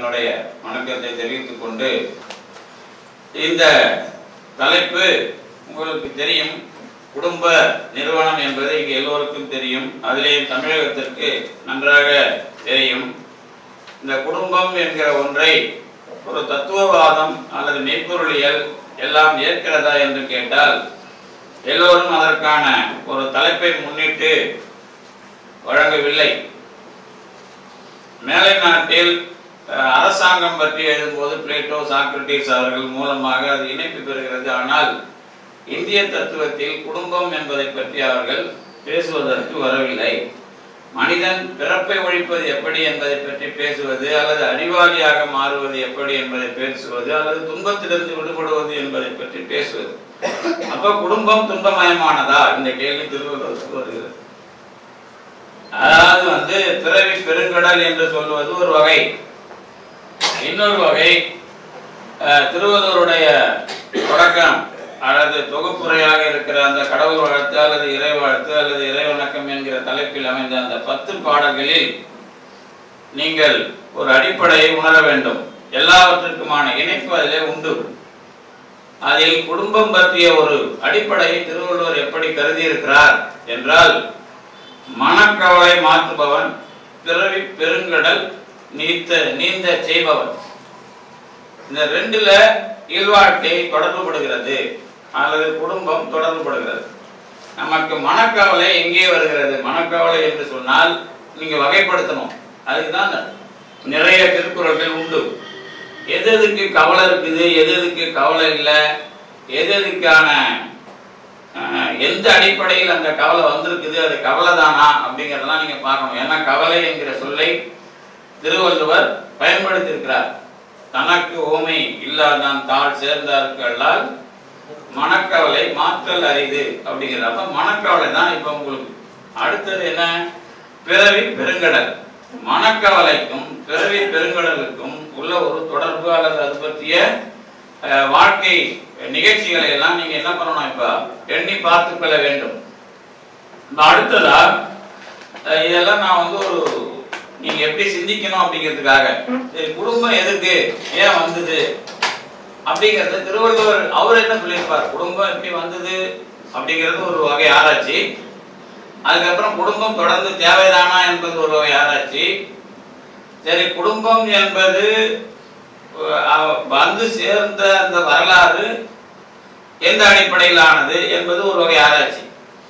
என்னுடைய வணக்கத்தை தெரிவித்துக் கொண்டு இந்த தலைப்பு உங்களுக்கு தெரியும் குடும்ப நிறுவனம் என்பது இங்கு எல்லோருக்கும் தெரியும் அதிலேயும் தமிழகத்திற்கு நன்றாக தெரியும் இந்த குடும்பம் என்கிற ஒன்றை ஒரு தத்துவவாதம் அல்லது மெய்ப்பொருளியல் எல்லாம் ஏற்கிறதா என்று கேட்டால் எல்லோரும் அதற்கான ஒரு தலைப்பை முன்னிட்டு வழங்கவில்லை மேலை நாட்டில் அஹ், அரசாங்கம் பற்றி எழுதும்போது பிளேட்டோ சாக்ரட்டிஸ் அவர்கள் மூலமாக அது இணைப்பு பெறுகிறது ஆனால் இந்திய தத்துவத்தில் குடும்பம் என்பதை பற்றி அவர்கள் பேசுவதற்கு வரவில்லை மனிதன் பிறப்பை ஒழிப்பது எப்படி என்பதை பற்றி பேசுவது அல்லது அறிவாளியாக மாறுவது எப்படி என்பதை பேசுவது அல்லது துன்பத்திலிருந்து விடுபடுவது என்பதை பற்றி பேசுவது அப்ப குடும்பம் துன்பமயமானதா இந்த கேள்வி திருவள்ளுவருக்கு வருகிறது அதாவது வந்து பிறவி பெருங்கடல் என்று சொல்வது ஒரு வகை இன்னொரு வகை அஹ், திருவள்ளுவருடைய தொடக்கம் அல்லது தொகுப்புரையாக இருக்கிற அந்த கடவுள் வாழ்த்து அல்லது இறை வாழ்த்து அல்லது இறை வணக்கம் என்கிற தலைப்பில் அமைந்த அந்த பத்து பாடல்களில் நீங்கள் ஒரு அடிப்படையை உணர வேண்டும் எல்லாவற்றிற்குமான இணைப்பு அதிலே உண்டு அதில் குடும்பம் பற்றிய ஒரு அடிப்படையை திருவள்ளுவர் எப்படி கருதி இருக்கிறார் என்றால் மனக்கவலை மாற்றுபவன் பிறவி பெருங்கடல் நீத்த நீந்த செய்பவன் இந்த ரெண்டுல இல்வாழ்க்கை தொடர்புபடுகிறது அல்லது குடும்பம் தொடர்புபடுகிறது நமக்கு மனக்கவலை எங்கே வருகிறது மனக்கவலை என்று சொன்னால் நீங்க வகைப்படுத்தணும் அதுக்குதான் நிறைய திருக்குறள்கள் உண்டு எது எதுக்கு கவலை இருக்குது எது எதுக்கு கவலை இல்லை எது எதுக்கான அஹ், எந்த அடிப்படையில் அந்த கவலை வந்திருக்குது அது கவலை தானா அப்படிங்கிறதெல்லாம் நீங்க பார்க்கணும் ஏன்னா கவலை என்கிற சொல்லை திருவள்ளுவர் பயன்படுத்தியிருக்கிறார் தனக்கு ஓமை இல்லாதான் தாழ் சேர்ந்தார்களால் மனக்கவலை மாற்றல் அரிது அப்படிங்கிறது அப்ப மனக்கவலை தான் இப்ப உங்களுக்கு அடுத்தது என்ன பிறவி பெருங்கடல் மனக்கவலைக்கும் பிறவி பெருங்கடலுக்கும் உள்ள ஒரு தொடர்பு அல்லது அது பற்றிய அஹ், வாழ்க்கை நிகழ்ச்சிகளை எல்லாம் நீங்க என்ன பண்ணணும் இப்ப எண்ணி பார்த்துக் கொள்ள வேண்டும் இப்ப அடுத்ததா அஹ், இதெல்லாம் நான் வந்து ஒரு நீங்க எப்படி சிந்திக்கணும் அப்படிங்கிறதுக்காக சரி குடும்பம் எதுக்கு ஏன் வந்தது அப்படிங்கறது திருவள்ளுவர் அவர் என்ன சொல்லியிருப்பார் குடும்பம் எப்படி வந்தது அப்படிங்கிறது ஒரு வகை ஆராய்ச்சி அதுக்கப்புறம் குடும்பம் தொடர்ந்து தேவைதானா என்பது ஒரு வகை ஆராய்ச்சி சரி குடும்பம் என்பது அஹ், அவ- வந்து சேர்ந்த அந்த வரலாறு எந்த அடிப்படையில் ஆனது என்பது ஒரு வகை ஆராய்ச்சி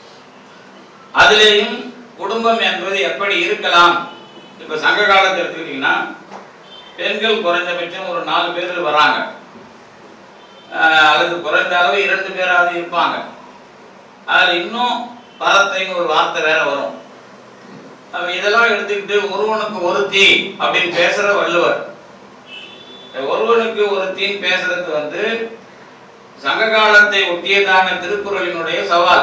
அதிலேயும் குடும்பம் என்பது எப்படி இருக்கலாம் இப்ப சங்க காலத்தை எடுத்துக்கிட்டீங்கன்னா பெண்கள் குறைந்தபட்சம் ஒரு நாலு பேர் வராங்க அஹ், அல்லது குறைந்த அளவு இரண்டு பேராவது இருப்பாங்க அதில் இன்னும் பரத்தைன்னு ஒரு வார்த்தை வேற வரும் அப்ப இதெல்லாம் எடுத்துக்கிட்டு ஒருவனுக்கு ஒருத்தி அப்படின்னு பேசுற வள்ளுவர் ஒருவனுக்கு ஒருத்தின்னு பேசுறது வந்து சங்க காலத்தை ஒட்டியதான திருக்குறளினுடைய சவால்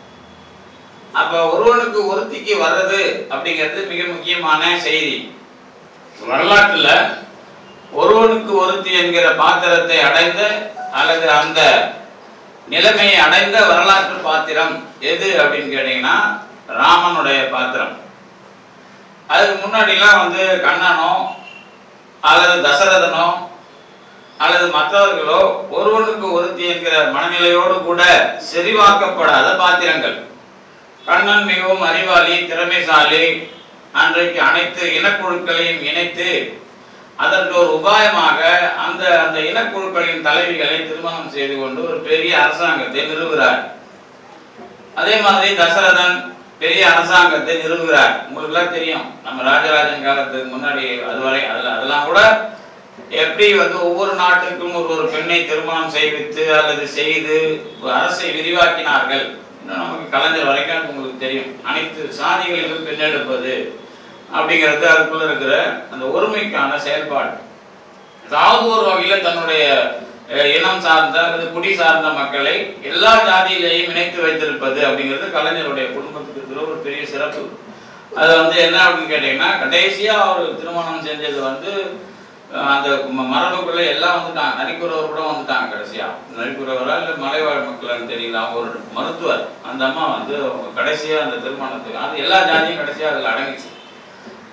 அப்ப ஒருவனுக்கு ஒருத்திக்கு வர்றது அப்படிங்கிறது மிக முக்கியமான செய்தி வரலாற்றுல ஒருவனுக்கு ஒருத்தி என்கிற பாத்திரத்தை அடைந்த அல்லது அந்த நிலைமையை அடைந்த வரலாற்று பாத்திரம் எது அப்படின்னு கேட்டீங்கன்னா ராமனுடைய பாத்திரம் அதுக்கு முன்னாடிலாம் வந்து கண்ணனோ அல்லது தசரதனோ அல்லது மற்றவர்களோ ஒருவனுக்கு ஒருத்தி என்கிற மனநிலையோடு கூட செறிவாக்கப்படாத பாத்திரங்கள் கண்ணன் மிகவும் அறிவாளி திறமைசாலி அன்றைக்கு அனைத்து இனக்குழுக்களையும் இணைத்து அதற்கு ஒரு உபாயமாக அந்த அந்த இனக்குழுக்களின் தலைவிகளை திருமணம் செய்து கொண்டு ஒரு பெரிய அரசாங்கத்தை நிறுவுகிறார் அதே மாதிரி தசரதன் பெரிய அரசாங்கத்தை நிறுவுகிறார் உங்களுக்கு எல்லாம் தெரியும் நம்ம ராஜராஜன் காலத்துக்கு முன்னாடி அதுவரை அதுல அதெல்லாம் கூட எப்படி வந்து ஒவ்வொரு நாட்டுக்கும் ஒரு ஒரு பெண்ணை திருமணம் செய்வித்து அல்லது செய்து ஒரு அரசை விரிவாக்கினார்கள் இன்னும் நமக்கு கலைஞர் வரைக்கும் உங்களுக்கு தெரியும் அனைத்து சாதிகளிலும் பெண்ணெடுப்பது அப்படிங்கிறது அதுக்குள்ள இருக்கிற அந்த ஒருமைக்கான செயல்பாடு ஏதாவது ஒரு வகையில தன்னுடைய அஹ், இனம் சார்ந்த அல்லது குடி சார்ந்த மக்களை எல்லா ஜாதியிலேயும் இணைத்து வைத்திருப்பது அப்படிங்கிறது கலைஞருடைய குடும்பத்துக்கு இருக்கிற ஒரு பெரிய சிறப்பு அது வந்து என்ன அப்படின்னு கேட்டீங்கன்னா கடைசியா அவர் திருமணம் செஞ்சது வந்து அஹ், அந்த ம- மரபுக்குள்ள எல்லாம் வந்துட்டாங்க நரிக்குறவர் கூட வந்துட்டாங்க கடைசியா நரிக்குறவரா இல்ல மலைவாழ் மக்களான்னு தெரியல அவங்க ஒரு மருத்துவர் அந்த அம்மா வந்து அவங்க கடைசியா அந்த திருமணத்துக்கு அது எல்லா ஜாதியும் கடைசியா அதுல அடங்குச்சு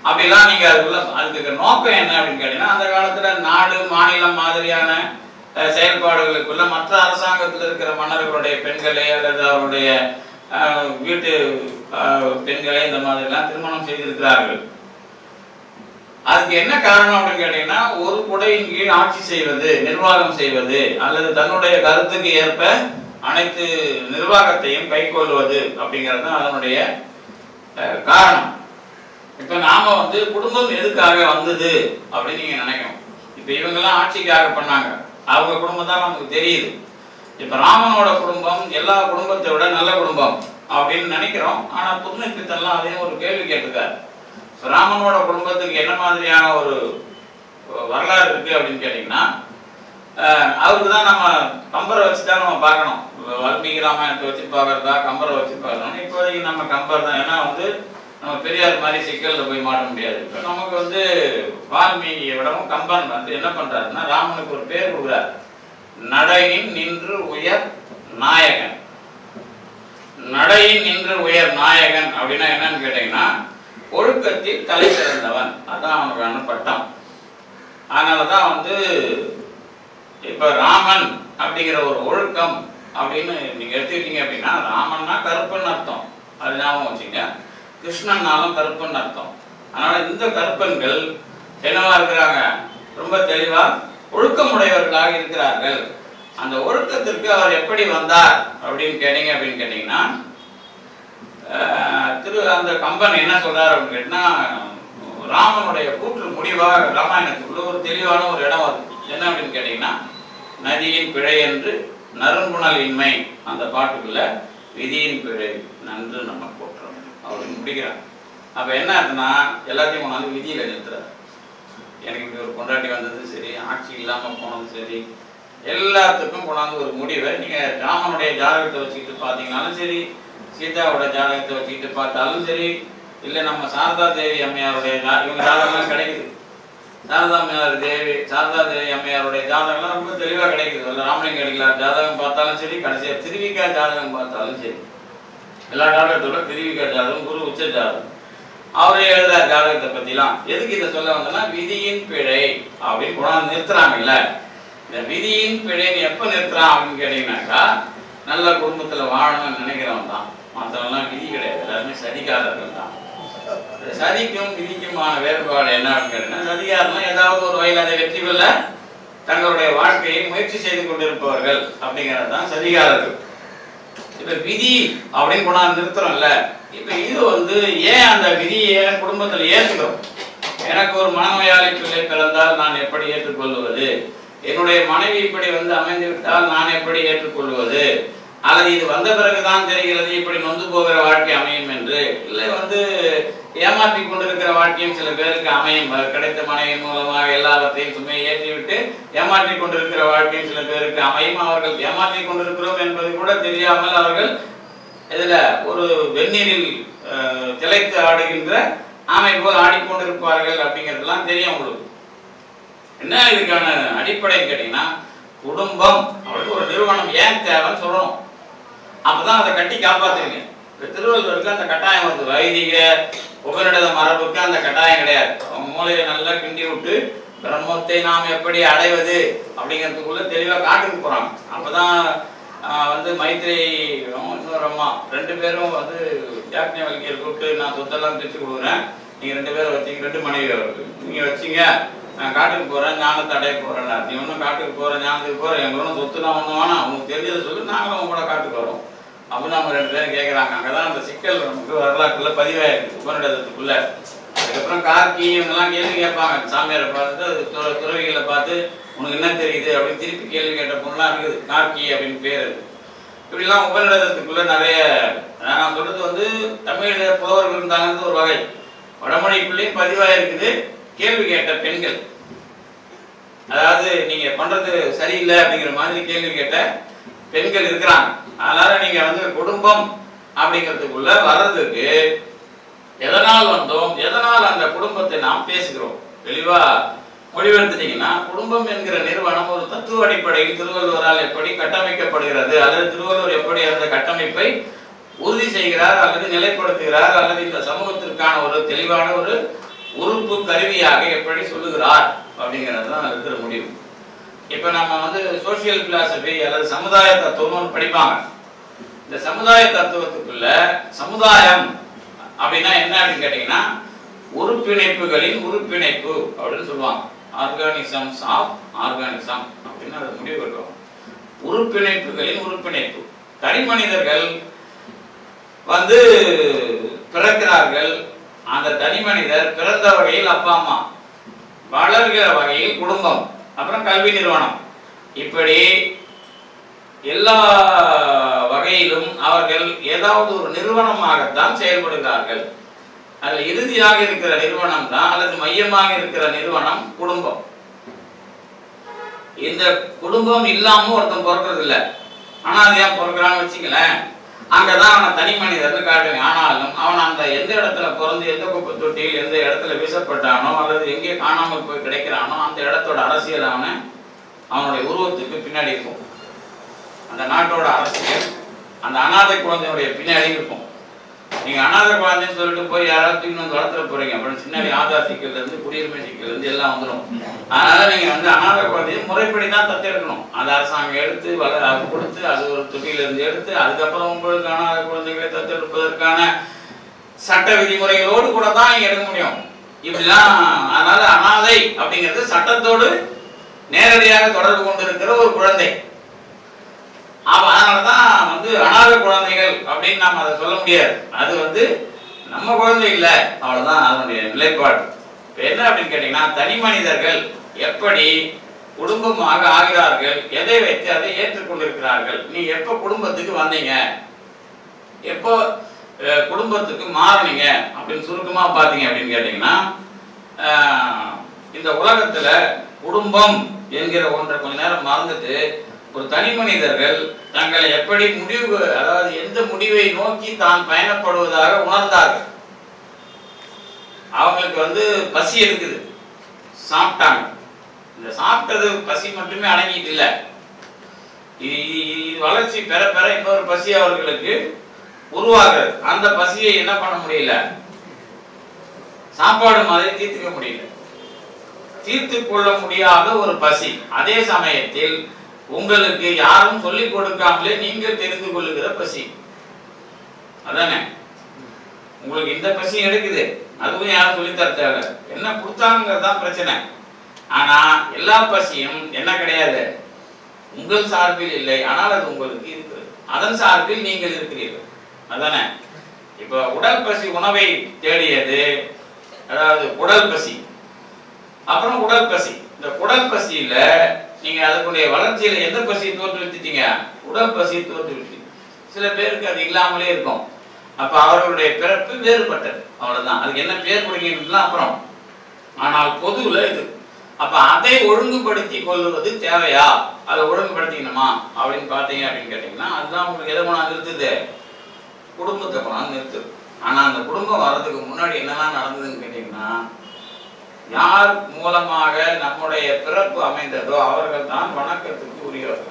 அப்படிலாம் நீங்க அதுக்குள்ள அதுக்கு நோக்கம் என்ன அப்படின்னு கேட்டீங்கன்னா அந்த காலத்துல நாடு மாநிலம் மாதிரியான அஹ், செயல்பாடுகளுக்குள்ள மற்ற அரசாங்கத்தில் இருக்கிற மன்னர்களுடைய பெண்களை அல்லது அவருடைய அஹ், வீட்டு அஹ், பெண்களை இந்த மாதிரிலாம் திருமணம் செய்திருக்கிறார்கள் அதுக்கு என்ன காரணம் அப்படின்னு கேட்டீங்கன்னா ஒரு குடையின் கீழ் ஆட்சி செய்வது நிர்வாகம் செய்வது அல்லது தன்னுடைய கருத்துக்கு ஏற்ப அனைத்து நிர்வாகத்தையும் கைக்கொள்வது அப்படிங்கிறது தான் அதனுடைய அஹ், காரணம் இப்ப நாம வந்து குடும்பம் எதுக்காக வந்தது அப்படின்னு நீங்க நினைக்கணும் இப்ப இவங்கெல்லாம் ஆட்சிக்காக பண்ணாங்க அவங்க குடும்பம் தான் நமக்கு தெரியுது இப்ப ராமனோட குடும்பம் எல்லா குடும்பத்தை விட நல்ல குடும்பம் அப்படின்னு நினைக்கிறோம் ஆனா புதுமை பித்தன்லாம் அதையும் ஒரு கேள்வி கேட்டிருக்காரு இப்ப ராமனோட குடும்பத்துக்கு என்ன மாதிரியான ஒரு வரலாறு இருக்கு அப்படின்னு கேட்டீங்கன்னா அஹ், அவருக்கு தான் நம்ம கம்பரை வச்சு தான் நம்ம பார்க்கணும் வால்மீகி ராமாயணத்தை வச்சு பார்க்கறதா கம்பரை வச்சு பார்க்கணும் இப்போதைக்கு நம்ம கம்பர் தான் ஏன்னா வந்து நம்ம பெரியார் மாதிரி சிக்கல்ல போய் மாட்ட முடியாது இப்போ நமக்கு வந்து வால்மீகியை விடவும் கம்பன் வந்து என்ன பண்றாருன்னா ராமனுக்கு ஒரு பேர் கொடுக்குறாரு நடையின் நின்று உயர் நாயகன் நடையின் நின்று உயர் நாயகன் அப்படின்னா என்னன்னு கேட்டீங்கன்னா ஒழுக்கத்தில் தலை சிறந்தவன் அதான் அவனுக்கான பட்டம் அதனாலதான் வந்து இப்ப ராமன் அப்படிங்கிற ஒரு ஒழுக்கம் அப்படின்னு நீங்க எடுத்துக்கிட்டீங்க அப்படின்னா ராமன்னா கருப்பன் அர்த்தம் அது ஞாபகம் வச்சுங்க கிருஷ்ணன்னாலும் கருப்பன் அர்த்தம் அதனால இந்த கருப்பன்கள் என்னவா இருக்கிறாங்க ரொம்ப தெளிவா ஒழுக்கமுடையவர்களாக இருக்கிறார்கள் அந்த ஒழுக்கத்திற்கு அவர் எப்படி வந்தார் அப்படின்னு கேட்டீங்க அப்படின்னு கேட்டீங்கன்னா அஹ், திரு அந்த கம்பன் என்ன சொல்றாரு அப்படின்னு கேட்டீங்கன்னா ராமனுடைய கூற்று முடிவாக ராமாயணத்துக்குள்ள ஒரு தெளிவான ஒரு இடம் வருது என்ன அப்படின்னு கேட்டீங்கன்னா நதியின் பிழை என்று நறுங்குணல் இன்மை அந்த பாட்டுக்குள்ள விதியின் பிழை நன்று நம்ம போற்றோம் அப்படின்னு முடிக்கிறார் அப்ப என்ன ஆகுதுன்னா எல்லாத்தையும் கொண்டாந்து விதியில நிறுத்துறாரு எனக்கு இப்படி ஒரு கொண்டாட்டி வந்தது சரி ஆட்சி இல்லாம போனது சரி எல்லாத்துக்கும் கொண்டாந்து ஒரு முடிவை நீங்க ராமனுடைய ஜாதகத்தை வச்சுக்கிட்டு பார்த்தீங்கன்னாலும் சரி சீதாவோட ஜாதகத்தை வச்சுக்கிட்டு பார்த்தாலும் சரி இல்லை நம்ம சாரதா தேவி அம்மையாருடைய ஜா- இவங்க ஜாதகம்லாம் கிடைக்குது சாரதா அம்மையார் தேவி சாரதா தேவி அம்மையாருடைய ஜாதகம்லாம் ரொம்ப தெளிவாக கிடைக்குது இல்லை ராமலிங்க அடிகளார் ஜாதகம் பார்த்தாலும் சரி கடைசியாக திருவிக்கா ஜாதகம் பார்த்தாலும் சரி எல்லா ஜாதகத்தோட திருவிக்கா ஜாதகம் குரு உச்ச ஜாதகம் அவரே எழுதுற ஜாதகத்தை பத்திலாம் எதுக்கு இதை சொல்ல வந்தேன்னா விதியின் பிழை அப்படின்னு கொண்டாந்து நிறுத்துறாங்கல்ல இந்த விதியின் பிழைன்னு எப்ப நிறுத்துறான் அப்படின்னு கேட்டீங்கன்னாக்கா நல்ல குடும்பத்துல வாழணும்னு நினைக்கிறவன் தான் மற்றவன்லாம் விதி கிடையாது எல்லாருமே சதிகாரர்கள் தான் இந்த சதிக்கும் விதிக்குமான வேறுபாடு என்ன அப்படின்னு கேட்டீங்கன்னா சதிகாரம்னா ஏதாவது ஒரு வகையில் அதை வெற்றி கொள்ள தங்களுடைய வாழ்க்கையை முயற்சி செய்து கொண்டிருப்பவர்கள் அப்படிங்கிறது தான் சதிகாரர்கள் இப்ப விதி அப்படின்னு கொண்டாந்து நிறுத்துறோம்ல இப்ப இது வந்து ஏன் அந்த விதியை குடும்பத்துல ஏற்றுக்கிறோம் எனக்கு ஒரு மனநோயாளி பிள்ளை பிறந்தால் நான் எப்படி ஏற்றுக்கொள்வது என்னுடைய மனைவி இப்படி வந்து அமைந்து விட்டால் நான் எப்படி ஏற்றுக்கொள்வது அல்லது இது வந்த பிறகுதான் தெரிகிறது இப்படி நொந்து போகிற வாழ்க்கை அமையும் என்று இல்லை வந்து ஏமாற்றி கொண்டிருக்கிற வாழ்க்கையும் சில பேருக்கு அமையும் அது கிடைத்த மனைவி மூலமாக எல்லாவற்றையும் சுமையை ஏற்றிவிட்டு ஏமாற்றி கொண்டிருக்கிற வாழ்க்கையும் சில பேருக்கு அமையும் அவர்கள் ஏமாற்றி கொண்டிருக்கிறோம் என்பது கூட தெரியாமல் அவர்கள் இதுல ஒரு வெந்நீரில் அஹ், திளைத்து ஆடுகின்ற ஆமை போல் ஆடிக்கொண்டிருப்பார்கள் அப்படிங்கிறதுலாம் தெரியும் உங்களுக்கு என்ன இதுக்கான அடிப்படைன்னு கேட்டீங்கன்னா குடும்பம் அவளுக்கு ஒரு நிறுவனம் ஏன் தேவைன்னு சொல்லணும் அப்பதான் அதை கட்டி காப்பாத்துவீங்க இப்ப திருவள்ளுவருக்கு அந்த கட்டாயம் வருது வைதிக உபநிடத மரபுக்கு அந்த கட்டாயம் கிடையாது அவங்க மூளையை நல்லா கிண்டி விட்டு பிரம்மத்தை நாம் எப்படி அடைவது அப்படிங்கிறதுக்குள்ள தெளிவா காட்டுக்கு போறாங்க அப்பதான் ஆஹ், வந்து மைத்ரி இன்னொரு அம்மா ரெண்டு பேரும் வந்து யாக்ஞவல்கியர் கூப்பிட்டு நான் சொத்தெல்லாம் பிரிச்சு கொடுக்குறேன் நீங்க ரெண்டு பேரும் வச்சீங்க ரெண்டு மனைவி அவருக்கு நீங்க வச்சீங்க நான் காட்டுக்கு போறேன் ஞானத்தை அடைய போறேன் நீ ஒன்றும் காட்டுக்கு போற ஞானத்துக்கு போற எங்க ஒன்றும் சொத்துலாம் ஒன்றும் வேணாம் உங்களுக்கு தெரிஞ்சதை சொல்லு நாங்களும் உங்க கூட காட்டுக்கு வரோம் அப்படின்னு அவங்க ரெண்டு பேரும் கேட்குறாங்க அங்கதான் அந்த சிக்கல் நமக்கு வரலாற்றுல பதிவாயிருக்கு உபநிடதத்துக்குள்ள அதுக்கப்புறம் கார்கி இவங்கெல்லாம் கேள்வி கேட்பாங்க சாமியாரை பார்த்துட்டு அது துற- துறவிகளை பார்த்து உனக்கு என்ன தெரியுது அப்படின்னு திருப்பி கேள்வி கேட்ட பொருளாக இருக்குது கார்கி அப்படின்னு பேர் அது இப்படிலாம் உபநிடதத்துக்குள்ள நிறைய நான் சொல்றது வந்து தமிழ் புலவர்கள் இருந்தாங்கிறது ஒரு வகை வடமொழிக்குள்ளேயும் பதிவாயிருக்குது கேள்வி கேட்ட பெண்கள் அதாவது நீங்க பண்றது சரியில்லை அப்படிங்கிற மாதிரி கேள்வி கேட்ட பெண்கள் இருக்கிறாங்க அதனால நீங்க வந்து குடும்பம் அப்படிங்கிறதுக்குள்ள வர்றதுக்கு எதனால் வந்தோம் எதனால் அந்த குடும்பத்தை நாம் பேசுகிறோம் தெளிவா முடிவெடுத்துட்டீங்கன்னா குடும்பம் என்கிற நிறுவனம் ஒரு தத்துவ அடிப்படையில் திருவள்ளுவரால் எப்படி கட்டமைக்கப்படுகிறது அல்லது திருவள்ளுவர் எப்படி அந்த கட்டமைப்பை உறுதி செய்கிறார் அல்லது நிலைப்படுத்துகிறார் அல்லது இந்த சமூகத்திற்கான ஒரு தெளிவான ஒரு உறுப்பு கருவியாக எப்படி சொல்லுகிறார் அப்படிங்கிறது தான் இருக்கிற முடிவு இப்போ நம்ம வந்து சோசியல் பிலாசபி அல்லது சமுதாய தத்துவம்னு படிப்பாங்க இந்த சமுதாய தத்துவத்துக்குள்ள சமுதாயம் அப்படின்னா என்ன அப்படின்னு கேட்டீங்கன்னா உறுப்பிணைப்புகளின் உறுப்பிணைப்பு அப்படின்னு சொல்லுவாங்க ஆர்கானிசம்ஸ் ஆஃப் ஆர்கானிசம் அப்படின்னு அதை முடிவு கட்டுவாங்க உறுப்பிணைப்புகளின் உறுப்பிணைப்பு தனி மனிதர்கள் வந்து பிறக்கிறார்கள் அந்த தனி மனிதர் பிறந்த வகையில் அப்பா அம்மா வளர்கிற வகையில் குடும்பம் அப்புறம் கல்வி நிறுவனம் இப்படி எல்லா வகையிலும் அவர்கள் ஏதாவது ஒரு நிறுவனமாகத்தான் செயல்படுகிறார்கள் அதில் இறுதியாக இருக்கிற நிறுவனம் தான் அல்லது மையமாக இருக்கிற நிறுவனம் குடும்பம் இந்த குடும்பம் இல்லாம ஒருத்தன் பிறக்கிறது இல்ல அனாதையா பிறக்கிறான்னு வச்சுங்களேன் அங்கதான் அவனை தனி மனிதர்னு காட்டுங்க ஆனாலும் அவன் அந்த எந்த இடத்துல பிறந்து எந்த குப்பை தொட்டியில் எந்த இடத்துல வீசப்பட்டானோ அல்லது எங்கே காணாமல் போய் கிடைக்கிறானோ அந்த இடத்தோட அரசியல் அவனை அவனுடைய உருவத்துக்கு பின்னாடி இருக்கும் அந்த நாட்டோட அரசியல் அந்த அனாதை குழந்தையுடைய பின்னாடி இருக்கும் நீங்க அனாதை குழந்தைன்னு சொல்லிட்டு போய் யாராவது தூக்கி வந்து வளர்த்துற போறீங்க அப்புறம் சின்னாடி ஆதார் சிக்கல்ல இருந்து குடியுரிமை சிக்கல்ல இருந்து எல்லாம் வந்துடும் அதனால நீங்க வந்து அனாதை குழந்தையை முறைப்படி தான் தத்தெடுக்கணும் அது அரசாங்கம் எடுத்து வள அது கொடுத்து அது ஒரு தொட்டியில இருந்து எடுத்து அதுக்கப்புறம் உங்களுக்கு அனாதை குழந்தைகளை தத்தெடுப்பதற்கான சட்ட விதிமுறைகளோடு கூட தான் இங்க எடுக்க முடியும் இப்படிலாம் அதனால அனாதை அப்படிங்கிறது சட்டத்தோடு நேரடியாக தொடர்பு கொண்டிருக்கிற ஒரு குழந்தை அப்ப அதனாலதான் வந்து அனாத குழந்தைகள் அப்படின்னு நாம அதை சொல்ல முடியாது அது வந்து நம்ம குழந்தை இல்ல அவ்வளவுதான் அதனுடைய நிலைப்பாடு இப்ப என்ன அப்படின்னு கேட்டீங்கன்னா தனி மனிதர்கள் எப்படி குடும்பமாக ஆகிறார்கள் எதை வைத்து அதை ஏற்றுக்கொண்டிருக்கிறார்கள் நீ எப்ப குடும்பத்துக்கு வந்தீங்க எப்போ அஹ், குடும்பத்துக்கு மாறுனீங்க அப்படின்னு சுருக்கமா பாத்தீங்க அப்படின்னு கேட்டீங்கன்னா அஹ், இந்த உலகத்துல குடும்பம் என்கிற ஒன்றை கொஞ்ச நேரம் மறந்துட்டு ஒரு தனி மனிதர்கள் தங்களை எப்படி முடிவு அதாவது எந்த முடிவை நோக்கி தான் பயணப்படுவதாக உணர்ந்தார்கள் அவங்களுக்கு வந்து பசி எடுக்குது சாப்பிட்டாங்க இந்த சாப்பிட்டது பசி மட்டுமே அடங்கிட்டு இல்லை இது இது வளர்ச்சி பெற பெற இன்னொரு பசி அவர்களுக்கு உருவாகிறது அந்த பசியை என்ன பண்ண முடியல சாப்பாடு மாதிரி தீர்த்துக்க முடியல தீர்த்து கொள்ள முடியாத ஒரு பசி அதே சமயத்தில் உங்களுக்கு யாரும் சொல்லிக் கொடுக்காமலே நீங்கள் தெரிந்து கொள்ளுகிற பசி அதானே உங்களுக்கு இந்த பசி எடுக்குது அதுவும் யாரும் சொல்லித் தர தேவை என்ன கொடுத்தாங்கிறது தான் பிரச்சனை ஆனா எல்லா பசியும் என்ன கிடையாது உங்கள் சார்பில் இல்லை ஆனால் அது உங்களுக்கு இருக்கிறது அதன் சார்பில் நீங்கள் இருக்கிறீர்கள் அதானே இப்ப உடல் பசி உணவை தேடியது அதாவது உடல் பசி அப்புறம் உடல் பசி இந்த குடல் பசியில நீங்க அதுக்குடைய வளர்ச்சியில எந்த பசியை தோற்றுவித்துட்டீங்க உடல் பசியை தோற்றுவிட்டீங்க சில பேருக்கு அது இல்லாமலே இருக்கும் அப்ப அவர்களுடைய பிறப்பு வேறுபட்டது அவ்வளவுதான் அதுக்கு என்ன பேர் கொடுக்கிறதுலாம் அப்புறம் ஆனால் பொதுவுல இது அப்ப அதை ஒழுங்குபடுத்தி கொள்வது தேவையா அதை ஒழுங்குபடுத்திக்கணுமா அப்படின்னு பார்த்தீங்க அப்படின்னு கேட்டீங்கன்னா அதுதான் உங்களுக்கு எதை கொண்டாந்து நிறுத்துது குடும்பத்தை கொண்டாந்து நிறுத்துது ஆனா அந்த குடும்பம் வர்றதுக்கு முன்னாடி என்னெல்லாம் நடந்ததுன்னு கேட்டீங்கன்னா யார் மூலமாக நம்முடைய பிறப்பு அமைந்ததோ அவர்கள் தான் வணக்கத்துக்கு உரியவர்கள்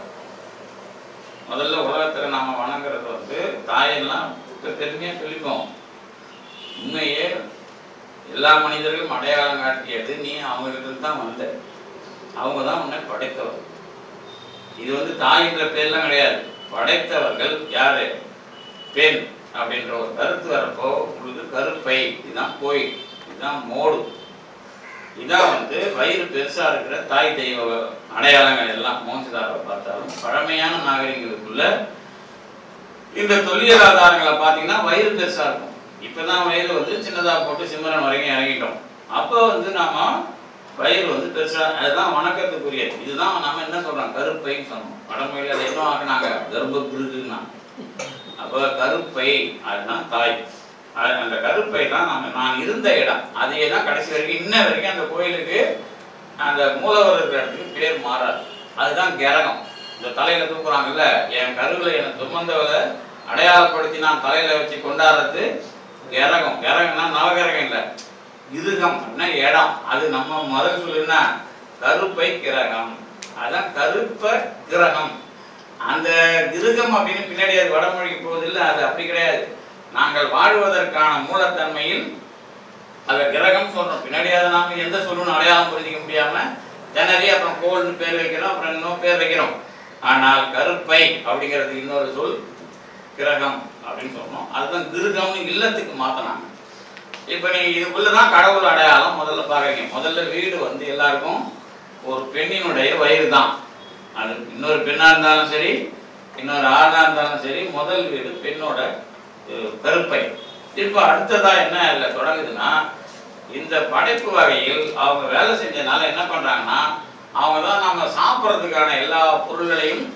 முதல்ல உலகத்துல நாம வணங்குறது வந்து தாயெல்லாம் பெ- பெருமையா சொல்லிப்போம் உண்மையே எல்லா மனிதர்களும் அடையாளம் காட்டியது நீ அவங்ககிட்ட இருந்து தான் வந்த அவங்க தான் உன்னை படைத்தவர் இது வந்து தாயின்ற பேர்லாம் கிடையாது படைத்தவர்கள் யாரு பெண் அப்படின்ற ஒரு கருத்து வரப்போ உங்களுக்கு கருப்பை இதுதான் கோயில் இதுதான் மோடு இதான் வந்து வயிறு பெருசா இருக்கிற தாய் தெய்வ அடையாளங்கள் எல்லாம் மோசிதாரை பார்த்தாலும் பழமையான நாகரிகங்களுக்குள்ள இந்த தொல்லியல் ஆதாரங்களை பார்த்தீங்கன்னா வயிறு பெருசா இருக்கும் இப்பதான் வயிறு வந்து சின்னதா போட்டு சிம்மரன் வரைக்கும் இறங்கிட்டோம் அப்போ வந்து நாம வயிறு வந்து பெருசா அதுதான் வணக்கத்துக்குரியது இதுதான் நாம என்ன சொல்றோம் கருப்பைன்னு சொன்னோம் வடமொழியில் அதை என்ன ஆக்குனாங்க கர்ப்ப பிருகுன்னா அப்போ கருப்பை அதுதான் தாய் அது அந்த கருப்பை தான் நம்ம நான் இருந்த இடம் அதே தான் கடைசி வரைக்கும் இன்ன வரைக்கும் அந்த கோயிலுக்கு அந்த மூலவர் இருக்கிற இடத்துக்கு பேர் மாறாது அதுதான் கிரகம் இந்த தலையில தூக்குறாங்கல்ல என் கருவில் என்னை சுமந்தவரை அடையாளப்படுத்தி நான் தலையில வச்சு கொண்டாடுறது கிரகம் கிரகம்னா நவகிரகம் இல்லை இருகம் அப்படின்னா இடம் அது நம்ம முதல் சொல்லுன்னா கருப்பை கிரகம் அதான் கருப்ப கிரகம் அந்த கிருகம் அப்படின்னு பின்னாடி அது வடமொழிக்கு போவதில்லை அது அப்படி கிடையாது நாங்கள் வாழ்வதற்கான மூலத்தன்மையில் அதை கிரகம் சொல்றோம் பின்னாடி அதை நாம எந்த சொல்லுன்னு அடையாளம் புரிஞ்சிக்க முடியாம திணறி அப்புறம் கோல்னு பேர் வைக்கிறோம் அப்புறம் இன்னும் பேர் வைக்கிறோம் ஆனால் கருப்பை அப்படிங்கிறது இன்னொரு சொல் கிரகம் அப்படின்னு சொன்னோம் அதுதான் கிருகம்னு இல்லத்துக்கு மாத்தினாங்க இப்போ நீங்க இதுக்குள்ளதான் கடவுள் அடையாளம் முதல்ல பாக்குறீங்க முதல்ல வீடு வந்து எல்லாருக்கும் ஒரு பெண்ணினுடைய வயிறு தான் அது இன்னொரு பெண்ணா இருந்தாலும் சரி இன்னொரு ஆணா இருந்தாலும் சரி முதல் வீடு பெண்ணோட அஹ், கருப்பை இப்போ அடுத்ததா என்ன இல்லை தொடங்குதுன்னா இந்த படைப்பு வகையில் அவங்க வேலை செஞ்சதுனால என்ன பண்றாங்கன்னா அவங்க தான் நம்ம சாப்பிட்றதுக்கான எல்லா பொருள்களையும்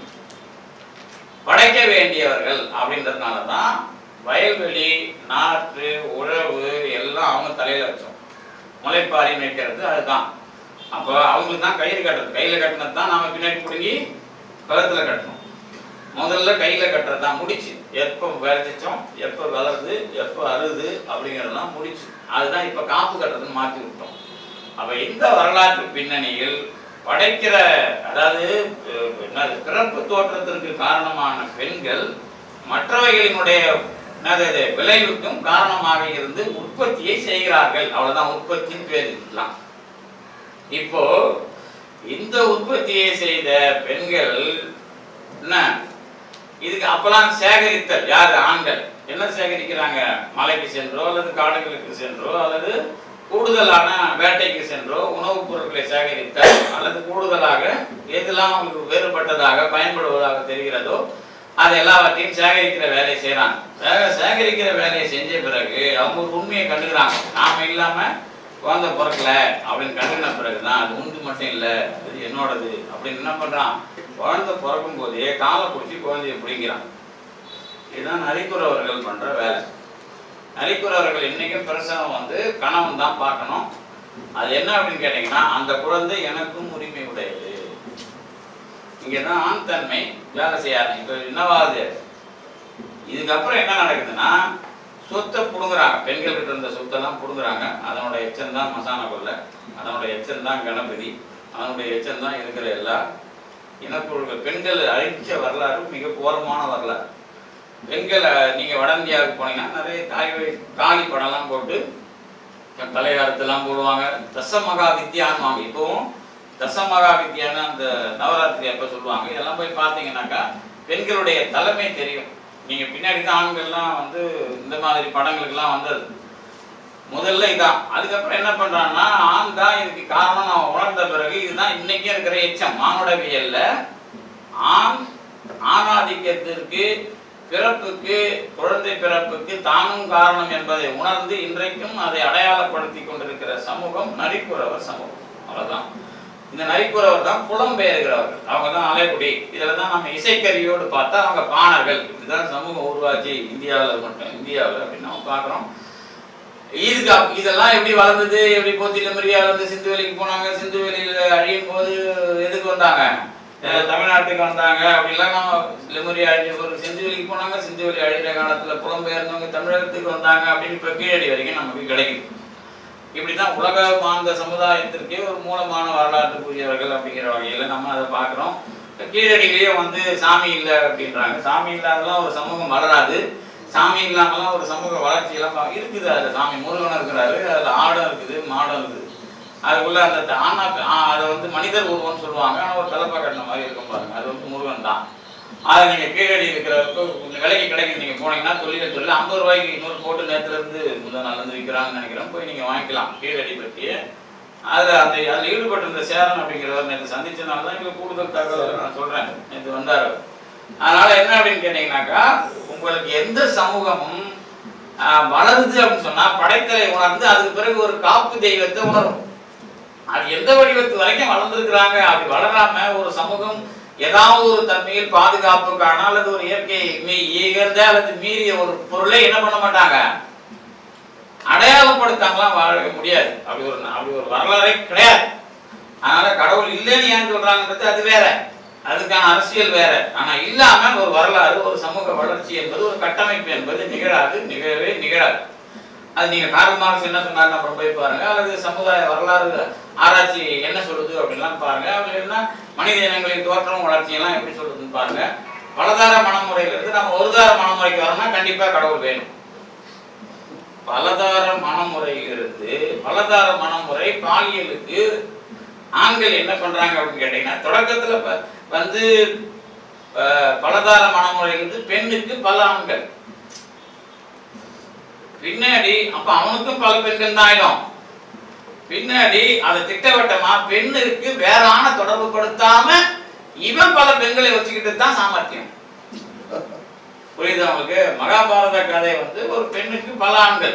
படைக்க வேண்டியவர்கள் அப்படின்றதுனால தான் வயல்வெளி நாற்று உழவு எல்லாம் அவங்க தலையில வச்சோம் முளைப்பாரி மேய்க்கிறது அதுதான் அப்போ அவங்களுக்கு தான் கயிறு கட்டுறது கையில் கட்டினது தான் நாம பின்னாடி பிடுங்கி கழுத்துல கட்டணும் முதல்ல கையில கட்டுறது தான் முடிச்சு எப்போ விளைச்சோம் எப்போ வளருது எப்போ அறுது அப்படிங்கிறதெல்லாம் முடிச்சு அதுதான் இப்போ காப்பு கட்டுறதுன்னு மாற்றி விட்டோம் அப்ப இந்த வரலாற்று பின்னணியில் படைக்கிற அதாவது அஹ், என்னது பிறப்பு தோற்றத்திற்கு காரணமான பெண்கள் மற்றவைகளினுடைய என்னது இது, விளைவுக்கும் காரணமாக இருந்து உற்பத்தியை செய்கிறார்கள் அவ்வளவுதான் உற்பத்தின்னு பேர் இருக்கலாம் இப்போ இந்த உற்பத்தியை செய்த பெண்கள் என்ன இதுக்கு அப்பெல்லாம் சேகரித்தல் யார் ஆண்கள் என்ன சேகரிக்கிறாங்க மலைக்கு சென்றோ அல்லது காடுகளுக்கு சென்றோ அல்லது கூடுதலான வேட்டைக்கு சென்றோ உணவுப் பொருட்களை சேகரித்தல் அல்லது கூடுதலாக எதெல்லாம் அவங்களுக்கு வேறுபட்டதாக பயன்படுவதாக தெரிகிறதோ அது எல்லாவற்றையும் சேகரிக்கிற வேலையை செய்கிறாங்க வேக சேகரிக்கிற வேலையை செஞ்ச பிறகு அவங்க ஒரு உண்மையை கண்டுக்கிறாங்க நாம இல்லாம குழந்தை பிறக்கல அப்படின்னு கண்டுன பிறகுதான் அது உண்டு மட்டும் இல்லை அது என்னோடது அப்படின்னு என்ன பண்றான் குழந்தை பிறக்கும் போதே காலை பிடிச்சி குழந்தைய பிடிக்கிறான் இதுதான் நரிக்குறவர்கள் பண்ற வேலை நரிக்குறவர்கள் இன்னைக்கும் பிரசவம் வந்து கணவன் தான் பார்க்கணும் அது என்ன அப்படின்னு கேட்டீங்கன்னா அந்த குழந்தை எனக்கும் உரிமை உடையது இங்கதான் ஆண் தன்மை வேலை செய்யாது இப்போ என்னவாகுது இதுக்கப்புறம் என்ன நடக்குதுன்னா சொத்தை புடுங்குறாங்க பெண்கள் கிட்ட இருந்த சொத்தெல்லாம் புடுங்குறாங்க அதனோட எச்சம் தான் மசானா கொல்லை அதனோட எச்சம் தான் கணபதி அதனுடைய எச்சம் தான் இருக்கிற எல்லா இனக்குழுக்கள் பெண்கள் அழிச்ச வரலாறு மிக கோரமான வரலாறு பெண்கள் அஹ், நீங்க வட இந்தியாவுக்கு போனீங்கன்னா நிறைய தாய் வழி- காளி படம்லாம் போட்டு தலையாரத்தெல்லாம் போடுவாங்க தசமகா வித்யான்வாங்க இப்போவும் தசமகா வித்யான்னு அந்த நவராத்திரி அப்ப சொல்லுவாங்க இதெல்லாம் போய் பார்த்தீங்கன்னாக்கா பெண்களுடைய தலைமை தெரியும் நீங்க பின்னாடி தான் ஆண்கள்லாம் வந்து இந்த மாதிரி படங்களுக்கெல்லாம் வந்தது முதல்ல இதான் அதுக்கப்புறம் என்ன பண்றான்னா ஆண் தான் இதுக்கு காரணம் நான் உணர்ந்த பிறகு இதுதான் இன்னைக்கு இருக்கிற எச்சம் மானுடவியல்ல ஆண் ஆணாதிக்கத்திற்கு பிறப்புக்கு குழந்தை பிறப்புக்கு தானும் காரணம் என்பதை உணர்ந்து இன்றைக்கும் அதை அடையாளப்படுத்தி கொண்டிருக்கிற சமூகம் நரிக்குறவர் சமூகம் அவ்வளவுதான் இந்த நரிக்குறவர் தான் புலம்பெயர்கிறவர்கள் அவங்க தான் அலைக்குடி இதுல தான் நம்ம இசைக்கருவியோடு பார்த்தா அவங்க பாணர்கள் இப்படிதான் சமூகம் உருவாச்சு இந்தியாவில் மட்டும் இந்தியாவில் அப்படின்னு நம்ம பார்க்குறோம் இதுக்கு அப்- இதெல்லாம் எப்படி வளர்ந்தது எப்படி போத்தில மரியாதை வந்து சிந்து வெளிக்கு போனாங்க சிந்து வெளியில அழியும் போது எதுக்கு வந்தாங்க அஹ் தமிழ்நாட்டுக்கு வந்தாங்க அப்படிலாம் நம்ம லெமுரி அழிஞ்ச போது சிந்து வெளிக்கு போனாங்க சிந்து வெளி அழிகிற காலத்துல புலம்பெயர்ந்தவங்க தமிழகத்துக்கு வந்தாங்க அப்படின்னு இப்ப கீழடி வரைக்கும் நமக்கு கிடைக்குது இப்படிதான் உலக மாந்த சமுதாயத்திற்கே ஒரு மூலமான வரலாற்றுக்குரியவர்கள் அப்படிங்கிற வகையில நம்ம அதை பார்க்கிறோம் கீழடியிலேயே வந்து சாமி இல்லை அப்படின்றாங்க சாமி இல்லாதெல்லாம் ஒரு சமூகம் வளராது சாமி இல்லாமலாம் ஒரு சமூக வளர்ச்சி எல்லாம் பா- இருக்குது அதுல சாமி முருகன் இருக்கிறாரு அதுல ஆடம் இருக்குது மாடம் இருக்குது அதுக்குள்ள அந்த ஆனா அதை வந்து மனிதர் உருவம்னு சொல்லுவாங்க ஆனா ஒரு தலைப்பா கட்டின மாதிரி இருக்கும் பாருங்க அது வந்து முருகன் தான் அதை நீங்க கீழடி இருக்கிறப்ப கொஞ்சம் விலைக்கு கிடைக்குது நீங்க போனீங்கன்னா தொழில் தொழில் ஐம்பது ரூபாய்க்கு இன்னொரு போட்டு நேரத்துல இருந்து முதல் நாள்ல இருந்து விற்கிறாங்கன்னு நினைக்கிறேன் போய் நீங்க வாங்கிக்கலாம் கீழடி பற்றி அதுல அந்த அதுல ஈடுபட்டிருந்த சேரன் அப்படிங்கிறவர் நேற்று சந்திச்சதுனால தான் எங்களுக்கு கூடுதல் தகவல் நான் சொல்றேன் நேற்று வந்தார் அவர். அதனால என்ன அப்படின்னு கேட்டீங்கன்னாக்கா உங்களுக்கு எந்த சமூகமும் ஆஹ், வளருது அப்படின்னு சொன்னா படைத்தலை உணர்ந்து அதுக்கு பிறகு ஒரு காப்பு தெய்வத்தை உணரும் அது எந்த வடிவத்து வரைக்கும் வளர்ந்துருக்கிறாங்க அப்படி வளராம ஒரு சமூகம் ஏதாவது ஒரு தன்மையில் பாதுகாப்புக்கான அல்லது ஒரு இயற்கை மீ- இயற்கை அல்லது மீறிய ஒரு பொருளை என்ன பண்ண மாட்டாங்க அடையாளப்படுத்தாமலாம் வாழவே முடியாது அப்படி ஒரு அப்படி ஒரு வரலாறே கிடையாது அதனால கடவுள் இல்லைன்னு ஏன் சொல்றாங்கன்றது அது வேற அதுக்கான அரசியல் வேற ஆனா இல்லாம ஒரு வரலாறு ஒரு சமூக வளர்ச்சி என்பது ஒரு கட்டமைப்பு என்பது நிகழாது நிகழவே நிகழாது அது நீங்க கார்ல் மார்க்ஸ் என்ன சொன்னாரு அப்புறம் போய் பாருங்க அல்லது சமுதாய வரலாறு ஆராய்ச்சி என்ன சொல்லுது அப்படின்லாம் பாருங்க அவர் என்ன மனித இனங்களின் தோற்றம் வளர்ச்சி எல்லாம் எப்படி சொல்லுதுன்னு பாருங்க பலதார மனமுறையில இருந்து நம்ம ஒருதார மனமுறைக்கு வரணும்னா கண்டிப்பா கடவுள் வேணும் பலதார மனமுறையிலிருந்து பலதார மனமுறை பாலியலுக்கு ஆண்கள் என்ன பண்றாங்க அப்படின்னு கேட்டீங்கன்னா தொடக்கத்துல ப- வந்து அஹ், பலதார மனமுறையிலிருந்து பெண்ணுக்கு பல ஆண்கள் பின்னாடி அப்ப அவனுக்கும் பல பெண்கள் தான் ஆயிடும் பின்னாடி அதை திட்டவட்டமா பெண்ணுக்கு வேற ஆணை தொடர்பு படுத்தாம இவன் பல பெண்களை வச்சுக்கிட்டு தான் சாமர்த்தியம் புரியுதா உங்களுக்கு மகாபாரத கதை வந்து ஒரு பெண்ணுக்கு பல ஆண்கள்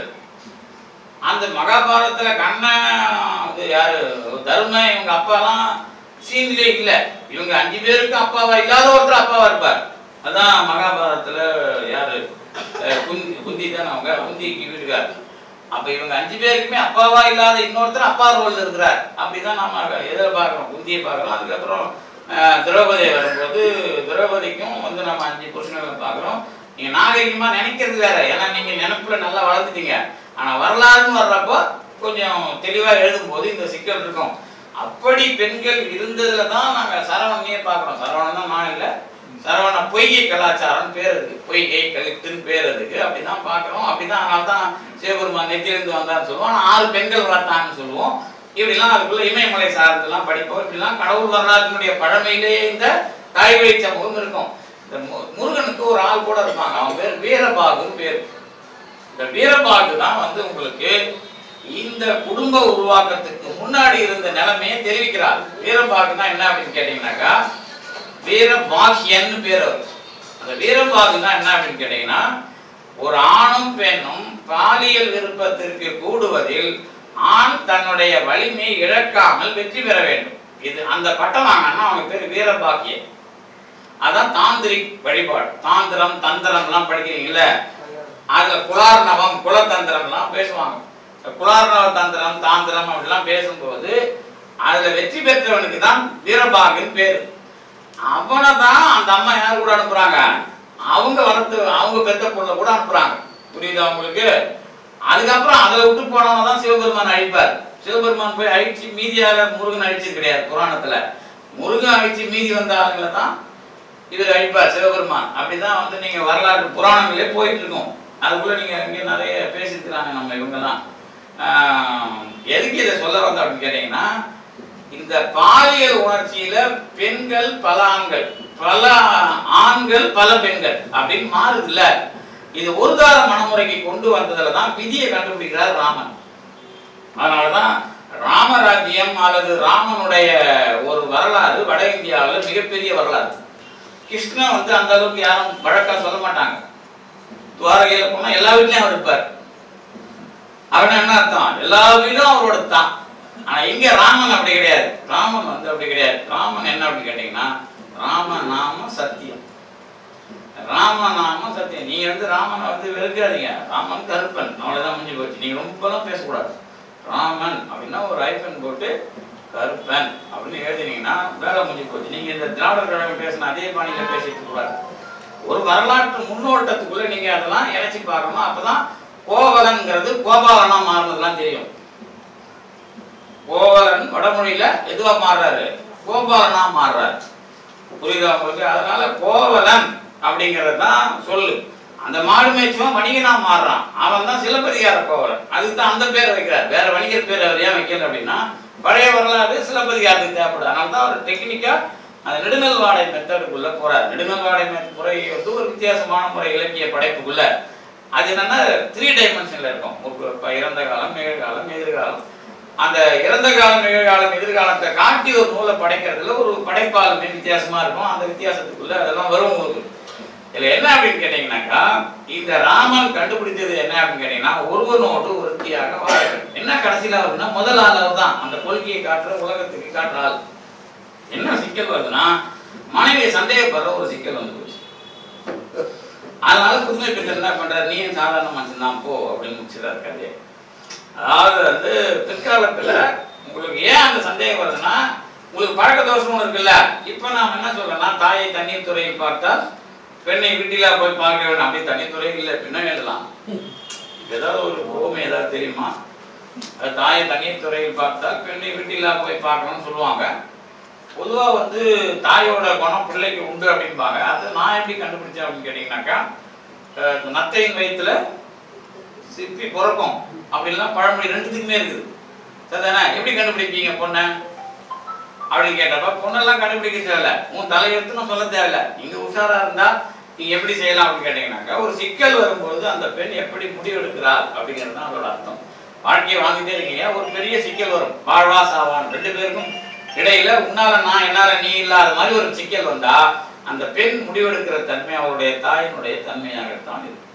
அந்த மகாபாரதத்துல கண்ணன் அது யாரு தர்ம இவங்க அப்பாலாம் சீன்லயே இல்ல இவங்க அஞ்சு பேருக்கு அப்பாவா இல்லாத ஒருத்தர் அப்பாவா இருப்பார் அதான் மகாபாரதத்துல யாரு அஹ் குந்தி குந்தி தானே அவங்க குந்திக்கு வீட்டுக்கார் அப்ப இவங்க அஞ்சு பேருக்குமே அப்பாவா இல்லாத இன்னொருத்தர் அப்பா ரோல் இருக்கிறார் அப்படிதான் நாம எதிர பார்க்கிறோம் குந்தியை பார்க்கிறோம் அதுக்கப்புறம் அஹ், திரௌபதி வரும்போது திரௌபதிக்கும் வந்து நம்ம அஞ்சு புருஷங்களை பார்க்கிறோம் நீங்க நாகரிகமா நினைக்கிறது வேற ஏன்னா நீங்க நினைப்புல நல்லா வளர்த்துட்டீங்க ஆனா வரலாறுன்னு வர்றப்போ கொஞ்சம் தெளிவா எழுதும்போது இந்த சிக்கல் இருக்கும் அப்படி பெண்கள் இருந்ததுல தான் நாங்க சரவணையே பார்க்கிறோம் சரவணன் தான் நான் இல்லை சரவண பொய்கை கலாச்சாரம் பேர் அதுக்கு பொய்கை கழுத்துன்னு பேர் அதுக்கு அப்படிதான் பார்க்கிறோம் அப்படிதான் அதனால தான் சிவபெருமான் நெத்திலிருந்து வந்தான்னு சொல்லுவோம் ஆனா ஆறு பெண்கள் வளர்த்தாங்கன்னு சொல்லுவோம் இப்படிலாம் அதுக்குள்ள இமயமலை சார்ந்தெல்லாம் படிப்போம் இப்படிலாம் கடவுள் வரலாற்றினுடைய பழமையிலேயே இந்த தாய்வழி சமூகம் இருக்கும் இந்த மு- முருகனுக்கு ஒரு ஆள் கூட இருப்பாங்க அவன் பேர் வீரபாகுன்னு பேர் இந்த வீரபாகு தான் வந்து உங்களுக்கு இந்த குடும்ப உருவாக்கத்துக்கு முன்னாடி இருந்த நிலைமையை தெரிவிக்கிறார் வீரபாகுனா என்ன அப்படின்னு கேட்டீங்கன்னாக்கா வீரபாகியன்னு பேர் அவர் அந்த வீரபாகுனா என்ன அப்படின்னு கேட்டீங்கன்னா ஒரு ஆணும் பெண்ணும் பாலியல் விருப்பத்திற்கு கூடுவதில் ஆண் தன்னுடைய வலிமையை இழக்காமல் வெற்றி பெற வேண்டும் இது அந்த பட்டம் வாங்கன்னா அவங்க பேர் வீரபாகியன் அதான் தாந்திரிக் வழிபாடு தாந்திரம் தந்திரம்லாம் படிக்கிறீங்கல்ல அதுல குலார்ணவம் குலதந்திரம்லாம் பேசுவாங்க இந்த குலார்ணவ தந்திரம் தாந்திரம் அப்படிலாம் பேசும்போது அதுல வெற்றி பெற்றவனுக்கு தான் வீரபாகுன்னு பேரு அவனை தான் அந்த அம்மா யார் கூட அனுப்புறாங்க அவங்க வளர்த்து அவங்க பெத்த பொண்ணை கூட அனுப்புறாங்க புரியுதா உங்களுக்கு அதுக்கப்புறம் அதை விட்டு போனவன தான் சிவபெருமான் அழிப்பார் சிவபெருமான் போய் அழிச்சு மீதியால முருகன் அழிச்சது கிடையாது புராணத்துல முருகன் அழிச்சு மீதி வந்த ஆளுங்களை தான் இவர் அழிப்பார் சிவபெருமான் அப்படிதான் வந்து நீங்க வரலாறு புராணங்களே போயிட்டு இருக்கோம் அதுக்குள்ள நீங்க இங்க நிறைய பேசியிருக்கிறாங்க நம்ம இவங்கெல்லாம் ஆஹ், எதுக்கு இதை சொல்ல வந்த அப்படின்னு கேட்டீங்கன்னா இந்த பாலியல் உணர்ச்சியில பெண்கள் பல ஆண்கள் பல ஆண்கள் பல பெண்கள் அப்படின்னு மாறுதுல்ல இது ஒருதார மனமுறைக்கு கொண்டு வந்ததுல தான் விதியை கண்டுபிடிக்கிறார் ராமன் அதனாலதான் ராமராஜ்யம் அல்லது ராமனுடைய ஒரு வரலாறு வட இந்தியாவில் மிகப்பெரிய வரலாறு கிருஷ்ணன் வந்து அந்த அளவுக்கு யாரும் வழக்கா சொல்ல மாட்டாங்க துவாரகையில போனா எல்லா வீட்லயும் அவர் இருப்பார் அவன் என்ன அர்த்தம் எல்லா வீடும் அவரோட தான் ஆனா இங்க ராமன் அப்படி கிடையாது ராமன் வந்து அப்படி கிடையாது ராமன் என்ன அப்படி கேட்டீங்கன்னா ராம நாம சத்தியம் ராம நாம சத்தியம் நீங்க வந்து ராமனை வந்து வெறுக்காதீங்க ராமன் கருப்பன் அவ்வளவுதான் முடிஞ்சு போச்சு நீங்க ரொம்பலாம் பேசக்கூடாது ராமன் அப்படின்னா ஒரு ஐப்பன் போட்டு கருப்பன் அப்படின்னு எழுதினீங்கன்னா வேலை முடிஞ்சு போச்சு நீங்க இந்த திராவிடர் கழகம் பேசின அதே பாணியில பேசிட்டு கூடாது ஒரு வரலாற்று முன்னோட்டத்துக்குள்ள நீங்க அதெல்லாம் இணைச்சி பார்க்கணும் அப்பதான் கோவலன்ங்கிறது கோபாலனா மாறினதுலாம் தெரியும் கோவலன் வடமொழியில எதுவா மாறுறாரு கோபாலனா மாறுறாரு புரியுதா உங்களுக்கு அதனால கோவலன் அப்படிங்கிறது தான் சொல்லு அந்த மாடு மேய்ச்சுவன் வணிகனா மாறுறான் அவன் தான் சிலப்பதிகார கோவலன் அதுக்கு தான் அந்த பேரை வைக்கிறார் வேற வணிகர் பேர் அவர் ஏன் வைக்கல அப்படின்னா பழைய வரலாறு சிலப்பதிகாரத்துக்கு தேவைப்படுது அதனால தான் அவர் டெக்னிக்கா அந்த நெடுநல் வாடை மெத்தடுக்குள்ள போறார் நெடுநல் வாடை மெத் முறை வந்து ஒரு வித்தியாசமான முறை இலக்கிய படைப்புக்குள்ள அது என்னன்னா த்ரீ டைமென்ஷன்ல இருக்கும் ஒரு இப்ப இறந்த காலம் நிகழ்காலம் எதிர்காலம் அந்த இறந்த காலம் நிகழ்காலம் எதிர்காலத்தை காட்டி ஒரு நூலை படைக்கிறதுல ஒரு படைப்பாளுமே வித்தியாசமா இருக்கும் அந்த வித்தியாசத்துக்குள்ள அதெல்லாம் வரும் உங்களுக்கு இதுல என்ன அப்படின்னு கேட்டீங்கன்னாக்கா இந்த ராமன் கண்டுபிடிச்சது என்ன அப்படின்னு கேட்டீங்கன்னா ஒருவனோடு ஒருத்தியாக வாழ வேண்டும் என்ன கடைசியில வருதுன்னா முதல் ஆள் அவர் தான் அந்த கொள்கையை காட்டுற உலகத்துக்கு காட்டுற ஆள் என்ன சிக்கல் வருதுன்னா மனைவியை சந்தேகப்படுற ஒரு சிக்கல் வந்து போச்சு அதனால புதுமை பெற்ற என்ன பண்றாரு நீ சாதாரண மனுஷன் தான் போ அப்படின்னு முடிச்சிடாரு கதையை அதாவது வந்து பிற்காலத்துல உங்களுக்கு ஏன் அந்த சந்தேகம் வருதுன்னா உங்களுக்கு பழக்க தோஷம் ஒண்ணு இருக்குல்ல இப்ப நாம என்ன சொல்றோம்னா தாயை தண்ணீர் துறையில் பார்த்தால் பெண்ணை வீட்டிலா போய் பார்க்க வேண்டும் அப்படி தண்ணீர் துறையில் இல்லை பின்ன எழுதலாம் ஏதாவது ஒரு ஓமை ஏதாவது தெரியுமா அது தாயை தண்ணீர் துறையில் பார்த்தால் பெண்ணை வீட்டிலா போய் பார்க்கணும்னு சொல்லுவாங்க பொதுவா வந்து தாயோட குணம் பிள்ளைக்கு உண்டு அப்படிம்பாங்க அது நான் எப்படி கண்டுபிடிச்சேன் அப்படின்னு கேட்டீங்கன்னாக்கா அஹ், நத்தையின் வயித்துல சிப்பி பிறக்கும் அப்படின்லாம் பழமொழி ரெண்டுத்துக்குமே இருக்குது சரிதானே எப்படி கண்டுபிடிப்பீங்க பொண்ணை அப்படின்னு கேட்டப்ப பொண்ணெல்லாம் கண்டுபிடிக்க தேவையில்ல உன் தலையெழுத்துன்னு சொல்ல தேவையில்ல நீங்க உஷாரா இருந்தா நீங்க எப்படி செய்யலாம் அப்படின்னு கேட்டீங்கன்னாக்கா ஒரு சிக்கல் வரும்போது அந்த பெண் எப்படி முடிவெடுக்கிறாள் அப்படிங்கிறது தான் அதோட அர்த்தம் வாழ்க்கையை வாழ்ந்துட்டே இருக்கீங்க ஒரு பெரிய சிக்கல் வரும் வாழ்வா சாவான் ரெண்டு பேருக்கும் இடையில உன்னால நான் என்னால நீ இல்லாத மாதிரி ஒரு சிக்கல் வந்தா அந்த பெண் முடிவெடுக்கிற தன்மை அவருடைய தாயினுடைய தன்மையாகத்தான் இருக்கும்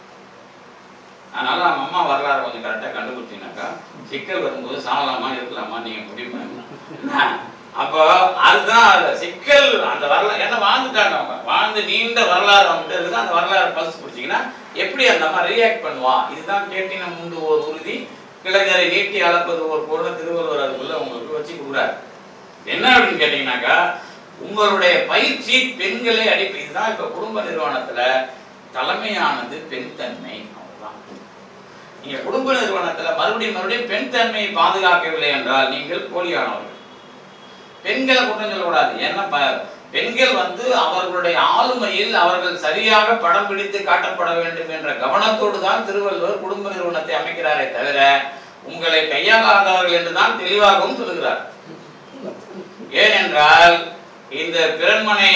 அதனால அவங்க அம்மா வரலாறு கொஞ்சம் கரெக்டாக கண்டுபிடிச்சீங்கன்னாக்கா சிக்கல் வரும்போது சாவலாமா இருக்கலாமா நீங்க முடிவு பண்ணுங்க அப்போ அதுதான் அது சிக்கல் அந்த வரலாறு என்ன வாழ்ந்துட்டாங்க அவங்க வாழ்ந்து நீண்ட வரலாறு அவங்ககிட்ட இருக்குது அந்த வரலாறு பல்ஸ் பிடிச்சிங்கன்னா எப்படி அந்த அம்மா ரியாக்ட் பண்ணுவா இதுதான் கேட்டின முண்டு ஒரு உறுதி கிளைஞரை நீட்டி அளப்பது ஒரு பொருள் திருவள்ளுவர் அதுக்குள்ள உங்களுக்கு வச்சு கொடுக்குறாரு என்ன அப்படின்னு கேட்டீங்கன்னாக்கா உங்களுடைய பயிற்சி பெண்களை அடிப்படை இதுதான் இப்ப குடும்ப நிறுவனத்துல தலைமையானது பெண் தன்மை அவ்வளவுதான் நீங்க குடும்ப நிறுவனத்துல மறுபடியும் மறுபடியும் பெண் தன்மையை பாதுகாக்கவில்லை என்றால் நீங்கள் போலியானவர்கள் பெண்களை குற்றம் சொல்லக்கூடாது ஏன்னா ப- பெண்கள் வந்து அவர்களுடைய ஆளுமையில் அவர்கள் சரியாக படம் பிடித்து காட்டப்பட வேண்டும் என்ற கவனத்தோடு தான் திருவள்ளுவர் குடும்ப நிறுவனத்தை அமைக்கிறாரே தவிர உங்களை கையாளாதவர்கள் என்றுதான் தெளிவாகவும் சொல்லுகிறார் ஏனென்றால் இந்த பிறன்மனை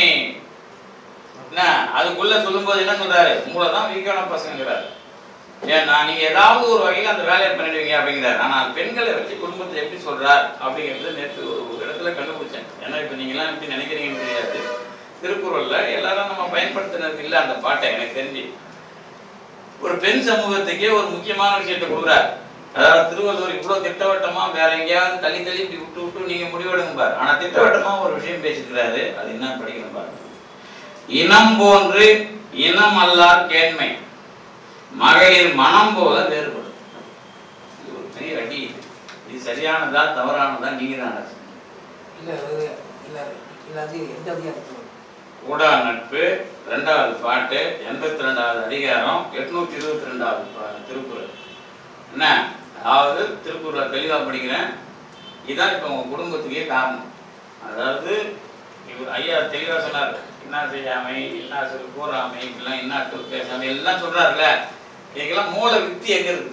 என்ன அதுக்குள்ள சொல்லும்போது என்ன சொல்றாரு உங்களை தான் வீக்கான பசங்கிறாரு ஏன்னா நீங்க ஏதாவது ஒரு வகையில் அந்த வேலையை பண்ணிடுவீங்க அப்படிங்கிறார் ஆனால் பெண்களை வச்சு குடும்பத்தை எப்படி சொல்றார் அப்படிங்கிறது நேற்று ஒரு ஒரு இடத்துல கண்டுபிடிச்சேன் ஏன்னா இப்ப நீங்க எல்லாம் எப்படி நினைக்கிறீங்கன்னு தெரியாது திருக்குறள்ல எல்லாரும் நம்ம பயன்படுத்தினது இல்லை அந்த பாட்டை எனக்கு தெரிஞ்சு ஒரு பெண் சமூகத்துக்கே ஒரு முக்கியமான விஷயத்தை கொடுக்குறார் அதாவது திருவள்ளுவர் இவ்வளவு திட்டவட்டமா வேற எங்கேயாவது தள்ளி தள்ளி இப்படி விட்டு விட்டு நீங்க முடிவெடுங்க பாரு ஆனா திட்டவட்டமா ஒரு விஷயம் பேசிக்கிறாரு அது என்ன படிக்கணும் பாருங்க இனம் போன்று இனம் அல்லார் கேண்மை மகளிர் மனம் போல வேறுபடும் இது ஒரு பெரிய அடி இது. இது சரியானதா தவறானதா நீங்க தான் அரசு இல்ல அது இல்ல இல்ல அது எந்த அதிகாரத்தில் கூடா நட்பு ரெண்டாவது பாட்டு எண்பத்தி ரெண்டாவது அதிகாரம் எட்நூத்தி இருபத்தி ரெண்டாவது பா- திருக்குறள் என்ன அதாவது திருக்குறளை தெளிவாக படிக்கிறேன் இதான் இப்போ உங்க குடும்பத்துக்கே காரணம் அதாவது இவர் ஐயா தெளிவாக சொன்னார் என்ன செய்யாமை என்ன சொல் கூறாமை இப்படிலாம் என்ன சொல் பேசாமை எல்லாம் சொல்றாருல்ல இதுக்கெல்லாம் மூல வித்தி எங்க இருக்கு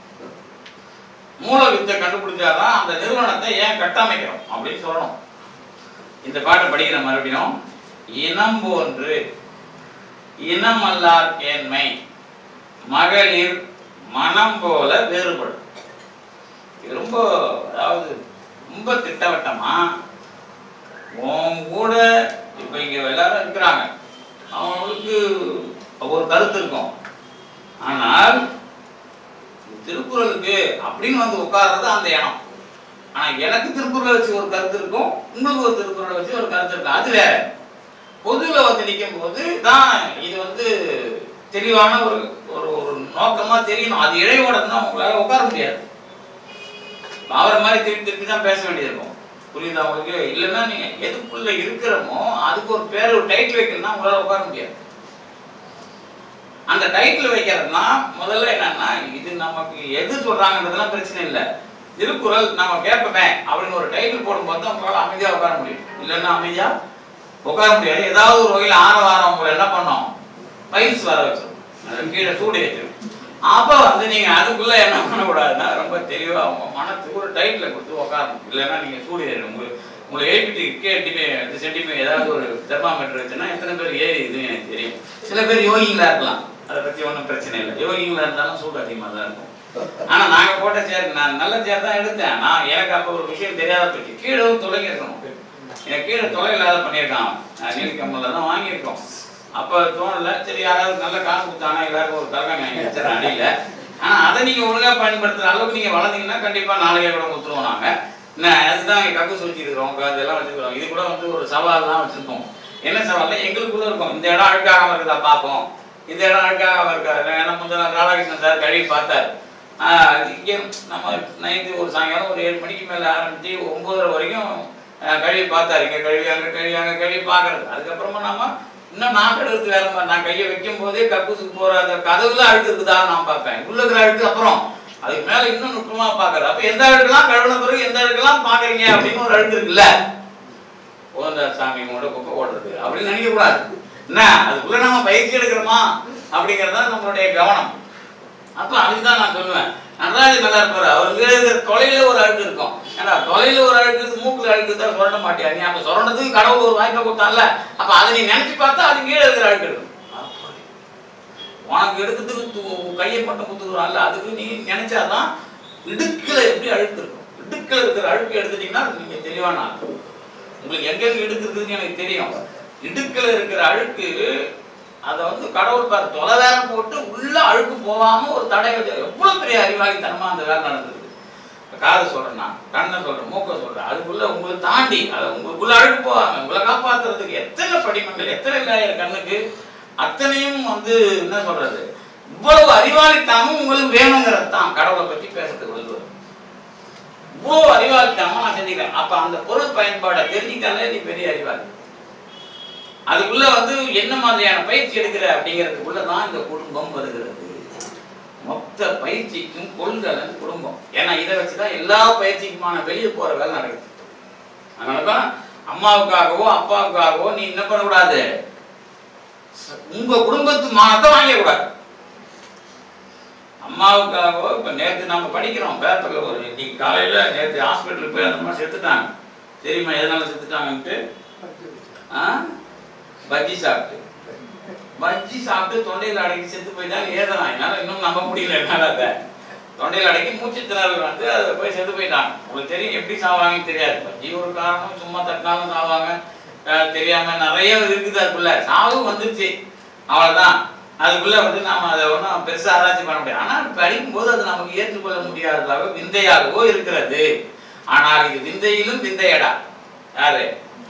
மூல வித்தை கண்டுபிடிச்சாதான் அந்த நிறுவனத்தை ஏன் கட்டமைக்கிறோம் அப்படின்னு சொல்லணும் இந்த பாட்டை படிக்கிற மறுபடியும் இனம் போன்று இனமல்லார் கேண்மை மகளிர் மனம் போல வேறுபடும் இது ரொம்ப அதாவது ரொம்ப திட்டவட்டமா உன் கூட இப்ப இங்க எல்லாரும் இருக்கிறாங்க அவங்களுக்கு ஒரு கருத்து இருக்கும் ஆனால் திருக்குறளுக்கு அப்படின்னு வந்து உட்கார்றது அந்த இனம் ஆனா எனக்கு திருக்குறளை வச்சு ஒரு கருத்து இருக்கும் உங்களுக்கு ஒரு திருக்குறளை வச்சு ஒரு கருத்து இருக்கும் அது வேற பொதுல வந்து நிற்கும் போது தான் இது வந்து தெளிவான ஒரு ஒரு ஒரு நோக்கமா தெரியணும் அது இழையோடனா உங்களால உட்கார முடியாது அவரை மாதிரி திருப்பி திருப்பி தான் பேச வேண்டியது இருக்கும் புரியுதா உங்களுக்கு இல்லைன்னா நீங்க எதுக்குள்ள இருக்கிறோமோ அதுக்கு ஒரு பேர் ஒரு டைட்டில் வைக்கணும்னா உங்களால உட்கார முடியாது அந்த டைட்டில் வைக்கிறதுனா முதல்ல என்னன்னா இது நமக்கு எது சொல்றாங்கன்றதுலாம் பிரச்சனை இல்லை திருக்குறள் நம்ம கேட்போமே அப்படின்னு ஒரு டைட்டில் போடும்போது தான் உங்களால அமைதியா உட்கார முடியும் இல்லைன்னா அமைதியா உட்கார முடியாது ஏதாவது ஒரு வகையில் ஆற வாரம் உங்களை என்ன பண்ணோம் பைல்ஸ் வர வச்சிடும் அது கீழே சூடு ஏற்றிடும் அப்போ வந்து நீங்க அதுக்குள்ள என்ன பண்ணக்கூடாதுன்னா ரொம்ப தெளிவா உங்க மனத்துக்கு ஒரு டைட்டில் கொடுத்து உட்காரணும் இல்லைன்னா நீங்க சூடு ஏறிடும் உங்களுக்கு உங்களை ஏபிடி கேட்டிமே சென்டிமே ஏதாவது ஒரு தெர்மாமீட்டர் வச்சுன்னா எத்தனை பேர் ஏறி இதுன்னு எனக்கு தெரியும் சில பேர் யோகிங்களா இருக்கலாம் அதை பத்தி ஒன்றும் பிரச்சனை இல்லை யோகிங்களா இருந்தாலும் சூடு அதிகமாக தான் இருக்கும் ஆனா நாங்க போட்ட சேர் நான் நல்ல சேர் தான் எடுத்தேன் நான் எனக்கு அப்போ ஒரு விஷயம் தெரியாத பற்றி கீழே வந்து தொலைங்க இருக்கணும் எனக்கு கீழே தொலை இல்லாத பண்ணியிருக்கான் அவன் நீலக்கம்பல்ல தான் வாங்கியிருக்கோம் அப்போ தோணல சரி யாராவது நல்ல காசு கொடுத்தானா எல்லாருக்கும் ஒரு தரகம் வாங்கி வச்சிடறேன் அடியில் ஆனா அதை நீங்க ஒழுங்கா பயன்படுத்துற அளவுக்கு நீங்க வளர்ந்தீங்கன்னா கண்டிப்பா நாளைக்கே கூட கொடுத்துருவோம் நாங்க என்ன அதுதான் இங்க கக்கு சுற்றி இருக்கிறோம் இதெல்லாம் வச்சிருக்கிறோம் இது கூட வந்து ஒரு சவால்லாம் வச்சிருக்கோம் என்ன சவால்னா எங்களுக்கு கூட இருக்கும் இந்த இடம் அழுக்காகாம இருக்குதா பார்ப்போம் இந்த இடம் அழுக்காகாம இருக்கா ஏன்னா முந்தின ராதாகிருஷ்ணன் சார் கழுவி பார்த்தாரு ஆஹ் இங்கே நம்ம நைட்டு ஒரு சாயங்காலம் ஒரு ஏழு மணிக்கு மேலே ஆரம்பிச்சு ஒன்பதரை வரைக்கும் ஆஹ் கழுவி பார்த்தாரு இங்கே கழுவி அங்கே கழுவி அங்கே கழுவி பார்க்கறது அதுக்கப்புறமா நாம இன்னும் நான் கழுவுறது வேற மாதிரி நான் கையை வைக்கும் போதே கக்கூசுக்கு போற அந்த கதவுல அழுக்கு இருக்குதான்னு நான் பார்ப்பேன் உள்ள இருக்கிற அழுக்கு அப்புறம் அதுக்கு மேல இன்னும் நுட்பமா பார்க்கறது அப்ப எந்த அழுக்கெல்லாம் கழுவுன பிறகு எந்த அழுக்கெல்லாம் பாக்குறீங்க அப்படின்னு ஒரு அழுக்கு இருக்குல்ல ஓந்த சாமி கூட குப்பை ஓடுறது அப்படின்னு நினைக்க கூடாது என்ன அதுக்குள்ள நம்ம பயிற்சி எடுக்கிறோமா அப்படிங்கறது தான் நம்மளுடைய கவனம் அப்ப அதுதான் நான் சொல்லுவேன் நடராஜ நல்லா இருப்பாரு அவருக்கு இருக்கிற தொலைல ஒரு அழுக்கு இருக்கும் ஏன்னா தொலைல ஒரு அழுக்கு இருக்கு, மூக்குல அழுக்கு தான் சொல்ல மாட்டியா நீ அப்ப சொல்றதுக்கு கடவுள் ஒரு வாய்ப்பை கொடுத்தான்ல அப்ப அதை நீ நினைச்சு பார்த்தா அது கீழே இருக்கிற அழுக்கு இருக்கும் அப்படி. உனக்கு எடுக்கிறதுக்கு து- கையை மட்டும் குத்துக்கிறான்ல அதுக்கு நீ நினைச்சாதான் இடுக்குல எப்படி அழுக்கு இருக்கும் இடுக்குல இருக்கிற அழுக்கு எடுத்துட்டீங்கன்னா நீங்க தெளிவான ஆள். உங்களுக்கு எங்கெங்க இடுக்கு இருக்குதுன்னு எனக்கு தெரியும் இடுக்குல இருக்கிற அழுக்கு அதை வந்து கடவுள் பாரு தொலை வேற போட்டு உள்ள அழுக்கு போகாம ஒரு தடை வச்சு எவ்வளவு பெரிய அறிவாளித்தனமா அந்த வேலை நடந்தது காது சொல்றேன் நான் கண்ணை சொல்றேன் மூக்க சொல்றேன் அதுக்குள்ள உங்களை தாண்டி அதை உங்களுக்குள்ள அழுக்கு போவாங்க உங்களை காப்பாத்துறதுக்கு எத்தனை படிமங்கள் எத்தனை லேயர் கண்ணுக்கு அத்தனையும் வந்து என்ன சொல்றது இவ்வளவு அறிவாளித்தனமும் உங்களுக்கு வேணுங்கிறது தான் கடவுளை பத்தி பேசுறதுக்கு வள்ளுவர் இவ்வளவு அறிவாளித்தனமா நான் செஞ்சுக்கிறேன் அப்ப அந்த பொருள் பயன்பாடை தெரிஞ்சுக்கிட்டாலே நீ பெரிய அறிவாளி அதுக்குள்ள வந்து என்ன மாதிரியான பயிற்சி எடுக்கிற அப்படிங்கிறதுக்குள்ள தான் இந்த குடும்பம் வருகிறது மொத்த பயிற்சிக்கும் கொள்கலன் குடும்பம் ஏன்னா இதை வச்சுதான் எல்லா பயிற்சிக்குமான வெளியே போற வேலை நடக்குது அதனாலதான் அம்மாவுக்காகவோ அப்பாவுக்காகவோ நீ என்ன பண்ணக்கூடாது ச- உங்க குடும்பத்து மானத்தை வாங்கக்கூடாது அம்மாவுக்காகவோ இப்ப நேத்து நம்ம படிக்கிறோம் பேப்பர்ல ஒரு இன்னைக்கு காலையில நேத்து ஹாஸ்பிட்டலுக்கு போய் அந்த மாதிரி செத்துட்டாங்க தெரியுமா எதனால செத்துட்டாங்கன்ட்டு ஆ? பஜ்ஜி சாப்பிட்டு பஜ்ஜி சாப்பிட்டு தொண்டையில் அடக்கி செத்து போயிட்டாங்க ஏதனா என்னால இன்னும் நம்ப முடியல என்னால அதை தொண்டையில் அடக்கி மூச்சு திணறல் வந்து அதை போய் செத்து போயிட்டாங்க உங்களுக்கு தெரியும் எப்படி சாவாங்கன்னு தெரியாது பஜ்ஜி ஒரு காரணம் சும்மா தட்டினாலும் சாவாங்க அஹ் தெரியாம நிறைய இருக்குது அதுக்குள்ள சாவு வந்துருச்சு அவ்வளவுதான் அதுக்குள்ள வந்து நாம அதை ஒன்றும் பெருசா ஆராய்ச்சி பண்ண முடியாது ஆனா படிக்கும் போது அது நமக்கு ஏற்றுக்கொள்ள முடியாததாக விந்தையாகவோ இருக்கிறது ஆனால் இது விந்தையிலும் விந்தையடா யாரு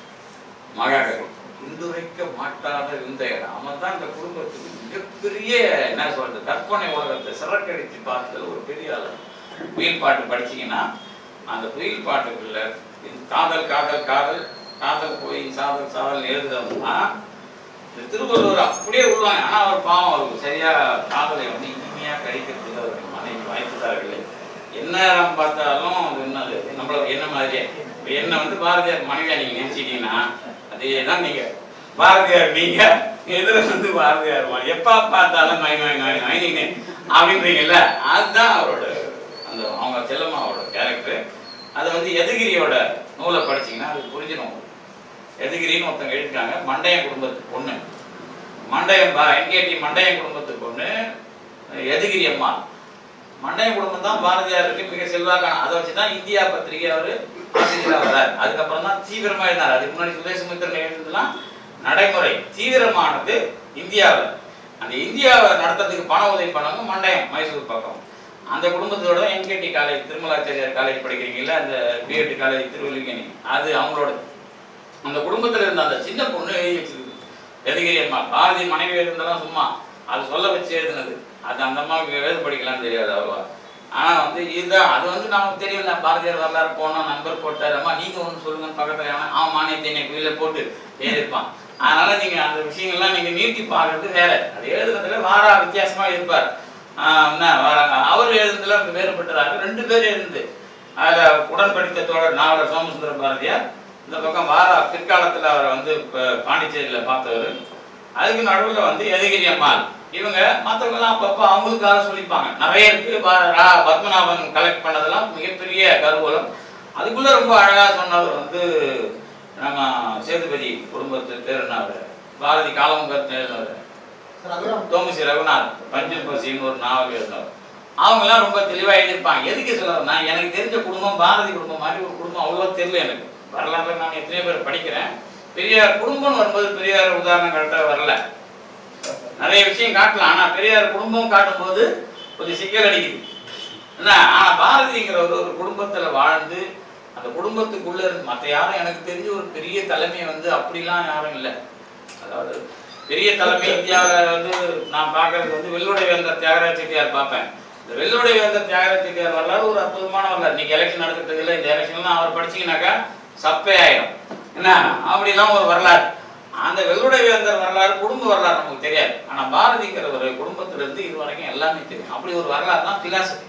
மகாகவி இந்துரைக்க மாட்டாத விந்தையடா அவன் தான் இந்த குடும்பத்துக்கு மிகப்பெரிய என்ன சொல்றது கற்பனை உலகத்தை சிறக்கடிச்சு பார்த்ததுல ஒரு பெரிய ஆளு குயில் பாட்டு படிச்சீங்கன்னா அந்த குயில் பாட்டுக்குள்ள இந்த காதல் காதல் காதல் காதல் போய் சாதல் சாதல் எழுதுறோம்னா இந்த திருவள்ளுவர் அப்படியே விடுவாங்க ஆனா அவர் பாவம் அவருக்கு சரியா காதலை வந்து இனிமையா கழிக்கிறதுக்கு அவருக்கு மனைவி வாய்ப்பு தரவில்லை என்ன நேரம் பார்த்தாலும் அது என்னது நம்மள என்ன மாதிரியே இப்ப என்ன வந்து பாரதியார் மனைவியா நீங்க நினைச்சிட்டீங்கன்னா அதே தான் நீங்க பாரதியார் நீங்க எதிர வந்து பாரதியார் மாதிரி. எப்ப பார்த்தாலும் நோய் நோய் நோய் நோய் நீங்க அப்படின்றீங்கல்ல அதுதான் அவரோட அந்த அவங்க செல்லம்மாவோட கேரக்டர் அதை வந்து எதுகிரியோட நூலை படிச்சீங்கன்னா அது புரிஞ்சிடும் உங்களுக்கு. எதுகிரின்னு ஒருத்தங்க எழுதிட்டாங்க மண்டையன் குடும்பத்து பொண்ணு மண்டையம் என்கேடி மண்டையன் குடும்பத்து பொண்ணு எதுகிரி அம்மா மண்டையன் குடும்பம் தான் பாரதியாருக்கு மிக செல்வாக்கான அதை வச்சு தான் இந்தியா பத்திரிகை அவர் ஆசிரியராக வர்றார் அதுக்கப்புறம் தான் தீவிரமா இருந்தார் அதுக்கு முன்னாடி சுதேசமித்திரன் எழுதுலாம் நடைமுறை தீவிரமானது இந்தியாவில் அந்த இந்தியாவை நடத்துறதுக்கு பண உதவி பண்ணவங்க மண்டையம் மைசூர் பக்கம் அந்த குடும்பத்தோட தான் என்கேடி காலேஜ் திருமலாச்சாரியார் காலேஜ் படிக்கிறீங்கல்ல அந்த பிஎட் காலேஜ் திருவல்லிக்கேணி அது அவங்களோட அந்த குடும்பத்துல இருந்த அந்த சின்ன பொண்ணு எழுதி வச்சிருக்கு எதுகிரி அம்மா பாரதி மனைவி எழுதுனதெல்லாம் சும்மா அது சொல்ல வச்சு எழுதுனது அது அந்த அம்மாவுக்கு எழுத படிக்கலாம்னு தெரியாது அவ்வளவா ஆனா வந்து இதுதான் அது வந்து நமக்கு தெரியல பாரதியார் வரலாறு போனோம் நண்பர் போட்டாரு அம்மா நீங்க ஒன்று சொல்லுங்க பக்கத்துல எவன் அவன் மானிய தேனியை குயில போட்டு எழுதிருப்பான் அதனால நீங்க அந்த விஷயங்கள்லாம் நீங்க நீட்டி பார்க்கறது வேற அது எழுதுனதுல வாரா வித்தியாசமா இருப்பார் ஆஹ் என்ன வாராங்க அவர் எழுதுனதுல வேறுபட்டதாக ரெண்டு பேர் எழுந்து அதுல உடன் படித்த தோழர் நாவலர் சோமசுந்தர பாரதியார் இந்த பக்கம் வாரா பிற்காலத்துல அவரை வந்து ப- பாண்டிச்சேரியில பார்த்தவர் அதுக்கு நடுவுல வந்து எதகிரி அம்மாள் இவங்க மற்றவங்க எல்லாம் அப்பப்ப அவங்களுக்காக சொல்லிப்பாங்க நிறைய இருக்கு ப- ரா- பத்மநாபன் கலெக்ட் பண்ணதெல்லாம் மிகப்பெரிய கருவூலம் அதுக்குள்ள ரொம்ப அழகா சொன்னவர் வந்து நம்ம சேதுபதி குடும்பத்து பேர் என்ன அவரு? பாரதி காலமுகத்து எழுதினவர் தோமசி ரகுநாத் பஞ்சம் பசின்னு ஒரு நாவல் எழுதினவர் அவங்க எல்லாம் ரொம்ப தெளிவா எழுதியிருப்பாங்க எதுக்கு சொல்லுறேன்னா எனக்கு தெரிஞ்ச குடும்பம் பாரதி குடும்பம் மாதிரி ஒரு குடும்பம் அவ்வளோ தெரியல எனக்கு வரலாறுல நான் எத்தனையோ பேர் படிக்கிறேன் பெரியார் குடும்பம்னு வரும்போது பெரியார் உதாரணம் கரெக்டா வரல நிறைய விஷயம் காட்டலாம் ஆனா பெரியார் குடும்பம் காட்டும்போது கொஞ்சம் சிக்கல் அடிக்குது என்ன ஆனா பாரதிங்கிற ஒரு ஒரு குடும்பத்துல வாழ்ந்து அந்த குடும்பத்துக்குள்ள இருந்து மற்ற யாரும் எனக்கு தெரிஞ்ச ஒரு பெரிய தலைமை வந்து அப்படிலாம் யாரும் இல்லை அதாவது பெரிய தலைமை இந்தியாவில் வந்து நான் பார்க்கறது வந்து வெள்ளுடை வேந்தர் தியாகராஜ செட்டியார் பார்ப்பேன் இந்த வெள்ளுடை வேந்தர் தியாகராஜ செட்டியார் வரலாறு ஒரு அற்புதமான வரலாறு இன்னைக்கு எலெக்ஷன் நடந்துட்டு இல்லை இந்த எலெக்ஷன்லாம் அவர் படிச்சீங்கன்னாக்கா சப்பே ஆயிடும் என்ன அப்படிலாம் ஒரு வரலாறு அந்த வெள்ளுடை வேந்தர் வரலாறு குடும்ப வரலாறு நமக்கு தெரியாது ஆனா பாரதிங்கிற ஒரு குடும்பத்துல இருந்து இது வரைக்கும் எல்லாமே தெரியும் அப்படி ஒரு வரலாறு தான் பிலாசபி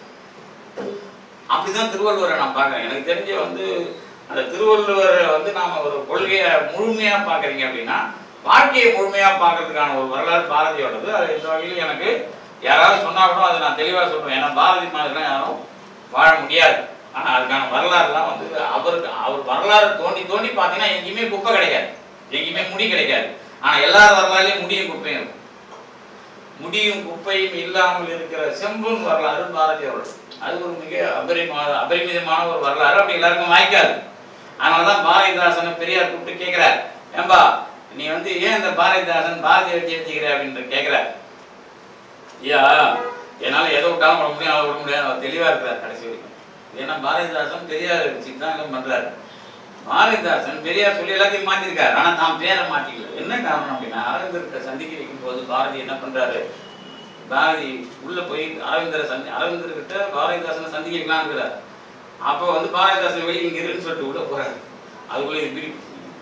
அப்படிதான் திருவள்ளுவரை நான் பார்க்கறேன் எனக்கு தெரிஞ்ச வந்து அந்த திருவள்ளுவரை வந்து நாம ஒரு கொள்கையை முழுமையா பார்க்கறீங்க அப்படின்னா வாழ்க்கையை முழுமையா பார்க்கறதுக்கான ஒரு வரலாறு பாரதியோடது அது இந்த வகையில் எனக்கு யாராவது சொன்னா கூட அதை நான் தெளிவாக சொல்றேன் ஏன்னா பாரதி மாதிரிலாம் யாரும் வாழ முடியாது ஆனா அதுக்கான வரலாறுலாம் வந்து அவருக்கு அவர் வரலாறு தோண்டி தோண்டி பார்த்தீங்கன்னா எங்கேயுமே குப்பை கிடைக்காது எங்கேயுமே முடி கிடைக்காது ஆனா எல்லார் வரலாறுலையும் முடியும் குப்பையும் இருக்கும் முடியும் குப்பையும் இல்லாமல் இருக்கிற செம்புன் வரலாறு பாரதி அவர்கள் அது ஒரு மிக அபரிமா அபரிமிதமான ஒரு வரலாறு அப்படி எல்லாருக்கும் வாய்க்காது அதனாலதான் பாரதிதாசனை பெரியார் கூப்பிட்டு கேட்கிறார் ஏம்பா நீ வந்து ஏன் இந்த பாரதிதாசன் பாரதியை வச்சு வச்சுக்கிற அப்படின்னு கேட்கிறார் ஐயா என்னால எதை விட்டாலும் விட முடியும் அதை விட முடியாது அவர் தெளிவா இருக்கிறார் கடைசி வரைக்கும் ஏன்னா பாரதிதாசன் பெரியார் வச்சுட்டு தான் எல்லாம் பண்றாரு பாரதிதாசன் பெரியார் சொல்லி எல்லாத்தையும் மாத்திருக்காரு ஆனா தான் பேரை மாத்திக்கல என்ன காரணம் அப்படின்னா அரவிந்தர்கிட்ட சந்திக்க வைக்கும் போது பாரதி என்ன பண்றாரு பாரதி உள்ள போய் அரவிந்தரை சந்தி அரவிந்தர்கிட்ட பாரதிதாசனை சந்திக்க வைக்கலாம்ங்கிறார் அப்போ வந்து பாரதிதாசன் வெளியே இங்க இருன்னு சொல்லிட்டு உள்ள போறாரு அதுக்குள்ள இது பிரி